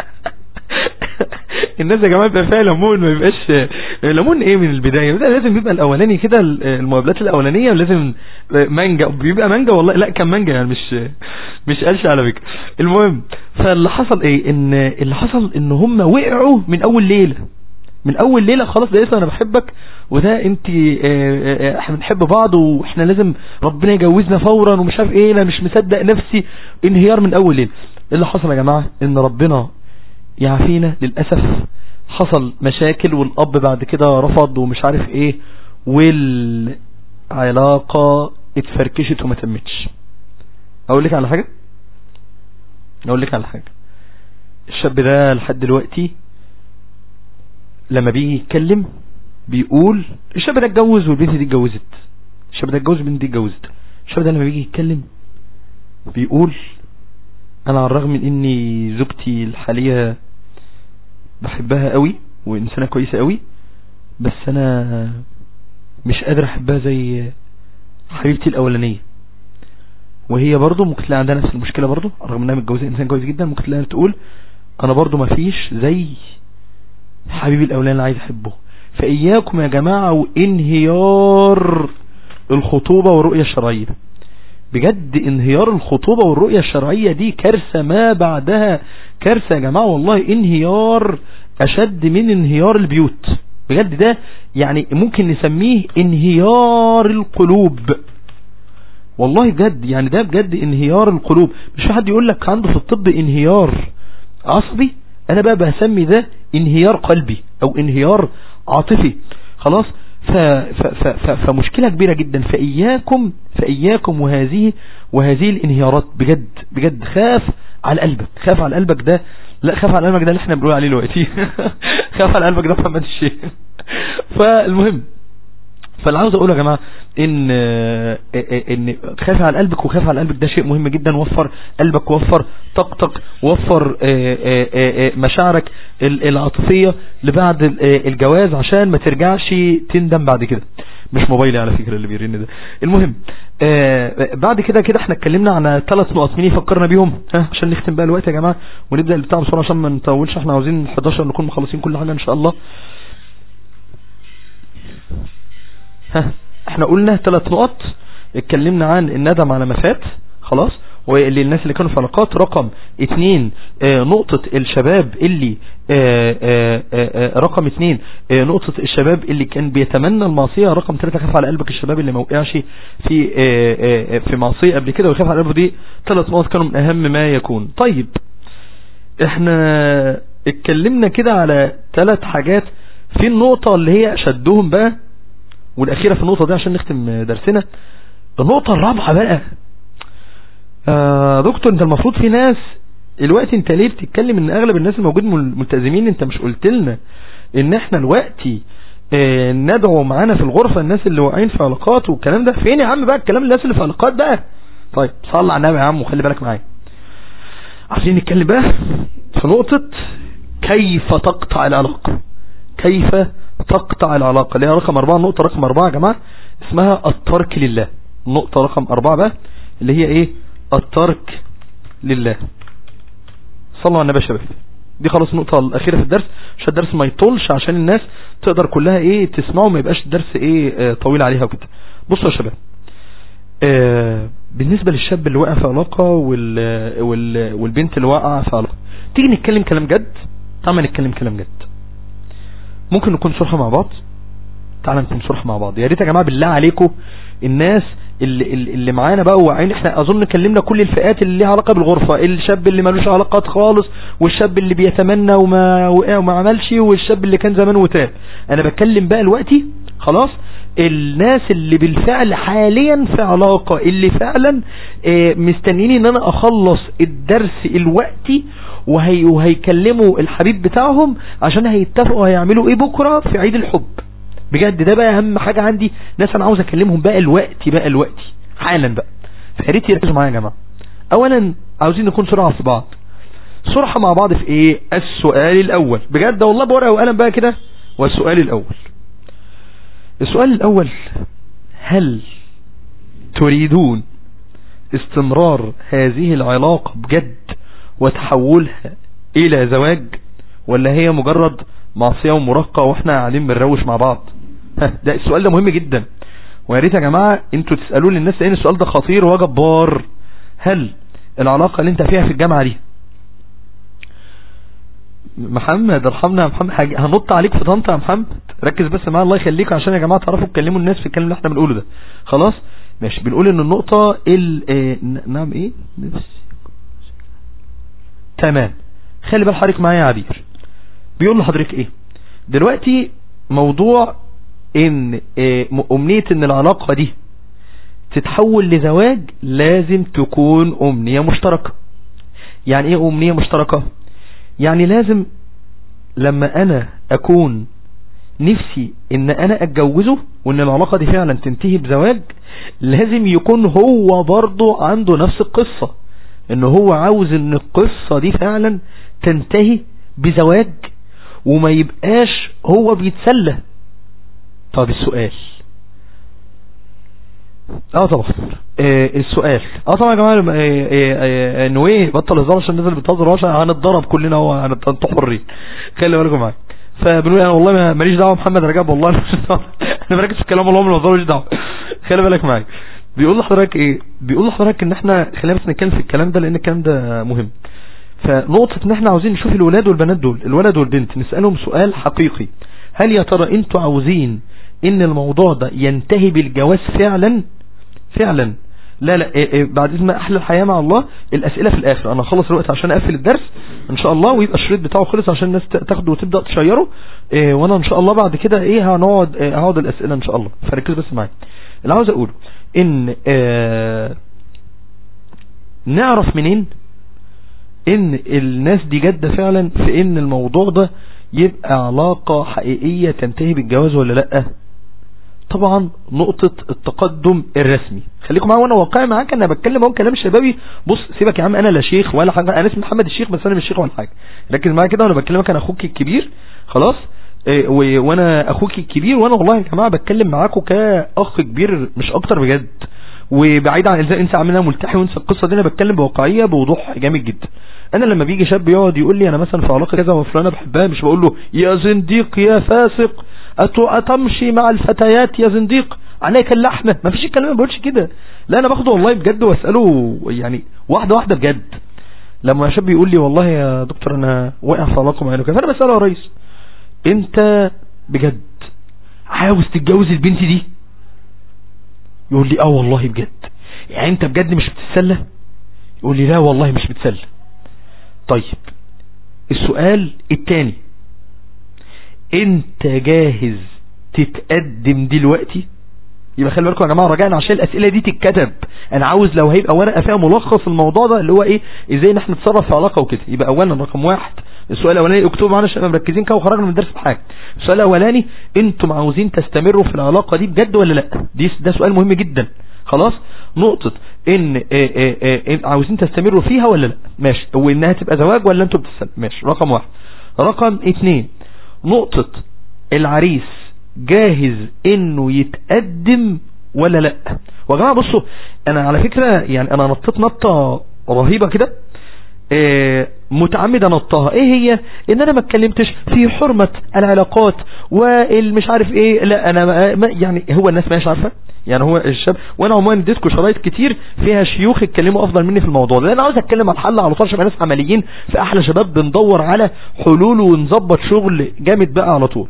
الناس يا جماعه بيبقى فيها ليمون ما يبقاش ليمون ايه من البدايه ده لازم بيبقى الاولاني كده المقابلات الاولانيه ولازم مانجا بيبقى مانجا والله لا كان مانجا يعني مش مش قالش على فكره المهم فاللي حصل ايه ان اللي حصل ان هم وقعوا من اول ليله من اول ليله خلاص ده انا بحبك وده انت احنا بنحب بعض واحنا لازم ربنا يجوزنا فورا ومش عارف ايه انا مش مصدق نفسي انهيار من اول ليله اللي حصل يا جماعه ان ربنا يعافينا للأسف حصل مشاكل والأب بعد كده رفض ومش عارف ايه والعلاقة اتفركشت وما تمتش اقول لك على حاجة اقول لك على حاجة الشاب ده لحد دلوقتي لما بيجي يتكلم بيقول الشاب ده اتجوز والبنت دي اتجوزت الشاب ده اتجوز والبنت دي اتجوزت الشاب ده لما بيجي يتكلم بيقول انا على الرغم من اني زوجتي الحالية بحبها قوي وانسانة كويسة قوي بس انا مش قادر احبها زي حبيبتي الاولانية وهي برضو ممكن تلاقي عندها نفس المشكلة برضو رغم انها متجوزة انسان كويس جدا ممكن تلاقي تقول انا برضو ما فيش زي حبيبي الاولاني اللي عايز احبه فاياكم يا جماعة وانهيار الخطوبة والرؤية الشرعية بجد انهيار الخطوبة والرؤية الشرعية دي كارثة ما بعدها كارثة يا جماعة والله انهيار اشد من انهيار البيوت بجد ده يعني ممكن نسميه انهيار القلوب والله بجد يعني ده بجد انهيار القلوب مش في حد يقول لك عنده في الطب انهيار عصبي انا بقى بسمي ده انهيار قلبي او انهيار عاطفي خلاص ف ف ف ف فمشكلة كبيرة جدا فإياكم فإياكم وهذه وهذه الانهيارات بجد بجد خاف على قلبك خاف على قلبك ده لا خاف على قلبك ده اللي احنا بنقول عليه دلوقتي خاف على قلبك ده محمد الشيخ فالمهم فاللي عاوز اقوله يا جماعه ان ان خاف على قلبك وخاف على قلبك ده شيء مهم جدا وفر قلبك وفر طاقتك وفر مشاعرك العاطفيه لبعد الجواز عشان ما ترجعش تندم بعد كده مش موبايلي على فكرة اللي بيرن ده المهم بعد كده كده احنا اتكلمنا عن ثلاث نقط مين يفكرنا بيهم ها عشان نختم بقى الوقت يا جماعه ونبدا البتاع بسرعه عشان ما نطولش احنا عاوزين 11 نكون مخلصين كل حاجه ان شاء الله ها احنا قلنا ثلاث نقط اتكلمنا عن الندم على ما فات خلاص وللناس اللي كانوا في علاقات رقم اتنين اه نقطة الشباب اللي اه اه رقم اتنين نقطة الشباب اللي كان بيتمنى المعصية رقم ثلاثة خاف على قلبك الشباب اللي ما وقعش في في معصية قبل كده ويخاف على قلبه دي ثلاث نقط كانوا من اهم ما يكون طيب احنا اتكلمنا كده على ثلاث حاجات في النقطة اللي هي اشدهم بقى والاخيرة في النقطة دي عشان نختم درسنا النقطة الرابعة بقى آه دكتور انت المفروض في ناس الوقت انت ليه بتتكلم ان اغلب الناس الموجودين ملتزمين انت مش قلت لنا ان احنا الوقت اه ندعو معانا في الغرفة الناس اللي واقعين في علاقات والكلام ده فين يا عم بقى الكلام الناس اللي في علاقات بقى طيب صلى على النبي يا عم وخلي بالك معايا عايزين نتكلم بقى في نقطة كيف تقطع العلاقة كيف تقطع العلاقة اللي هي رقم أربعة النقطة رقم أربعة يا جماعة اسمها الترك لله النقطة رقم أربعة بقى اللي هي ايه الترك لله صلوا على النبي يا شباب دي خلاص النقطة الأخيرة في الدرس عشان الدرس ما يطولش عشان الناس تقدر كلها ايه تسمعه ما يبقاش الدرس ايه آه طويل عليها وكده بصوا يا شباب آه بالنسبة للشاب اللي واقع في علاقة وال وال والبنت اللي واقعة في علاقة تيجي نتكلم كلام جد تعال نتكلم كلام جد ممكن نكون صرحة مع بعض تعال نكون صرحة مع بعض يا ريت يا جماعة بالله عليكم الناس اللي, اللي معانا بقى واعيين احنا اظن كلمنا كل الفئات اللي ليها علاقة بالغرفة الشاب اللي ملوش علاقات خالص والشاب اللي بيتمنى وما وقع وما عملش والشاب اللي كان زمان وتاب انا بتكلم بقى دلوقتي خلاص الناس اللي بالفعل حاليا في علاقة اللي فعلا اه مستنيني ان انا اخلص الدرس الوقتي وهي وهيكلموا الحبيب بتاعهم عشان هيتفقوا هيعملوا ايه بكرة في عيد الحب بجد ده بقى اهم حاجة عندي ناس انا عاوز اكلمهم بقى الوقت بقى الوقت حالا بقى فياريت يركزوا معايا يا جماعة اولا عاوزين نكون سرعة في بعض سرعة مع بعض في ايه السؤال الاول بجد والله بورقة وقلم بقى كده والسؤال الاول السؤال الاول هل تريدون استمرار هذه العلاقة بجد وتحولها الى زواج ولا هي مجرد معصية ومراهقة واحنا قاعدين بنروش مع بعض ده السؤال ده مهم جدا ويا ريت يا جماعة انتوا تسألوا للناس لان السؤال ده خطير وجبار هل العلاقة اللي انت فيها في الجامعة دي محمد ارحمنا يا محمد هنط عليك في طنطا يا محمد ركز بس معايا الله يخليك عشان يا جماعة تعرفوا تكلموا الناس في الكلام اللي احنا بنقوله ده خلاص ماشي بنقول ان النقطة ال اه نعم ايه نفس تمام خلي بال حضرتك معايا يا عبير بيقول لحضرتك ايه دلوقتي موضوع ان اه امنية ان العلاقة دي تتحول لزواج لازم تكون امنية مشتركة يعني ايه امنية مشتركة يعني لازم لما انا اكون نفسي ان انا اتجوزه وان العلاقة دي فعلا تنتهي بزواج لازم يكون هو برضو عنده نفس القصة ان هو عاوز ان القصة دي فعلا تنتهي بزواج وما يبقاش هو بيتسلى طب السؤال اه طبعا آه السؤال اه طبعا يا جماعه آه آه انه ايه بطل هزار عشان نزل بتهزر عشان هنتضرب كلنا هو انتوا حرين خلي بالكم معايا فبنقول انا والله ماليش دعوه محمد رجب والله انا بركز في الكلام والله ما ماليش دعوه خلي بالك معايا بيقول لحضرتك ايه بيقول لحضرتك ان احنا خلينا بس نتكلم في الكلام ده لان الكلام ده مهم فنقطة ان احنا عاوزين نشوف الولاد والبنات دول الولد والبنت نسألهم سؤال حقيقي هل يا ترى انتوا عاوزين ان الموضوع ده ينتهي بالجواز فعلا فعلا لا لا إيه إيه بعد اذن احلى الحياة مع الله الاسئلة في الاخر انا هخلص الوقت عشان اقفل الدرس ان شاء الله ويبقى الشريط بتاعه خلص عشان الناس تاخده وتبدأ تشيره إيه وانا ان شاء الله بعد كده ايه هنقعد إيه هقعد الاسئلة ان شاء الله فركز بس معايا اللي عاوز اقوله ان آه نعرف منين ان الناس دي جادة فعلا في ان الموضوع ده يبقى علاقة حقيقية تنتهي بالجواز ولا لا طبعا نقطة التقدم الرسمي خليكم معايا وانا واقعي معاك انا بتكلم اهو كلام شبابي بص سيبك يا عم انا لا شيخ ولا حاجة انا اسمي محمد الشيخ بس انا مش شيخ ولا حاجة ركز معايا كده وانا بكلمك انا اخوك الكبير خلاص إيه وانا اخوك الكبير وانا والله يا جماعة بتكلم معاكم كاخ كبير مش اكتر بجد وبعيد عن الزاء انسى عاملها ملتحي وانسى القصة دي انا بتكلم بواقعية بوضوح جامد جدا انا لما بيجي شاب يقعد يقول لي انا مثلا في علاقة كذا وفلانة بحبها مش بقول له يا زنديق يا فاسق أتمشي مع الفتيات يا زنديق عليك اللحمة ما فيش الكلام ما بقولش كده لا انا باخده والله بجد واسأله يعني واحدة واحدة بجد لما شاب يقول لي والله يا دكتور انا واقع في علاقة معينة كذا انا بسأله يا ريس انت بجد عاوز تتجوز البنت دي يقول لي اه والله بجد يعني انت بجد مش بتتسلى يقول لي لا والله مش بتسلى طيب السؤال التاني انت جاهز تتقدم دلوقتي يبقى خلي بالكم يا جماعه رجعنا عشان الاسئله دي تتكتب انا عاوز لو هيبقى ورقه فيها ملخص الموضوع ده اللي هو ايه ازاي ان احنا نتصرف في علاقه وكده يبقى اولا رقم واحد السؤال الاولاني اكتبوا معانا عشان مركزين كده وخرجنا من الدرس بحاجه السؤال الاولاني انتم عاوزين تستمروا في العلاقه دي بجد ولا لا دي ده سؤال مهم جدا خلاص نقطة ان اه اه اه عاوزين تستمروا فيها ولا لا ماشي وانها تبقى زواج ولا انتوا بتستنوا ماشي رقم واحد رقم اتنين نقطة العريس جاهز انه يتقدم ولا لا وجماعة بصوا انا على فكرة يعني انا نطيت نطة رهيبة كده اه متعمد انطها ايه هي ان انا ما اتكلمتش في حرمة العلاقات والمش عارف ايه لا انا ما يعني هو الناس ماش عارفة يعني هو الشاب وانا عموما اديتكم شرايط كتير فيها شيوخ اتكلموا افضل مني في الموضوع ده انا عاوز اتكلم عن الحل على طول عشان ناس عمليين في احلى شباب بندور على حلول ونظبط شغل جامد بقى على طول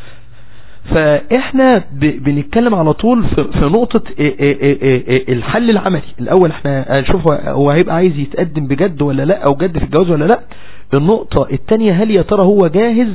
فاحنا بنتكلم على طول في, في نقطة الحل العملي الاول احنا نشوف هو هيبقى عايز يتقدم بجد ولا لا او جد في الجواز ولا لا النقطة التانية هل يا ترى هو جاهز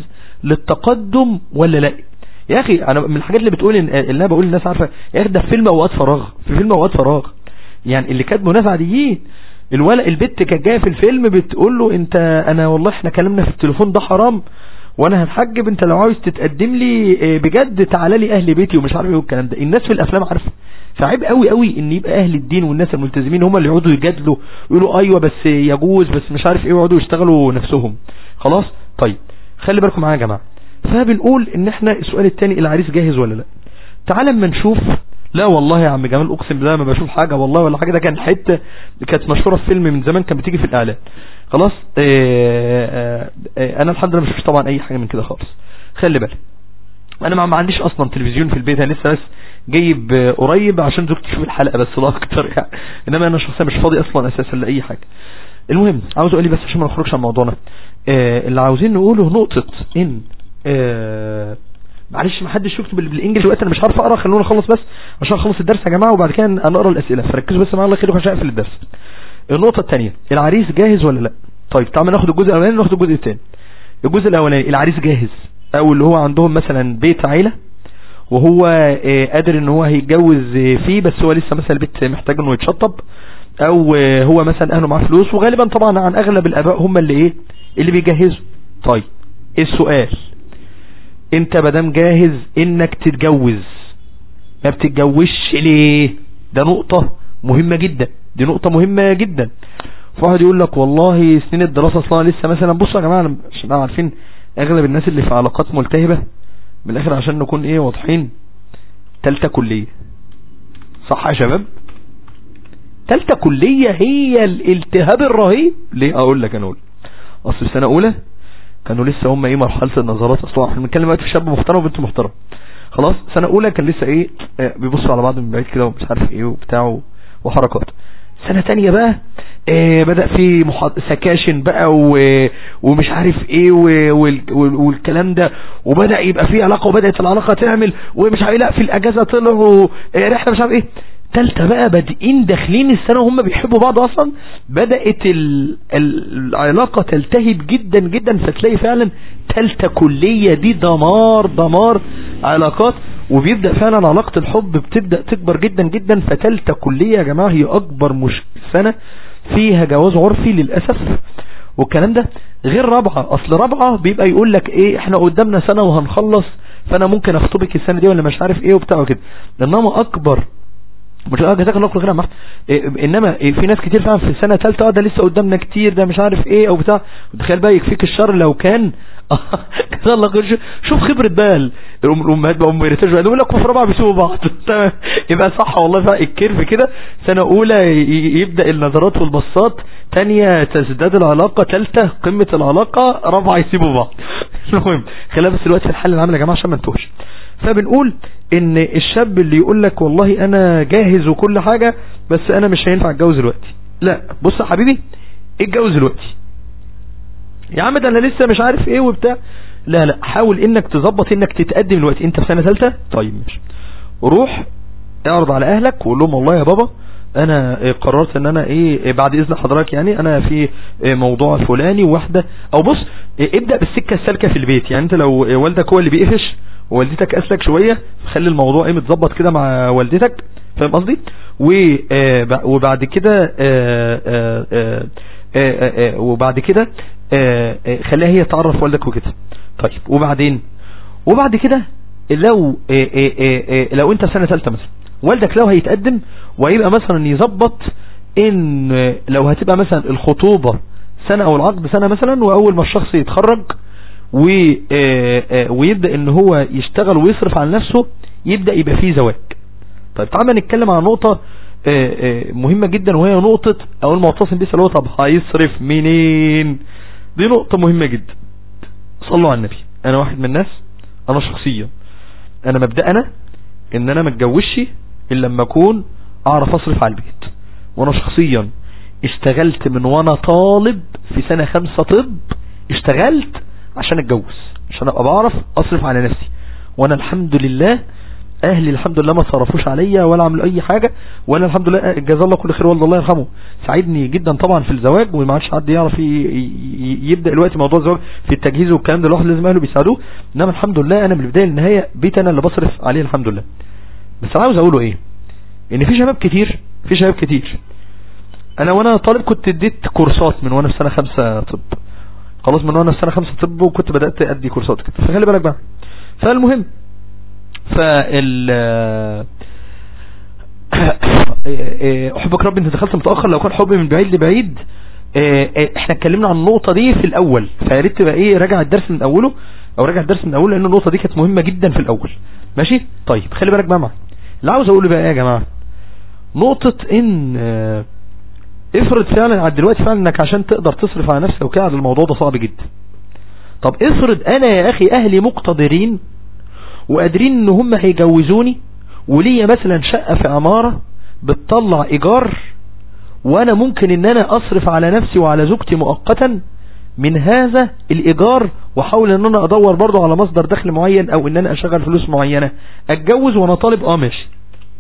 للتقدم ولا لا يا اخي انا من الحاجات اللي بتقول ان اللي انا بقول للناس عارفه يا اخي ده في فيلم اوقات فراغ في فيلم اوقات فراغ يعني اللي كاتبه ناس عاديين الولد البت كانت جايه في الفيلم بتقول له انت انا والله احنا كلامنا في التليفون ده حرام وانا هتحجب انت لو عاوز تتقدم لي بجد تعالى لي اهل بيتي ومش عارف ايه والكلام ده الناس في الافلام عارفه فعيب قوي قوي ان يبقى اهل الدين والناس الملتزمين هم اللي يقعدوا يجادلوا ويقولوا ايوه بس يجوز بس مش عارف ايه ويقعدوا يشتغلوا نفسهم خلاص طيب خلي بالكم معايا يا جماعه فبنقول ان احنا السؤال الثاني العريس جاهز ولا لا تعال اما نشوف لا والله يا عم جمال اقسم بالله ما بشوف حاجة والله ولا حاجة ده كان حتة كانت مشهورة في فيلم من زمان كان بتيجي في الاعلان خلاص اه اه اه انا الحمد لله مش طبعا اي حاجة من كده خالص خلي بالك انا ما عنديش اصلا تلفزيون في البيت انا لسه بس جايب قريب عشان زوجتي تشوف الحلقة بس لا اكتر يعني انما انا شخصيا مش فاضي اصلا اساسا لاي حاجة المهم عاوز اقول لي بس عشان ما نخرجش عن موضوعنا اللي عاوزين نقوله نقطة ان آه معلش ما حدش يكتب بالانجلش دلوقتي انا مش عارف اقرا خلونا نخلص بس عشان اخلص الدرس يا جماعه وبعد كده نقرا الاسئله فركزوا بس معايا الله يخليكم عشان اقفل الدرس النقطه الثانيه العريس جاهز ولا لا طيب تعالوا ناخد الجزء الاولاني ناخد الجزء الثاني الجزء الاولاني العريس جاهز او اللي هو عندهم مثلا بيت عيله وهو آه قادر ان هو هيتجوز فيه بس هو لسه مثلا البيت محتاج انه يتشطب او آه هو مثلا اهله معاه فلوس وغالبا طبعا عن اغلب الاباء هم اللي ايه اللي بيجهزوا طيب السؤال انت مدام جاهز انك تتجوز ما بتتجوزش ليه ده نقطة مهمة جدا دي نقطة مهمة جدا فواحد يقول لك والله سنين الدراسة اصلا لسه مثلا بصوا يا جماعة عشان عارفين اغلب الناس اللي في علاقات ملتهبة من الاخر عشان نكون ايه واضحين تالتة كلية صح يا شباب تالتة كلية هي الالتهاب الرهيب ليه اقول لك انا اقول اصل السنة اولى كانوا لسه هم ايه مرحلة النظرات اصلا احنا بنتكلم دلوقتي في شاب محترم وبنت محترم خلاص سنة اولى كان لسه ايه اه بيبصوا على بعض من بعيد كده ومش عارف ايه وبتاع وحركات سنة تانية بقى اه بدأ في محاض... سكاشن بقى و... ومش عارف ايه و... وال... والكلام ده وبدأ يبقى في علاقة وبدأت العلاقة تعمل ومش عارف لا في الاجازة طلعوا اه رحلة مش عارف ايه تالتة بقى بادئين داخلين السنة وهم بيحبوا بعض اصلا بدأت ال... العلاقة تلتهب جدا جدا فتلاقي فعلا تالتة كلية دي دمار دمار علاقات وبيبدأ فعلا علاقة الحب بتبدأ تكبر جدا جدا فتالتة كلية يا جماعة هي اكبر مش سنة فيها جواز عرفي للأسف والكلام ده غير رابعة اصل رابعة بيبقى يقول لك ايه احنا قدامنا سنة وهنخلص فانا ممكن اخطبك السنة دي ولا مش عارف ايه وبتاع وكده انما اكبر مش اه جزاك الله خير محت إيه انما إيه في ناس كتير فعلا في السنه الثالثه اه ده لسه قدامنا كتير ده مش عارف ايه او بتاع تخيل بقى يكفيك الشر لو كان جزاك الله خير شوف خبره بقى الامهات بقى ام يرتجوا يقول لك في رابعه بيسيبوا بعض يبقى صح والله بقى الكيرف كده سنه اولى يبدا النظرات والبصات ثانيه تزداد العلاقه ثالثه قمه العلاقه رابعه يسيبوا بعض المهم خلينا بس دلوقتي في الحل العام يا جماعه عشان ما نتوهش فبنقول ان الشاب اللي يقول لك والله انا جاهز وكل حاجة بس انا مش هينفع اتجوز دلوقتي لا بص يا حبيبي اتجوز دلوقتي يا عم ده انا لسه مش عارف ايه وبتاع لا لا حاول انك تظبط انك تتقدم دلوقتي انت في سنة ثالثة طيب ماشي روح اعرض على اهلك وقول لهم والله يا بابا انا قررت ان انا ايه بعد اذن حضرتك يعني انا في موضوع فلاني وواحدة او بص ابدأ بالسكة السالكة في البيت يعني انت لو والدك هو اللي بيقفش ووالدتك اسلك شوية خلي الموضوع ايه متظبط كده مع والدتك فاهم قصدي وبعد كده وبعد كده خليها هي تعرف والدك وكده طيب وبعدين وبعد كده لو لو انت سنة ثالثة مثلا والدك لو هيتقدم ويبقى مثلا يظبط ان لو هتبقى مثلا الخطوبة سنة او العقد سنة مثلا واول ما الشخص يتخرج ويبدأ ان هو يشتغل ويصرف على نفسه يبدأ يبقى فيه زواج طيب تعالى نتكلم عن نقطة مهمة جدا وهي نقطة او المعتصم بيسأل هو طب هيصرف منين دي نقطة مهمة جدا صلوا على النبي انا واحد من الناس انا شخصيا انا مبدأنا ان انا ما اتجوزش الا لما اكون اعرف اصرف على البيت وانا شخصيا اشتغلت من وانا طالب في سنة خمسة طب اشتغلت عشان اتجوز عشان ابقى بعرف اصرف على نفسي وانا الحمد لله اهلي الحمد لله ما صرفوش عليا ولا عملوا اي حاجة وانا الحمد لله جزا الله كل خير والله الله يرحمه ساعدني جدا طبعا في الزواج وما عادش حد يعرف يبدا دلوقتي موضوع الزواج في التجهيز والكلام ده الواحد لازم اهله بيساعدوه انما الحمد لله انا من البدايه للنهايه بيت انا اللي بصرف عليه الحمد لله بس انا عاوز اقوله ايه ان في شباب كتير في شباب كتير انا وانا طالب كنت اديت كورسات من وانا في سنه خمسة طب خلاص من وانا في سنه خمسة طب وكنت بدات ادي كورسات كده فخلي بالك بقى فالمهم فال احبك ربي انت دخلت متاخر لو كان حبي من بعيد لبعيد احنا اتكلمنا عن النقطة دي في الاول فياريت تبقى ايه راجع الدرس من اوله او راجع الدرس من اوله لان النقطة دي كانت مهمة جدا في الاول ماشي طيب خلي بالك بقى معايا اللي عاوز اقوله بقى ايه يا جماعة نقطة ان افرض فعلا على دلوقتي فعلا انك عشان تقدر تصرف على نفسك وكده الموضوع ده صعب جدا طب افرض انا يا اخي اهلي مقتدرين وقادرين ان هم هيجوزوني وليا مثلا شقة في عمارة بتطلع ايجار وانا ممكن ان انا اصرف على نفسي وعلى زوجتي مؤقتا من هذا الايجار واحاول ان انا ادور برضو على مصدر دخل معين او ان انا اشغل فلوس معينة اتجوز وانا طالب اه ماشي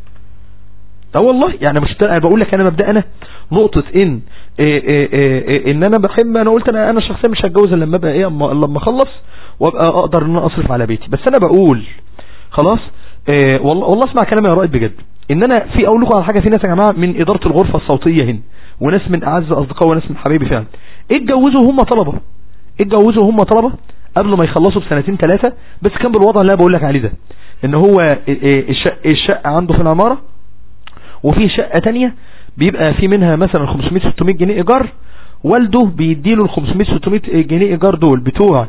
اه والله يعني مش انا بقول لك انا مبدأ انا نقطة ان إيه إيه إيه ان انا بحب انا قلت انا انا شخصيا مش هتجوز الا لما ابقى ايه لما اخلص وابقى اقدر ان انا اصرف على بيتي بس انا بقول خلاص إيه والله والله اسمع كلامي يا رائد بجد ان انا في اقول لكم على حاجه في ناس يا جماعه من اداره الغرفه الصوتيه هنا وناس من اعز اصدقاء وناس من حبايبي فعلا اتجوزوا هم طلبه اتجوزوا هم طلبه قبل ما يخلصوا بسنتين ثلاثه بس كان بالوضع اللي انا بقول لك عليه ده ان هو الشقه الشقه عنده في العماره وفي شقه ثانيه بيبقى في منها مثلا 500 600 جنيه ايجار والده بيديله ال 500 600 جنيه ايجار دول بتوع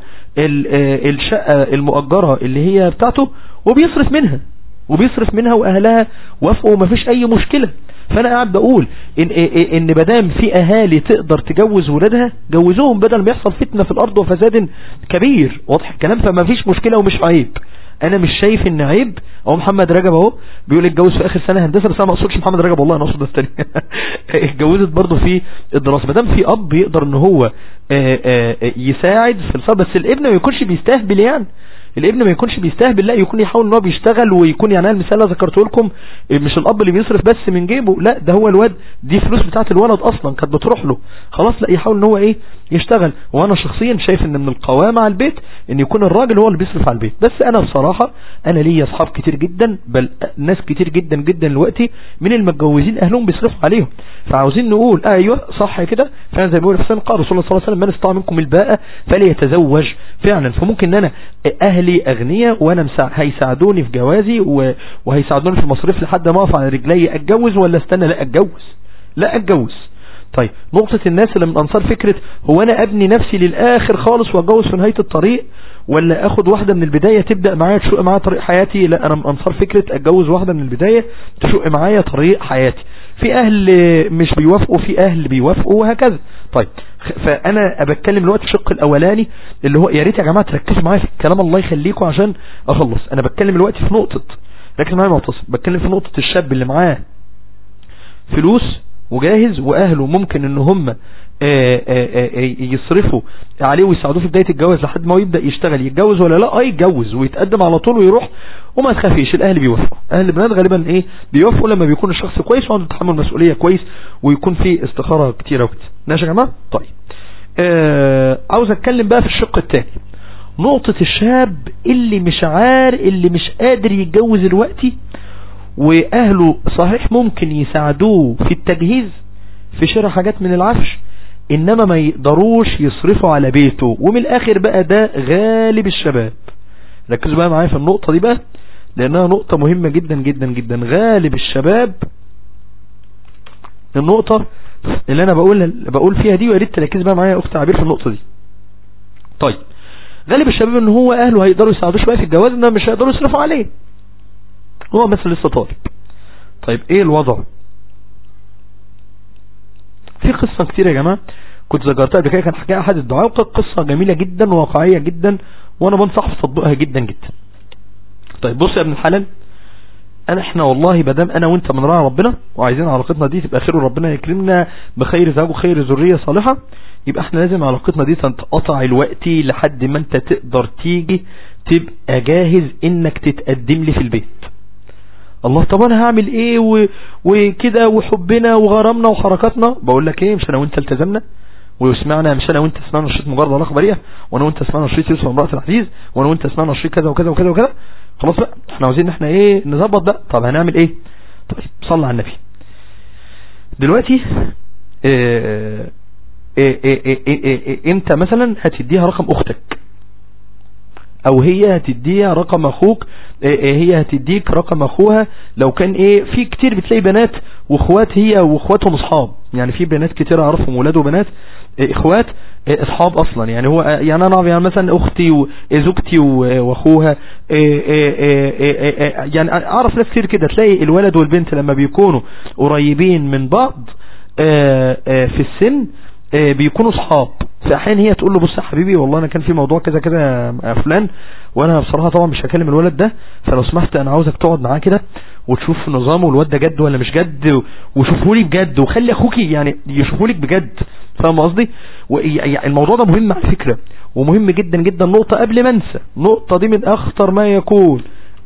الشقة المؤجرة اللي هي بتاعته وبيصرف منها وبيصرف منها واهلها وافقوا ومفيش اي مشكلة فانا قاعد بقول ان ان بدام في اهالي تقدر تجوز ولادها جوزوهم بدل ما يحصل فتنة في الارض وفساد كبير واضح الكلام فما فيش مشكلة ومش عيب انا مش شايف ان عيب اهو محمد رجب اهو بيقول اتجوز في اخر سنة هندسة بس انا ما اقصدش محمد رجب والله انا اقصد بس تاني اتجوزت برضه في الدراسة ما دام في اب يقدر ان هو آآ آآ يساعد في الصبر بس الابن ما يكونش بيستهبل يعني الابن ما يكونش بيستهبل لا يكون يحاول ان هو بيشتغل ويكون يعني المثال اللي ذكرته لكم مش الاب اللي بيصرف بس من جيبه لا ده هو الواد دي فلوس بتاعت الولد اصلا كانت بتروح له خلاص لا يحاول ان هو ايه يشتغل وانا شخصيا شايف ان من القوامة على البيت ان يكون الراجل هو اللي بيصرف على البيت بس انا بصراحة انا ليا اصحاب كتير جدا بل ناس كتير جدا جدا دلوقتي من المتجوزين اهلهم بيصرفوا عليهم فعاوزين نقول ايوه صح كده فعلا زي ما بيقول حسين قال رسول الله صلى الله عليه وسلم من استطاع منكم الباءة فليتزوج فعلا فممكن ان انا اهلي اغنياء وانا هيساعدوني في جوازي وهيساعدوني في المصاريف لحد ما اقف على رجلي اتجوز ولا استنى لا اتجوز لا اتجوز طيب نقطة الناس اللي من انصار فكرة هو انا ابني نفسي للاخر خالص واتجوز في نهاية الطريق ولا اخد واحدة من البداية تبدأ معايا تشق معايا طريق حياتي لا انا من انصار فكرة اتجوز واحدة من البداية تشق معايا طريق حياتي في اهل مش بيوافقوا في اهل بيوافقوا وهكذا طيب فانا بتكلم دلوقتي الشق الاولاني اللي هو يا ريت يا جماعه تركزوا معايا في الكلام الله يخليكم عشان اخلص انا بتكلم دلوقتي في نقطه ركز معايا معتصم بتكلم في نقطه الشاب اللي معاه فلوس وجاهز واهله ممكن ان هم يصرفوا عليه ويساعدوه في بداية الجواز لحد ما هو يبدأ يشتغل يتجوز ولا لا اه يتجوز ويتقدم على طول ويروح وما تخافيش الاهل بيوافقوا اهل البنات غالبا ايه بيوافقوا لما بيكون الشخص كويس وعنده تحمل مسؤولية كويس ويكون في استخارة كتيرة وكده ماشي يا جماعة طيب آه عاوز اتكلم بقى في الشق الثاني نقطة الشاب اللي مش عار اللي مش قادر يتجوز دلوقتي واهله صحيح ممكن يساعدوه في التجهيز في شراء حاجات من العفش انما ما يقدروش يصرفوا على بيته ومن الاخر بقى ده غالب الشباب ركزوا بقى معايا في النقطة دي بقى لانها نقطة مهمة جدا جدا جدا غالب الشباب النقطة اللي انا بقول بقول فيها دي ويا ريت تركز بقى معايا يا اخت عبير في النقطة دي طيب غالب الشباب ان هو اهله هيقدروا يساعدوه شويه في الجواز انما مش هيقدروا يصرفوا عليه هو مثلا لسه طالب طيب ايه الوضع في قصة كتير يا جماعة كنت ذكرتها قبل كده كان حكاها احد الدعاء وكانت قصة جميلة جدا وواقعية جدا وانا بنصح في تطبيقها جدا جدا طيب بص يا ابن الحلال انا احنا والله بدام انا وانت من راعي ربنا وعايزين علاقتنا دي تبقى خير وربنا يكرمنا بخير زوج وخير ذريه صالحه يبقى احنا لازم علاقتنا دي تنقطع الوقت لحد ما انت تقدر تيجي تبقى جاهز انك تتقدم لي في البيت الله طب انا هعمل ايه و... وكده وحبنا وغرامنا وحركاتنا بقول لك ايه مش انا وانت التزمنا وسمعنا مش انا وانت سمعنا شريط مجرد علاقه بريئه وانا وانت سمعنا شريط يوسف امراه العزيز وانا وانت سمعنا شريط كذا وكذا وكذا وكذا خلاص بقى احنا عاوزين ان احنا ايه نظبط بقى طب هنعمل ايه طيب صلى على النبي دلوقتي اه اه اه انت مثلا هتديها رقم اختك او هي هتديها رقم اخوك هي هتديك رقم اخوها لو كان ايه في كتير بتلاقي بنات واخوات هي واخواتهم اصحاب يعني في بنات كتير اعرفهم ولاد وبنات اخوات اصحاب اصلا يعني هو يعني انا اعرف يعني مثلا اختي وزوجتي واخوها يعني اعرف ناس كتير كده تلاقي الولد والبنت لما بيكونوا قريبين من بعض في السن بيكونوا صحاب في احيان هي تقول له بص يا حبيبي والله انا كان في موضوع كذا كذا يا فلان وانا بصراحة طبعا مش هكلم الولد ده فلو سمحت انا عاوزك تقعد معاه كده وتشوف نظامه والواد ده جد ولا مش جد وشوفه لي بجد وخلي اخوكي يعني يشوفه لك بجد فاهم قصدي الموضوع ده مهم على فكرة ومهم جدا جدا نقطة قبل ما انسى النقطة دي من اخطر ما يكون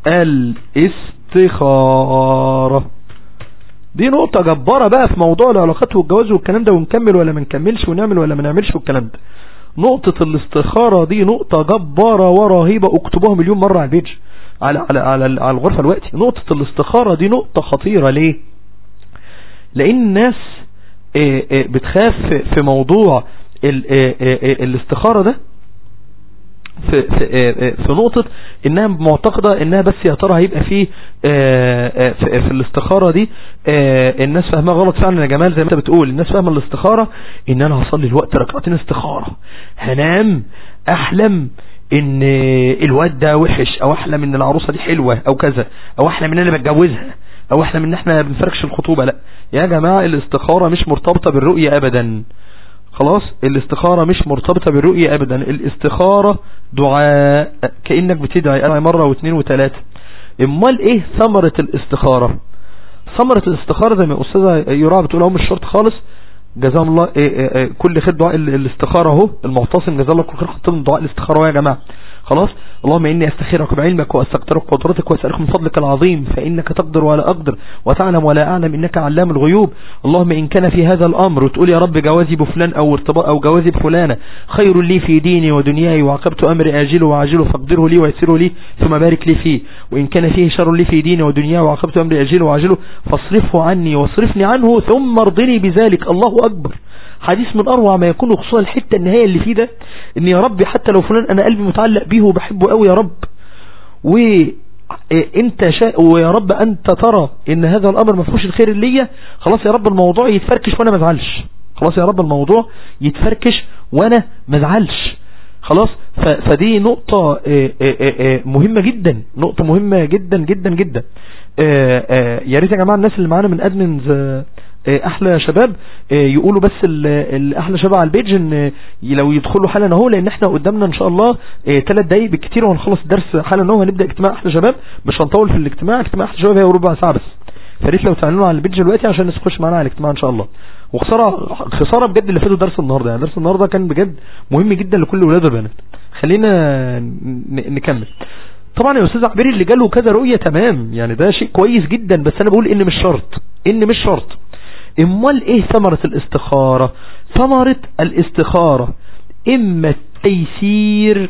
الاستخارة دي نقطة جبارة بقى في موضوع العلاقات والجواز والكلام ده ونكمل ولا ما نكملش ونعمل ولا ما نعملش والكلام ده نقطة الاستخارة دي نقطة جبارة ورهيبة اكتبوها مليون مرة على البيج على, على, على, على الغرفة الوقتي نقطة الاستخارة دي نقطة خطيرة ليه لان الناس بتخاف في موضوع الاستخارة ده في, في, في نقطة انها معتقدة انها بس يا ترى هيبقى في في, في الاستخارة دي الناس فاهمها غلط فعلا يا جمال زي ما انت بتقول الناس فاهمة الاستخارة ان انا هصلي الوقت ركعتين استخارة هنام احلم ان الواد ده وحش او احلم ان العروسة دي حلوة او كذا او احلم ان انا بتجوزها او احلم ان احنا بنفركش الخطوبة لا يا جماعة الاستخارة مش مرتبطة بالرؤية ابدا خلاص الاستخارة مش مرتبطة بالرؤية ابدا الاستخارة دعاء كأنك بتدعي مرة واثنين وثلاثة امال ايه ثمرة الاستخارة ثمرة الاستخارة زي ما الاستاذة يراع بتقول اهو مش شرط خالص جزاهم الله إيه إيه إيه كل خير دعاء الاستخارة اهو المعتصم جزاه الله كل خير حطوا دعاء الاستخارة يا جماعة خلاص اللهم إني أستخيرك بعلمك وأستقدرك قدرتك وأسألك من فضلك العظيم فإنك تقدر ولا أقدر وتعلم ولا أعلم إنك علام الغيوب اللهم إن كان في هذا الأمر وتقول يا رب جوازي بفلان أو ارتباط أو جوازي بفلانة خير لي في ديني ودنياي وعقبت أمري آجله وعاجله فاقدره لي ويسره لي ثم بارك لي فيه وإن كان فيه شر لي في ديني ودنياي وعقبت أمري آجله وعاجله فاصرفه عني واصرفني عنه ثم ارضني بذلك الله أكبر حديث من أروع ما يكون خصوصا الحتة النهاية اللي فيه ده ان يا رب حتى لو فلان انا قلبي متعلق بيه وبحبه قوي يا رب وانت شاء ويا رب انت ترى ان هذا الامر ما فيهوش الخير ليا خلاص يا رب الموضوع يتفركش وانا ما ازعلش خلاص يا رب الموضوع يتفركش وانا ما ازعلش خلاص فدي نقطة مهمة جدا نقطة مهمة جدا جدا جدا يا ريت يا جماعة الناس اللي معانا من ادمنز احلى شباب يقولوا بس الاحلى شباب على البيج ان لو يدخلوا حالا اهو لان احنا قدامنا ان شاء الله ثلاث دقايق بالكتير وهنخلص الدرس حالا اهو هنبدا اجتماع احلى شباب مش هنطول في الاجتماع اجتماع احلى شباب هي ربع ساعه بس فريت لو تعلنوا على البيج دلوقتي عشان الناس تخش معانا على الاجتماع ان شاء الله وخساره خساره بجد اللي فاتوا درس النهارده يعني درس النهارده كان بجد مهم جدا لكل ولاد وبنات خلينا نكمل طبعا يا استاذ عبير اللي جاله كذا رؤيه تمام يعني ده شيء كويس جدا بس انا بقول ان مش شرط ان مش شرط امال ايه ثمرة الاستخارة ثمرة الاستخارة اما التيسير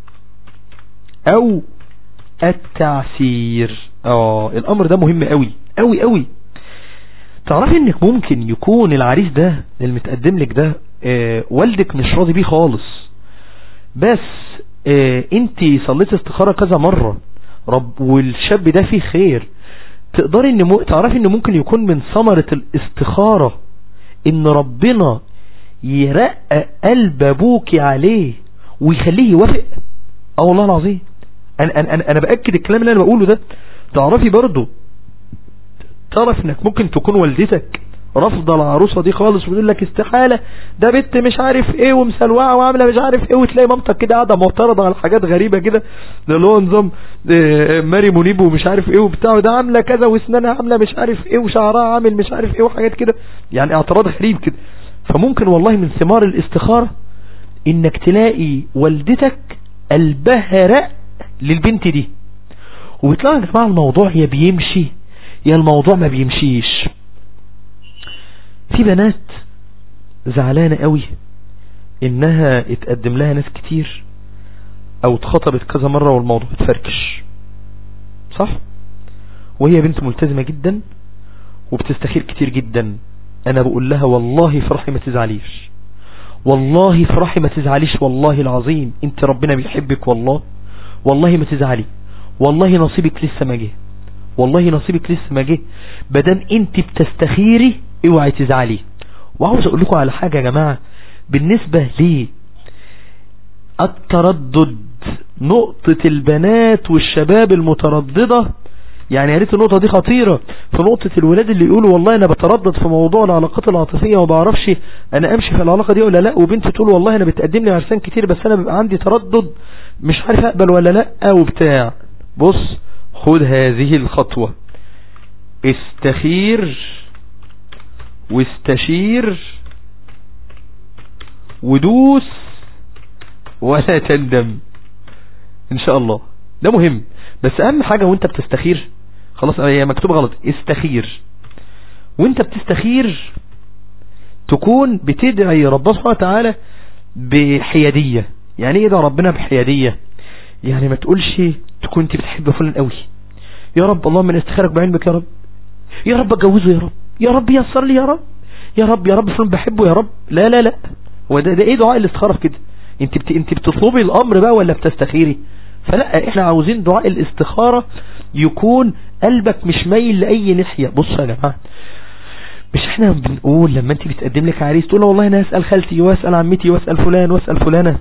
او التعسير اه الامر ده مهم قوي قوي قوي تعرفي انك ممكن يكون العريس ده المتقدم لك ده اه والدك مش راضي بيه خالص بس اه انت صليت استخارة كذا مرة رب والشاب ده فيه خير تقدري ان م... تعرفي ان ممكن يكون من ثمرة الاستخارة ان ربنا يرقق قلب ابوك عليه ويخليه يوافق اه والله العظيم انا, أنا, أنا, أنا بأكد الكلام اللي انا بقوله ده تعرفي برضو تعرف انك ممكن تكون والدتك رفض العروسة دي خالص ويقول لك استحالة ده بنت مش عارف ايه ومسلوعة وعاملة مش عارف ايه وتلاقي مامتك كده قاعدة معترضة على حاجات غريبة كده ده اللي هو نظام آه، ماري منيب ومش عارف ايه وبتاع ده عاملة كذا واسنانها عاملة مش عارف ايه وشعرها عامل مش عارف ايه وحاجات كده يعني اعتراض غريب كده فممكن والله من ثمار الاستخارة انك تلاقي والدتك قلبها رق للبنت دي وبيطلع يا جماعة الموضوع يا بيمشي يا الموضوع ما بيمشيش في بنات زعلانة قوي انها اتقدم لها ناس كتير او اتخطبت كذا مرة والموضوع اتفركش صح وهي بنت ملتزمة جدا وبتستخير كتير جدا انا بقول لها والله فرحي ما تزعليش والله فرحي ما تزعليش والله العظيم انت ربنا بيحبك والله والله ما تزعلي والله نصيبك لسه ما جه والله نصيبك لسه ما جه بدل انت بتستخيري اوعي تزعلي وعاوز اقول لكم على حاجة يا جماعة بالنسبة لي التردد نقطة البنات والشباب المترددة يعني يا ريت النقطة دي خطيرة في نقطة الولاد اللي يقولوا والله انا بتردد في موضوع العلاقات العاطفية وما بعرفش انا امشي في العلاقة دي ولا لا وبنت تقول والله انا بتقدم لي عرسان كتير بس انا بيبقى عندي تردد مش عارف اقبل ولا لا وبتاع بص خد هذه الخطوة استخير واستشير ودوس ولا تندم ان شاء الله ده مهم بس اهم حاجة وانت بتستخير خلاص هي مكتوب غلط استخير وانت بتستخير تكون بتدعي ربنا سبحانه وتعالى بحيادية يعني ايه ده ربنا بحيادية يعني ما تقولش تكون انت بتحب فلان قوي يا رب اللهم من استخارك بعلمك يا رب يا رب اتجوزه يا رب يا رب يسر لي يا رب يا رب يا رب فلان بحبه يا رب لا لا لا هو ده, ده ايه دعاء الاستخارة كده انت بت... انت بتطلبي الامر بقى ولا بتستخيري فلا احنا عاوزين دعاء الاستخارة يكون قلبك مش مايل لأي ناحية بص يا جماعة مش احنا بنقول لما انت بتقدم لك عريس تقول والله انا اسأل خالتي واسأل عمتي واسأل فلان واسأل فلانة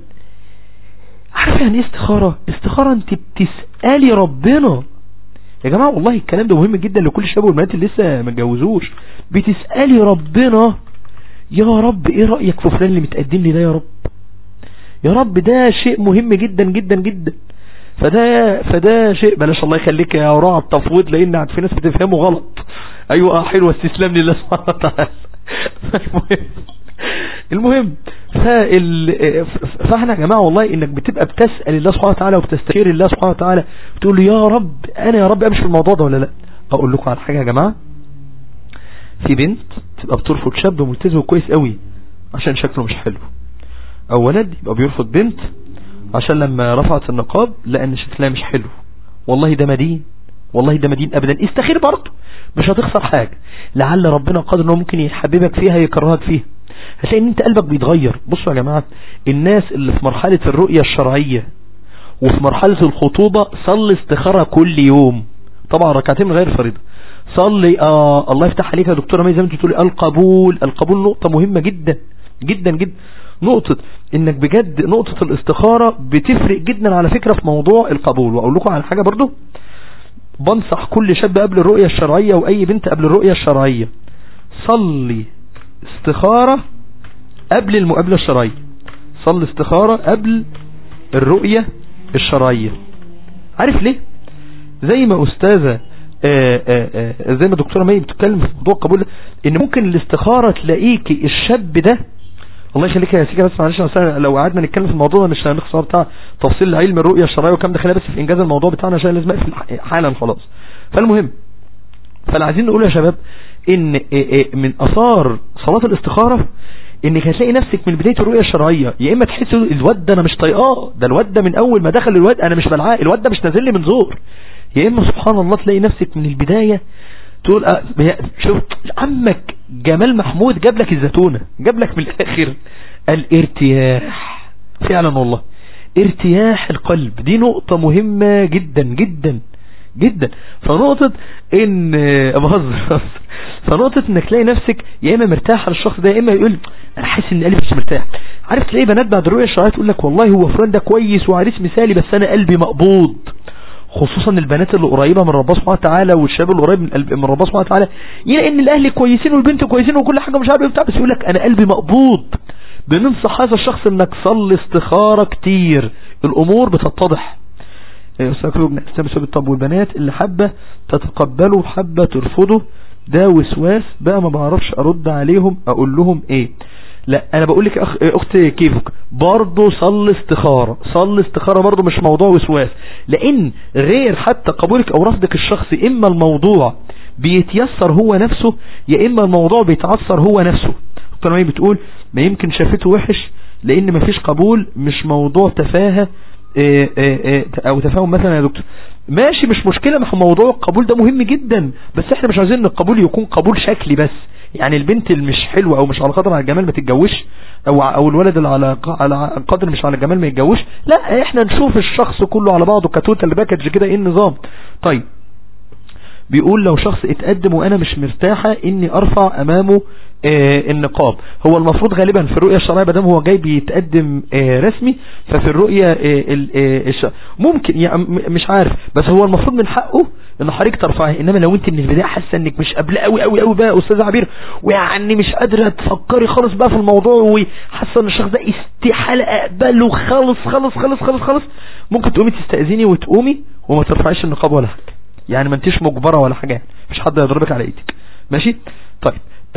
عارف يعني ايه استخارة استخارة انت بتسألي ربنا يا جماعة والله الكلام ده مهم جدا لكل الشباب والبنات اللي لسه ما اتجوزوش بتسألي ربنا يا رب ايه رأيك في فلان اللي متقدم لي ده يا رب يا رب ده شيء مهم جدا جدا جدا فده فده شيء بلاش الله يخليك يا راعي التفويض لان في ناس بتفهمه غلط ايوه اه حلوه استسلام لله سبحانه وتعالى المهم المهم فال... فاحنا يا جماعه والله انك بتبقى بتسال الله سبحانه وتعالى وبتستخير الله سبحانه وتعالى تقول له يا رب انا يا رب امشي في الموضوع ده ولا لا اقول لكم على حاجه يا جماعه في بنت تبقى بترفض شاب ملتزم كويس قوي عشان شكله مش حلو او ولد يبقى بيرفض بنت عشان لما رفعت النقاب لان شكلها مش حلو والله ده مدين والله ده مدين ابدا استخير برضه مش هتخسر حاجة لعل ربنا قادر انه ممكن يحببك فيها يكرهك فيها هتلاقي ان انت قلبك بيتغير بصوا يا جماعة الناس اللي في مرحلة الرؤية الشرعية وفي مرحلة الخطوبة صلي استخارة كل يوم طبعا ركعتين من غير فريضة صلي آه الله يفتح عليك يا دكتورة مي زي ما انت بتقولي القبول القبول نقطة مهمة جدا جدا جدا نقطة انك بجد نقطة الاستخارة بتفرق جدا على فكرة في موضوع القبول واقول لكم على حاجة برضو بنصح كل شاب قبل الرؤية الشرعية واي بنت قبل الرؤية الشرعية صلي استخارة قبل المقابلة الشرعية صلي استخارة قبل الرؤية الشرعية عارف ليه زي ما استاذة آآ آآ زي ما دكتورة مي بتتكلم في موضوع القبول ان ممكن الاستخارة تلاقيك الشاب ده الله يخليك يا سيدي بس معلش لو قعدنا نتكلم في الموضوع ده مش هنخسر بتاع تفصيل علم الرؤيه الشرعيه وكم ده خلينا بس في انجاز الموضوع بتاعنا عشان لازم اقفل حالا خلاص فالمهم فاللي عايزين نقول يا شباب ان من اثار صلاه الاستخاره انك هتلاقي نفسك من بدايه الرؤيه الشرعيه يا اما تحس الواد ده انا مش طايقاه ده الواد ده من اول ما دخل الواد انا مش بلعاه الواد ده مش نازل لي من زور يا اما سبحان الله تلاقي نفسك من البدايه تقول أه شوف عمك جمال محمود جاب لك الزتونة جاب لك من الاخر الارتياح فعلا والله ارتياح القلب دي نقطة مهمة جدا جدا جدا فنقطة ان بهزر فنقطة انك تلاقي نفسك يا اما مرتاح على الشخص ده يا اما يقول انا حاسس ان قلبي مش مرتاح عارف تلاقي بنات بعد الرؤية الشرعية تقول لك والله هو فلان ده كويس وعريس مثالي بس انا قلبي مقبوض خصوصا البنات اللي قريبة من ربنا سبحانه وتعالى والشباب اللي قريب من قلب من ربنا سبحانه وتعالى يلاقي ان الاهل كويسين والبنت كويسين وكل حاجة مش عارف ايه بتاع بس يقول لك انا قلبي مقبوض بننصح هذا الشخص انك صلي استخارة كتير الامور بتتضح استاذ طب والبنات اللي حابة تتقبله وحابة ترفضه ده وسواس بقى ما بعرفش ارد عليهم اقول لهم ايه لا انا بقول لك أخ... اخت كيفك برضه صل استخارة صل استخارة برضه مش موضوع وسواس لان غير حتى قبولك او رفضك الشخصي اما الموضوع بيتيسر هو نفسه يا اما الموضوع بيتعثر هو نفسه دكتور مي بتقول ما يمكن شافته وحش لان ما فيش قبول مش موضوع تفاهة إيه إيه إيه او تفاهم مثلا يا دكتور ماشي مش مشكلة مع موضوع القبول ده مهم جدا بس احنا مش عايزين ان القبول يكون قبول شكلي بس يعني البنت اللي مش حلوة او مش على قدر على الجمال ما تتجوش او او الولد اللي على على قدر مش على الجمال ما يتجوش لا احنا نشوف الشخص كله على بعضه كتوتال باكج كده ايه النظام طيب بيقول لو شخص اتقدم وانا مش مرتاحة اني ارفع امامه آه النقاب هو المفروض غالبا في الرؤية الشرعية بدام هو جاي بيتقدم آه رسمي ففي الرؤية آه ممكن يعني مش عارف بس هو المفروض من حقه ان حضرتك ترفعه انما لو انت من البداية حاسه انك مش قابله قوي قوي قوي بقى استاذ عبير ويعني مش قادره تفكري خالص بقى في الموضوع وحاسه ان الشخص ده استحاله اقبله خالص خالص خالص خالص خالص ممكن تقومي تستأذني وتقومي وما ترفعيش النقاب ولا حاجه يعني ما انتش مجبرة ولا حاجة مش حد يضربك على ايدك ماشي طيب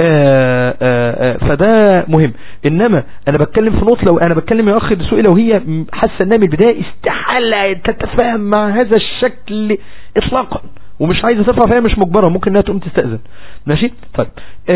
آآ آآ فده مهم انما انا بتكلم في نقطة لو انا بتكلم يا اخ دسوقي لو هي حاسة انها من البداية استحالة تتفاهم مع هذا الشكل اطلاقا ومش عايزة ترفع فيها مش مجبرة ممكن انها تقوم تستأذن ماشي طيب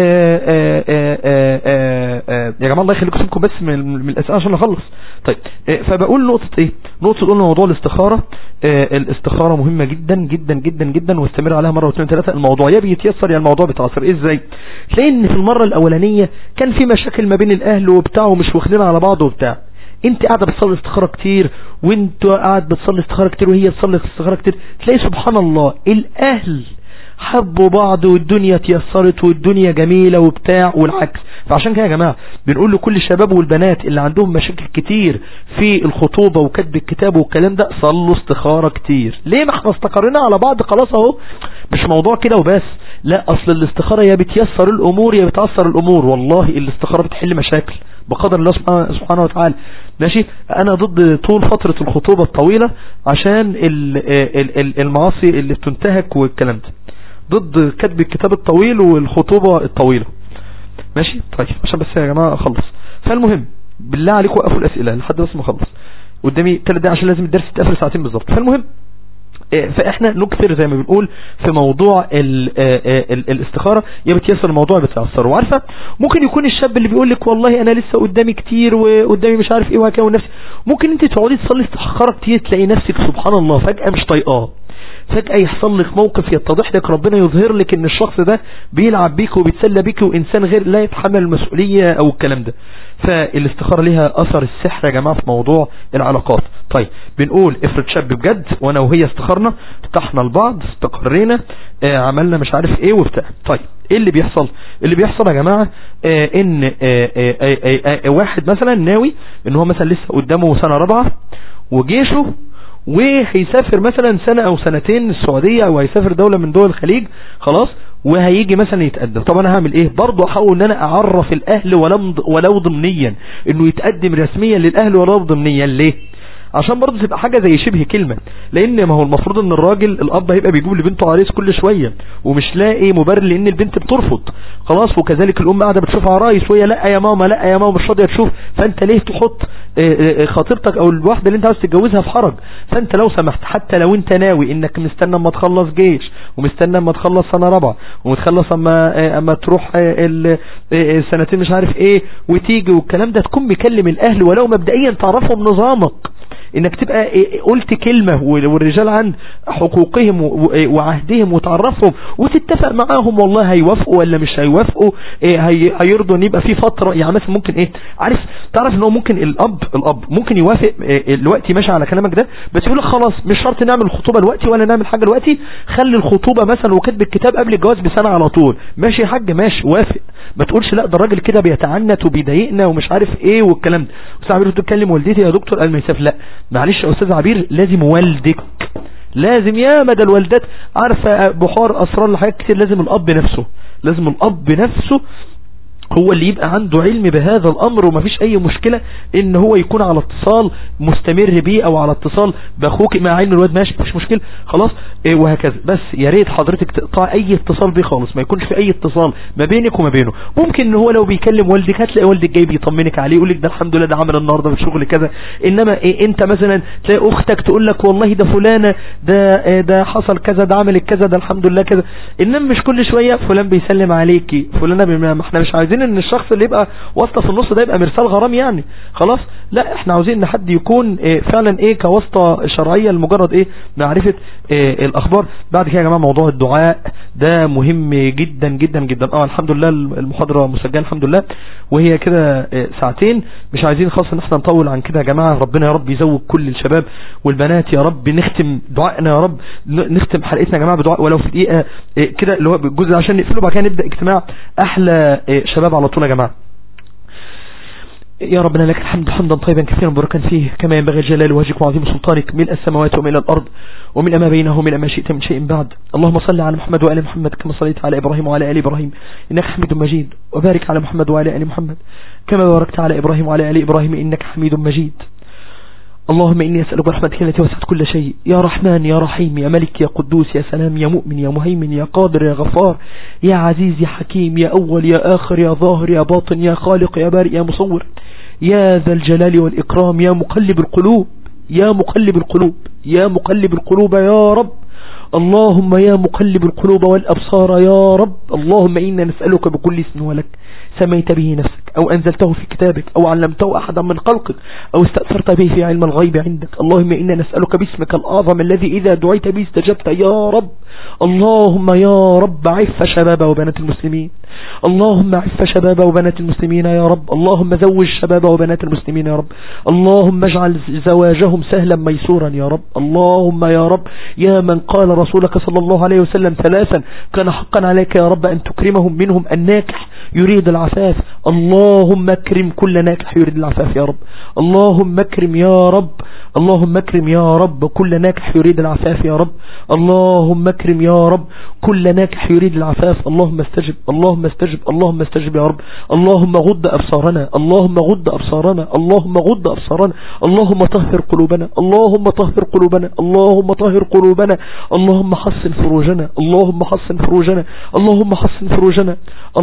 آآ آآ آآ يا جماعة الله يخليكم سيبكم بس من, من الاسئلة عشان نخلص طيب فبقول نقطة ايه نقطة قلنا موضوع الاستخارة الاستخارة مهمة جدا جدا جدا جدا واستمر عليها مرة واثنين ثلاثة الموضوع يا بيتيسر يا الموضوع بيتعصر ازاي تلاقي ان في المرة الاولانية كان في مشاكل ما بين الاهل وبتاع ومش واخدين على بعض وبتاع انت قاعدة بتصلي استخارة كتير وانت قاعد بتصلي استخارة كتير وهي بتصلي استخارة كتير تلاقي سبحان الله الاهل حبوا بعض والدنيا تيسرت والدنيا جميلة وبتاع والعكس فعشان كده يا جماعة بنقول لكل الشباب والبنات اللي عندهم مشاكل كتير في الخطوبة وكتب الكتاب والكلام ده صلوا استخارة كتير ليه ما احنا استقرنا على بعض خلاص اهو مش موضوع كده وبس لا اصل الاستخارة يا بتيسر الامور يا بتعسر الامور والله الاستخارة بتحل مشاكل بقدر الله سبحانه وتعالى ماشي انا ضد طول فترة الخطوبة الطويلة عشان المعاصي اللي بتنتهك والكلام ده ضد كتب الكتاب الطويل والخطوبة الطويلة ماشي طيب عشان بس يا جماعة اخلص فالمهم بالله عليكم وقفوا الاسئلة لحد بس ما اخلص قدامي ثلاث دقايق عشان لازم الدرس يتقفل ساعتين بالظبط فالمهم فاحنا نكثر زي ما بنقول في موضوع ال ال الاستخارة يا بتيسر الموضوع بتأثر وعارفة ممكن يكون الشاب اللي بيقول لك والله انا لسه قدامي كتير وقدامي مش عارف ايه وهكذا ونفسي ممكن انت تقعدي تصلي استخارة كتير تلاقي نفسك سبحان الله فجأة مش طايقاه فجأة يحصل لك موقف يتضح لك ربنا يظهر لك ان الشخص ده بيلعب بيك وبيتسلى بيك وانسان غير لا يتحمل المسؤولية او الكلام ده فالاستخارة ليها اثر السحر يا جماعة في موضوع العلاقات طيب بنقول افرض شاب بجد وانا وهي استخرنا ارتحنا لبعض استقرينا اه عملنا مش عارف ايه وبتاع طيب ايه اللي بيحصل اللي بيحصل يا جماعة اه ان اه واحد مثلا ناوي ان هو مثلا لسه قدامه سنة رابعة وجيشه وهيسافر مثلا سنة او سنتين السعودية او هيسافر دولة من دول الخليج خلاص وهيجي مثلا يتقدم طب انا هعمل ايه برضه احاول ان انا اعرف الاهل ولو ضمنيا انه يتقدم رسميا للاهل ولو ضمنيا ليه عشان برضه تبقى حاجة زي شبه كلمة لان ما هو المفروض ان الراجل الاب هيبقى بيجيب لبنته عريس كل شوية ومش لاقي مبرر لان البنت بترفض خلاص وكذلك الام قاعدة بتشوف عرايس وهي لا يا ماما لا يا ماما مش راضية تشوف فانت ليه تحط خطيبتك او الواحدة اللي انت عاوز تتجوزها في حرج فانت لو سمحت حتى لو انت ناوي انك مستنى اما تخلص جيش ومستنى اما تخلص سنة رابعة ومتخلص اما اما تروح السنتين مش عارف ايه وتيجي والكلام ده تكون مكلم الاهل ولو مبدئيا تعرفهم نظامك انك تبقى إيه قلت كلمة والرجال عند حقوقهم وعهدهم وتعرفهم وتتفق معاهم والله هيوافقوا ولا مش هيوافقوا إيه هيرضوا ان يبقى في فترة يعني مثلا ممكن ايه عارف تعرف ان هو ممكن الاب الاب ممكن يوافق إيه الوقت ماشي على كلامك ده بس يقول لك خلاص مش شرط نعمل الخطوبة دلوقتي ولا نعمل حاجة دلوقتي خلي الخطوبة مثلا وكتب الكتاب قبل الجواز بسنة على طول ماشي يا حاج ماشي وافق ما تقولش لا ده الراجل كده بيتعنت وبيضايقنا ومش عارف ايه والكلام ده استاذ عبير بتكلم والدتي يا دكتور قال ما يساف لا معلش يا استاذ عبير لازم والدك لازم يا مدى الوالدات عارفة بحار اسرار لحاجات كتير لازم الاب نفسه لازم الاب نفسه هو اللي يبقى عنده علم بهذا الامر ومفيش اي مشكلة ان هو يكون على اتصال مستمر بيه او على اتصال باخوك مع علم الواد ماشي مفيش مشكلة خلاص إيه وهكذا بس يا ريت حضرتك تقطع اي اتصال بيه خالص ما يكونش في اي اتصال ما بينك وما بينه ممكن ان هو لو بيكلم والدك هتلاقي والدك جاي بيطمنك عليه يقول لك ده الحمد لله ده عمل النهارده في الشغل كذا انما إيه انت مثلا تلاقي اختك تقول لك والله ده فلانة ده إيه ده حصل كذا ده عملت كذا ده الحمد لله كذا انما مش كل شوية فلان بيسلم عليكي فلانة ما احنا مش عايزين ان الشخص اللي يبقى واسطة في النص ده يبقى مرسال غرام يعني خلاص لا احنا عاوزين ان حد يكون ايه فعلا ايه كواسطة شرعية لمجرد ايه معرفة ايه الاخبار بعد كده يا جماعة موضوع الدعاء ده مهم جدا جدا جدا اه الحمد لله المحاضرة مسجلة الحمد لله وهي كده ايه ساعتين مش عايزين خالص ان احنا نطول عن كده يا جماعة ربنا يا رب يزوج كل الشباب والبنات يا رب نختم دعائنا يا رب نختم حلقتنا يا جماعة بدعاء ولو في دقيقة ايه كده اللي هو الجزء عشان نقفله بعد كده نبدأ اجتماع احلى ايه شباب على طول يا جماعة يا ربنا لك الحمد حمدا طيبا كثيرا مباركا فيه كما ينبغي جلال وجهك وعظيم سلطانك ملء السماوات وملء الأرض وملء ما بينه وملء ما شئت من شيء بعد اللهم صل على محمد وآل محمد كما صليت على إبراهيم وعلى آل إبراهيم إنك حميد مجيد وبارك على محمد وعلى آل محمد كما باركت على إبراهيم وعلى آل إبراهيم إنك حميد مجيد اللهم إني أسألك رحمتك التي وسعت كل شيء يا رحمن يا رحيم يا ملك يا قدوس يا سلام يا مؤمن يا مهيمن يا قادر يا غفار يا عزيز يا حكيم يا أول يا آخر يا ظاهر يا باطن يا خالق يا بارئ يا مصور يا ذا الجلال والإكرام يا مقلب القلوب يا مقلب القلوب يا مقلب القلوب يا رب اللهم يا مقلب القلوب والأبصار يا رب اللهم إنا نسألك بكل اسم ولك سميت به نفسك أو أنزلته في كتابك أو علمته أحدا من خلقك أو استأثرت به في علم الغيب عندك اللهم إنا نسألك باسمك الأعظم الذي إذا دعيت به استجبت يا رب اللهم يا رب عف شباب وبنات المسلمين اللهم عف شباب وبنات المسلمين يا رب اللهم زوج شباب وبنات المسلمين يا رب اللهم اجعل زواجهم سهلا ميسورا يا رب اللهم يا رب يا من قال رسولك صلى الله عليه وسلم ثلاثا كان حقا عليك يا رب أن تكرمهم منهم الناكح يريد العفاف اللهم اكرم كل ناكح يريد العفاف يا رب اللهم اكرم يا رب اللهم اكرم يا رب كل ناكح يريد العفاف يا رب اللهم اكرم يا رب كل ناكح يريد العفاف اللهم استجب اللهم استجب اللهم استجب يا رب اللهم غض أبصارنا اللهم غض أبصارنا اللهم غض أبصارنا اللهم طهر قلوبنا اللهم طهر قلوبنا اللهم طهر قلوبنا اللهم حسن فروجنا اللهم حسن فروجنا اللهم حسن فروجنا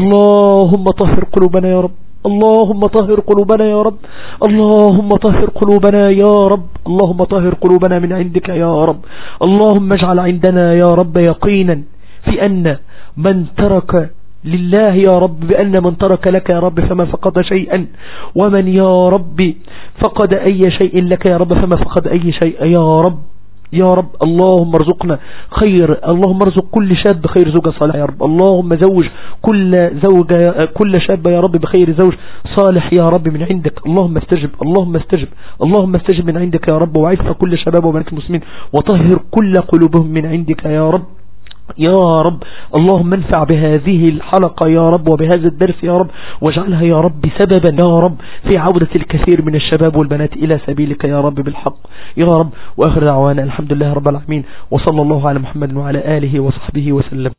اللهم طهر قلوبنا يا رب اللهم طهر قلوبنا يا رب اللهم طهر قلوبنا يا رب اللهم طهر قلوبنا من عندك يا رب اللهم اجعل عندنا يا رب يقينا في أن من ترك لله يا رب بأن من ترك لك يا رب فما فقد شيئا ومن يا رب فقد أي شيء لك يا رب فما فقد أي شيء يا رب يا رب اللهم ارزقنا خير اللهم ارزق كل شاب خير زوجة صالح يا رب اللهم زوج كل زوجة كل شاب يا رب بخير زوج صالح يا رب من عندك اللهم استجب اللهم استجب اللهم استجب من عندك يا رب وعف كل شباب وبنات المسلمين وطهر كل قلوبهم من عندك يا رب يا رب اللهم انفع بهذه الحلقة يا رب وبهذا الدرس يا رب واجعلها يا رب سببا يا رب في عودة الكثير من الشباب والبنات إلى سبيلك يا رب بالحق يا رب وآخر دعوانا الحمد لله رب العالمين وصلى الله على محمد وعلى آله وصحبه وسلم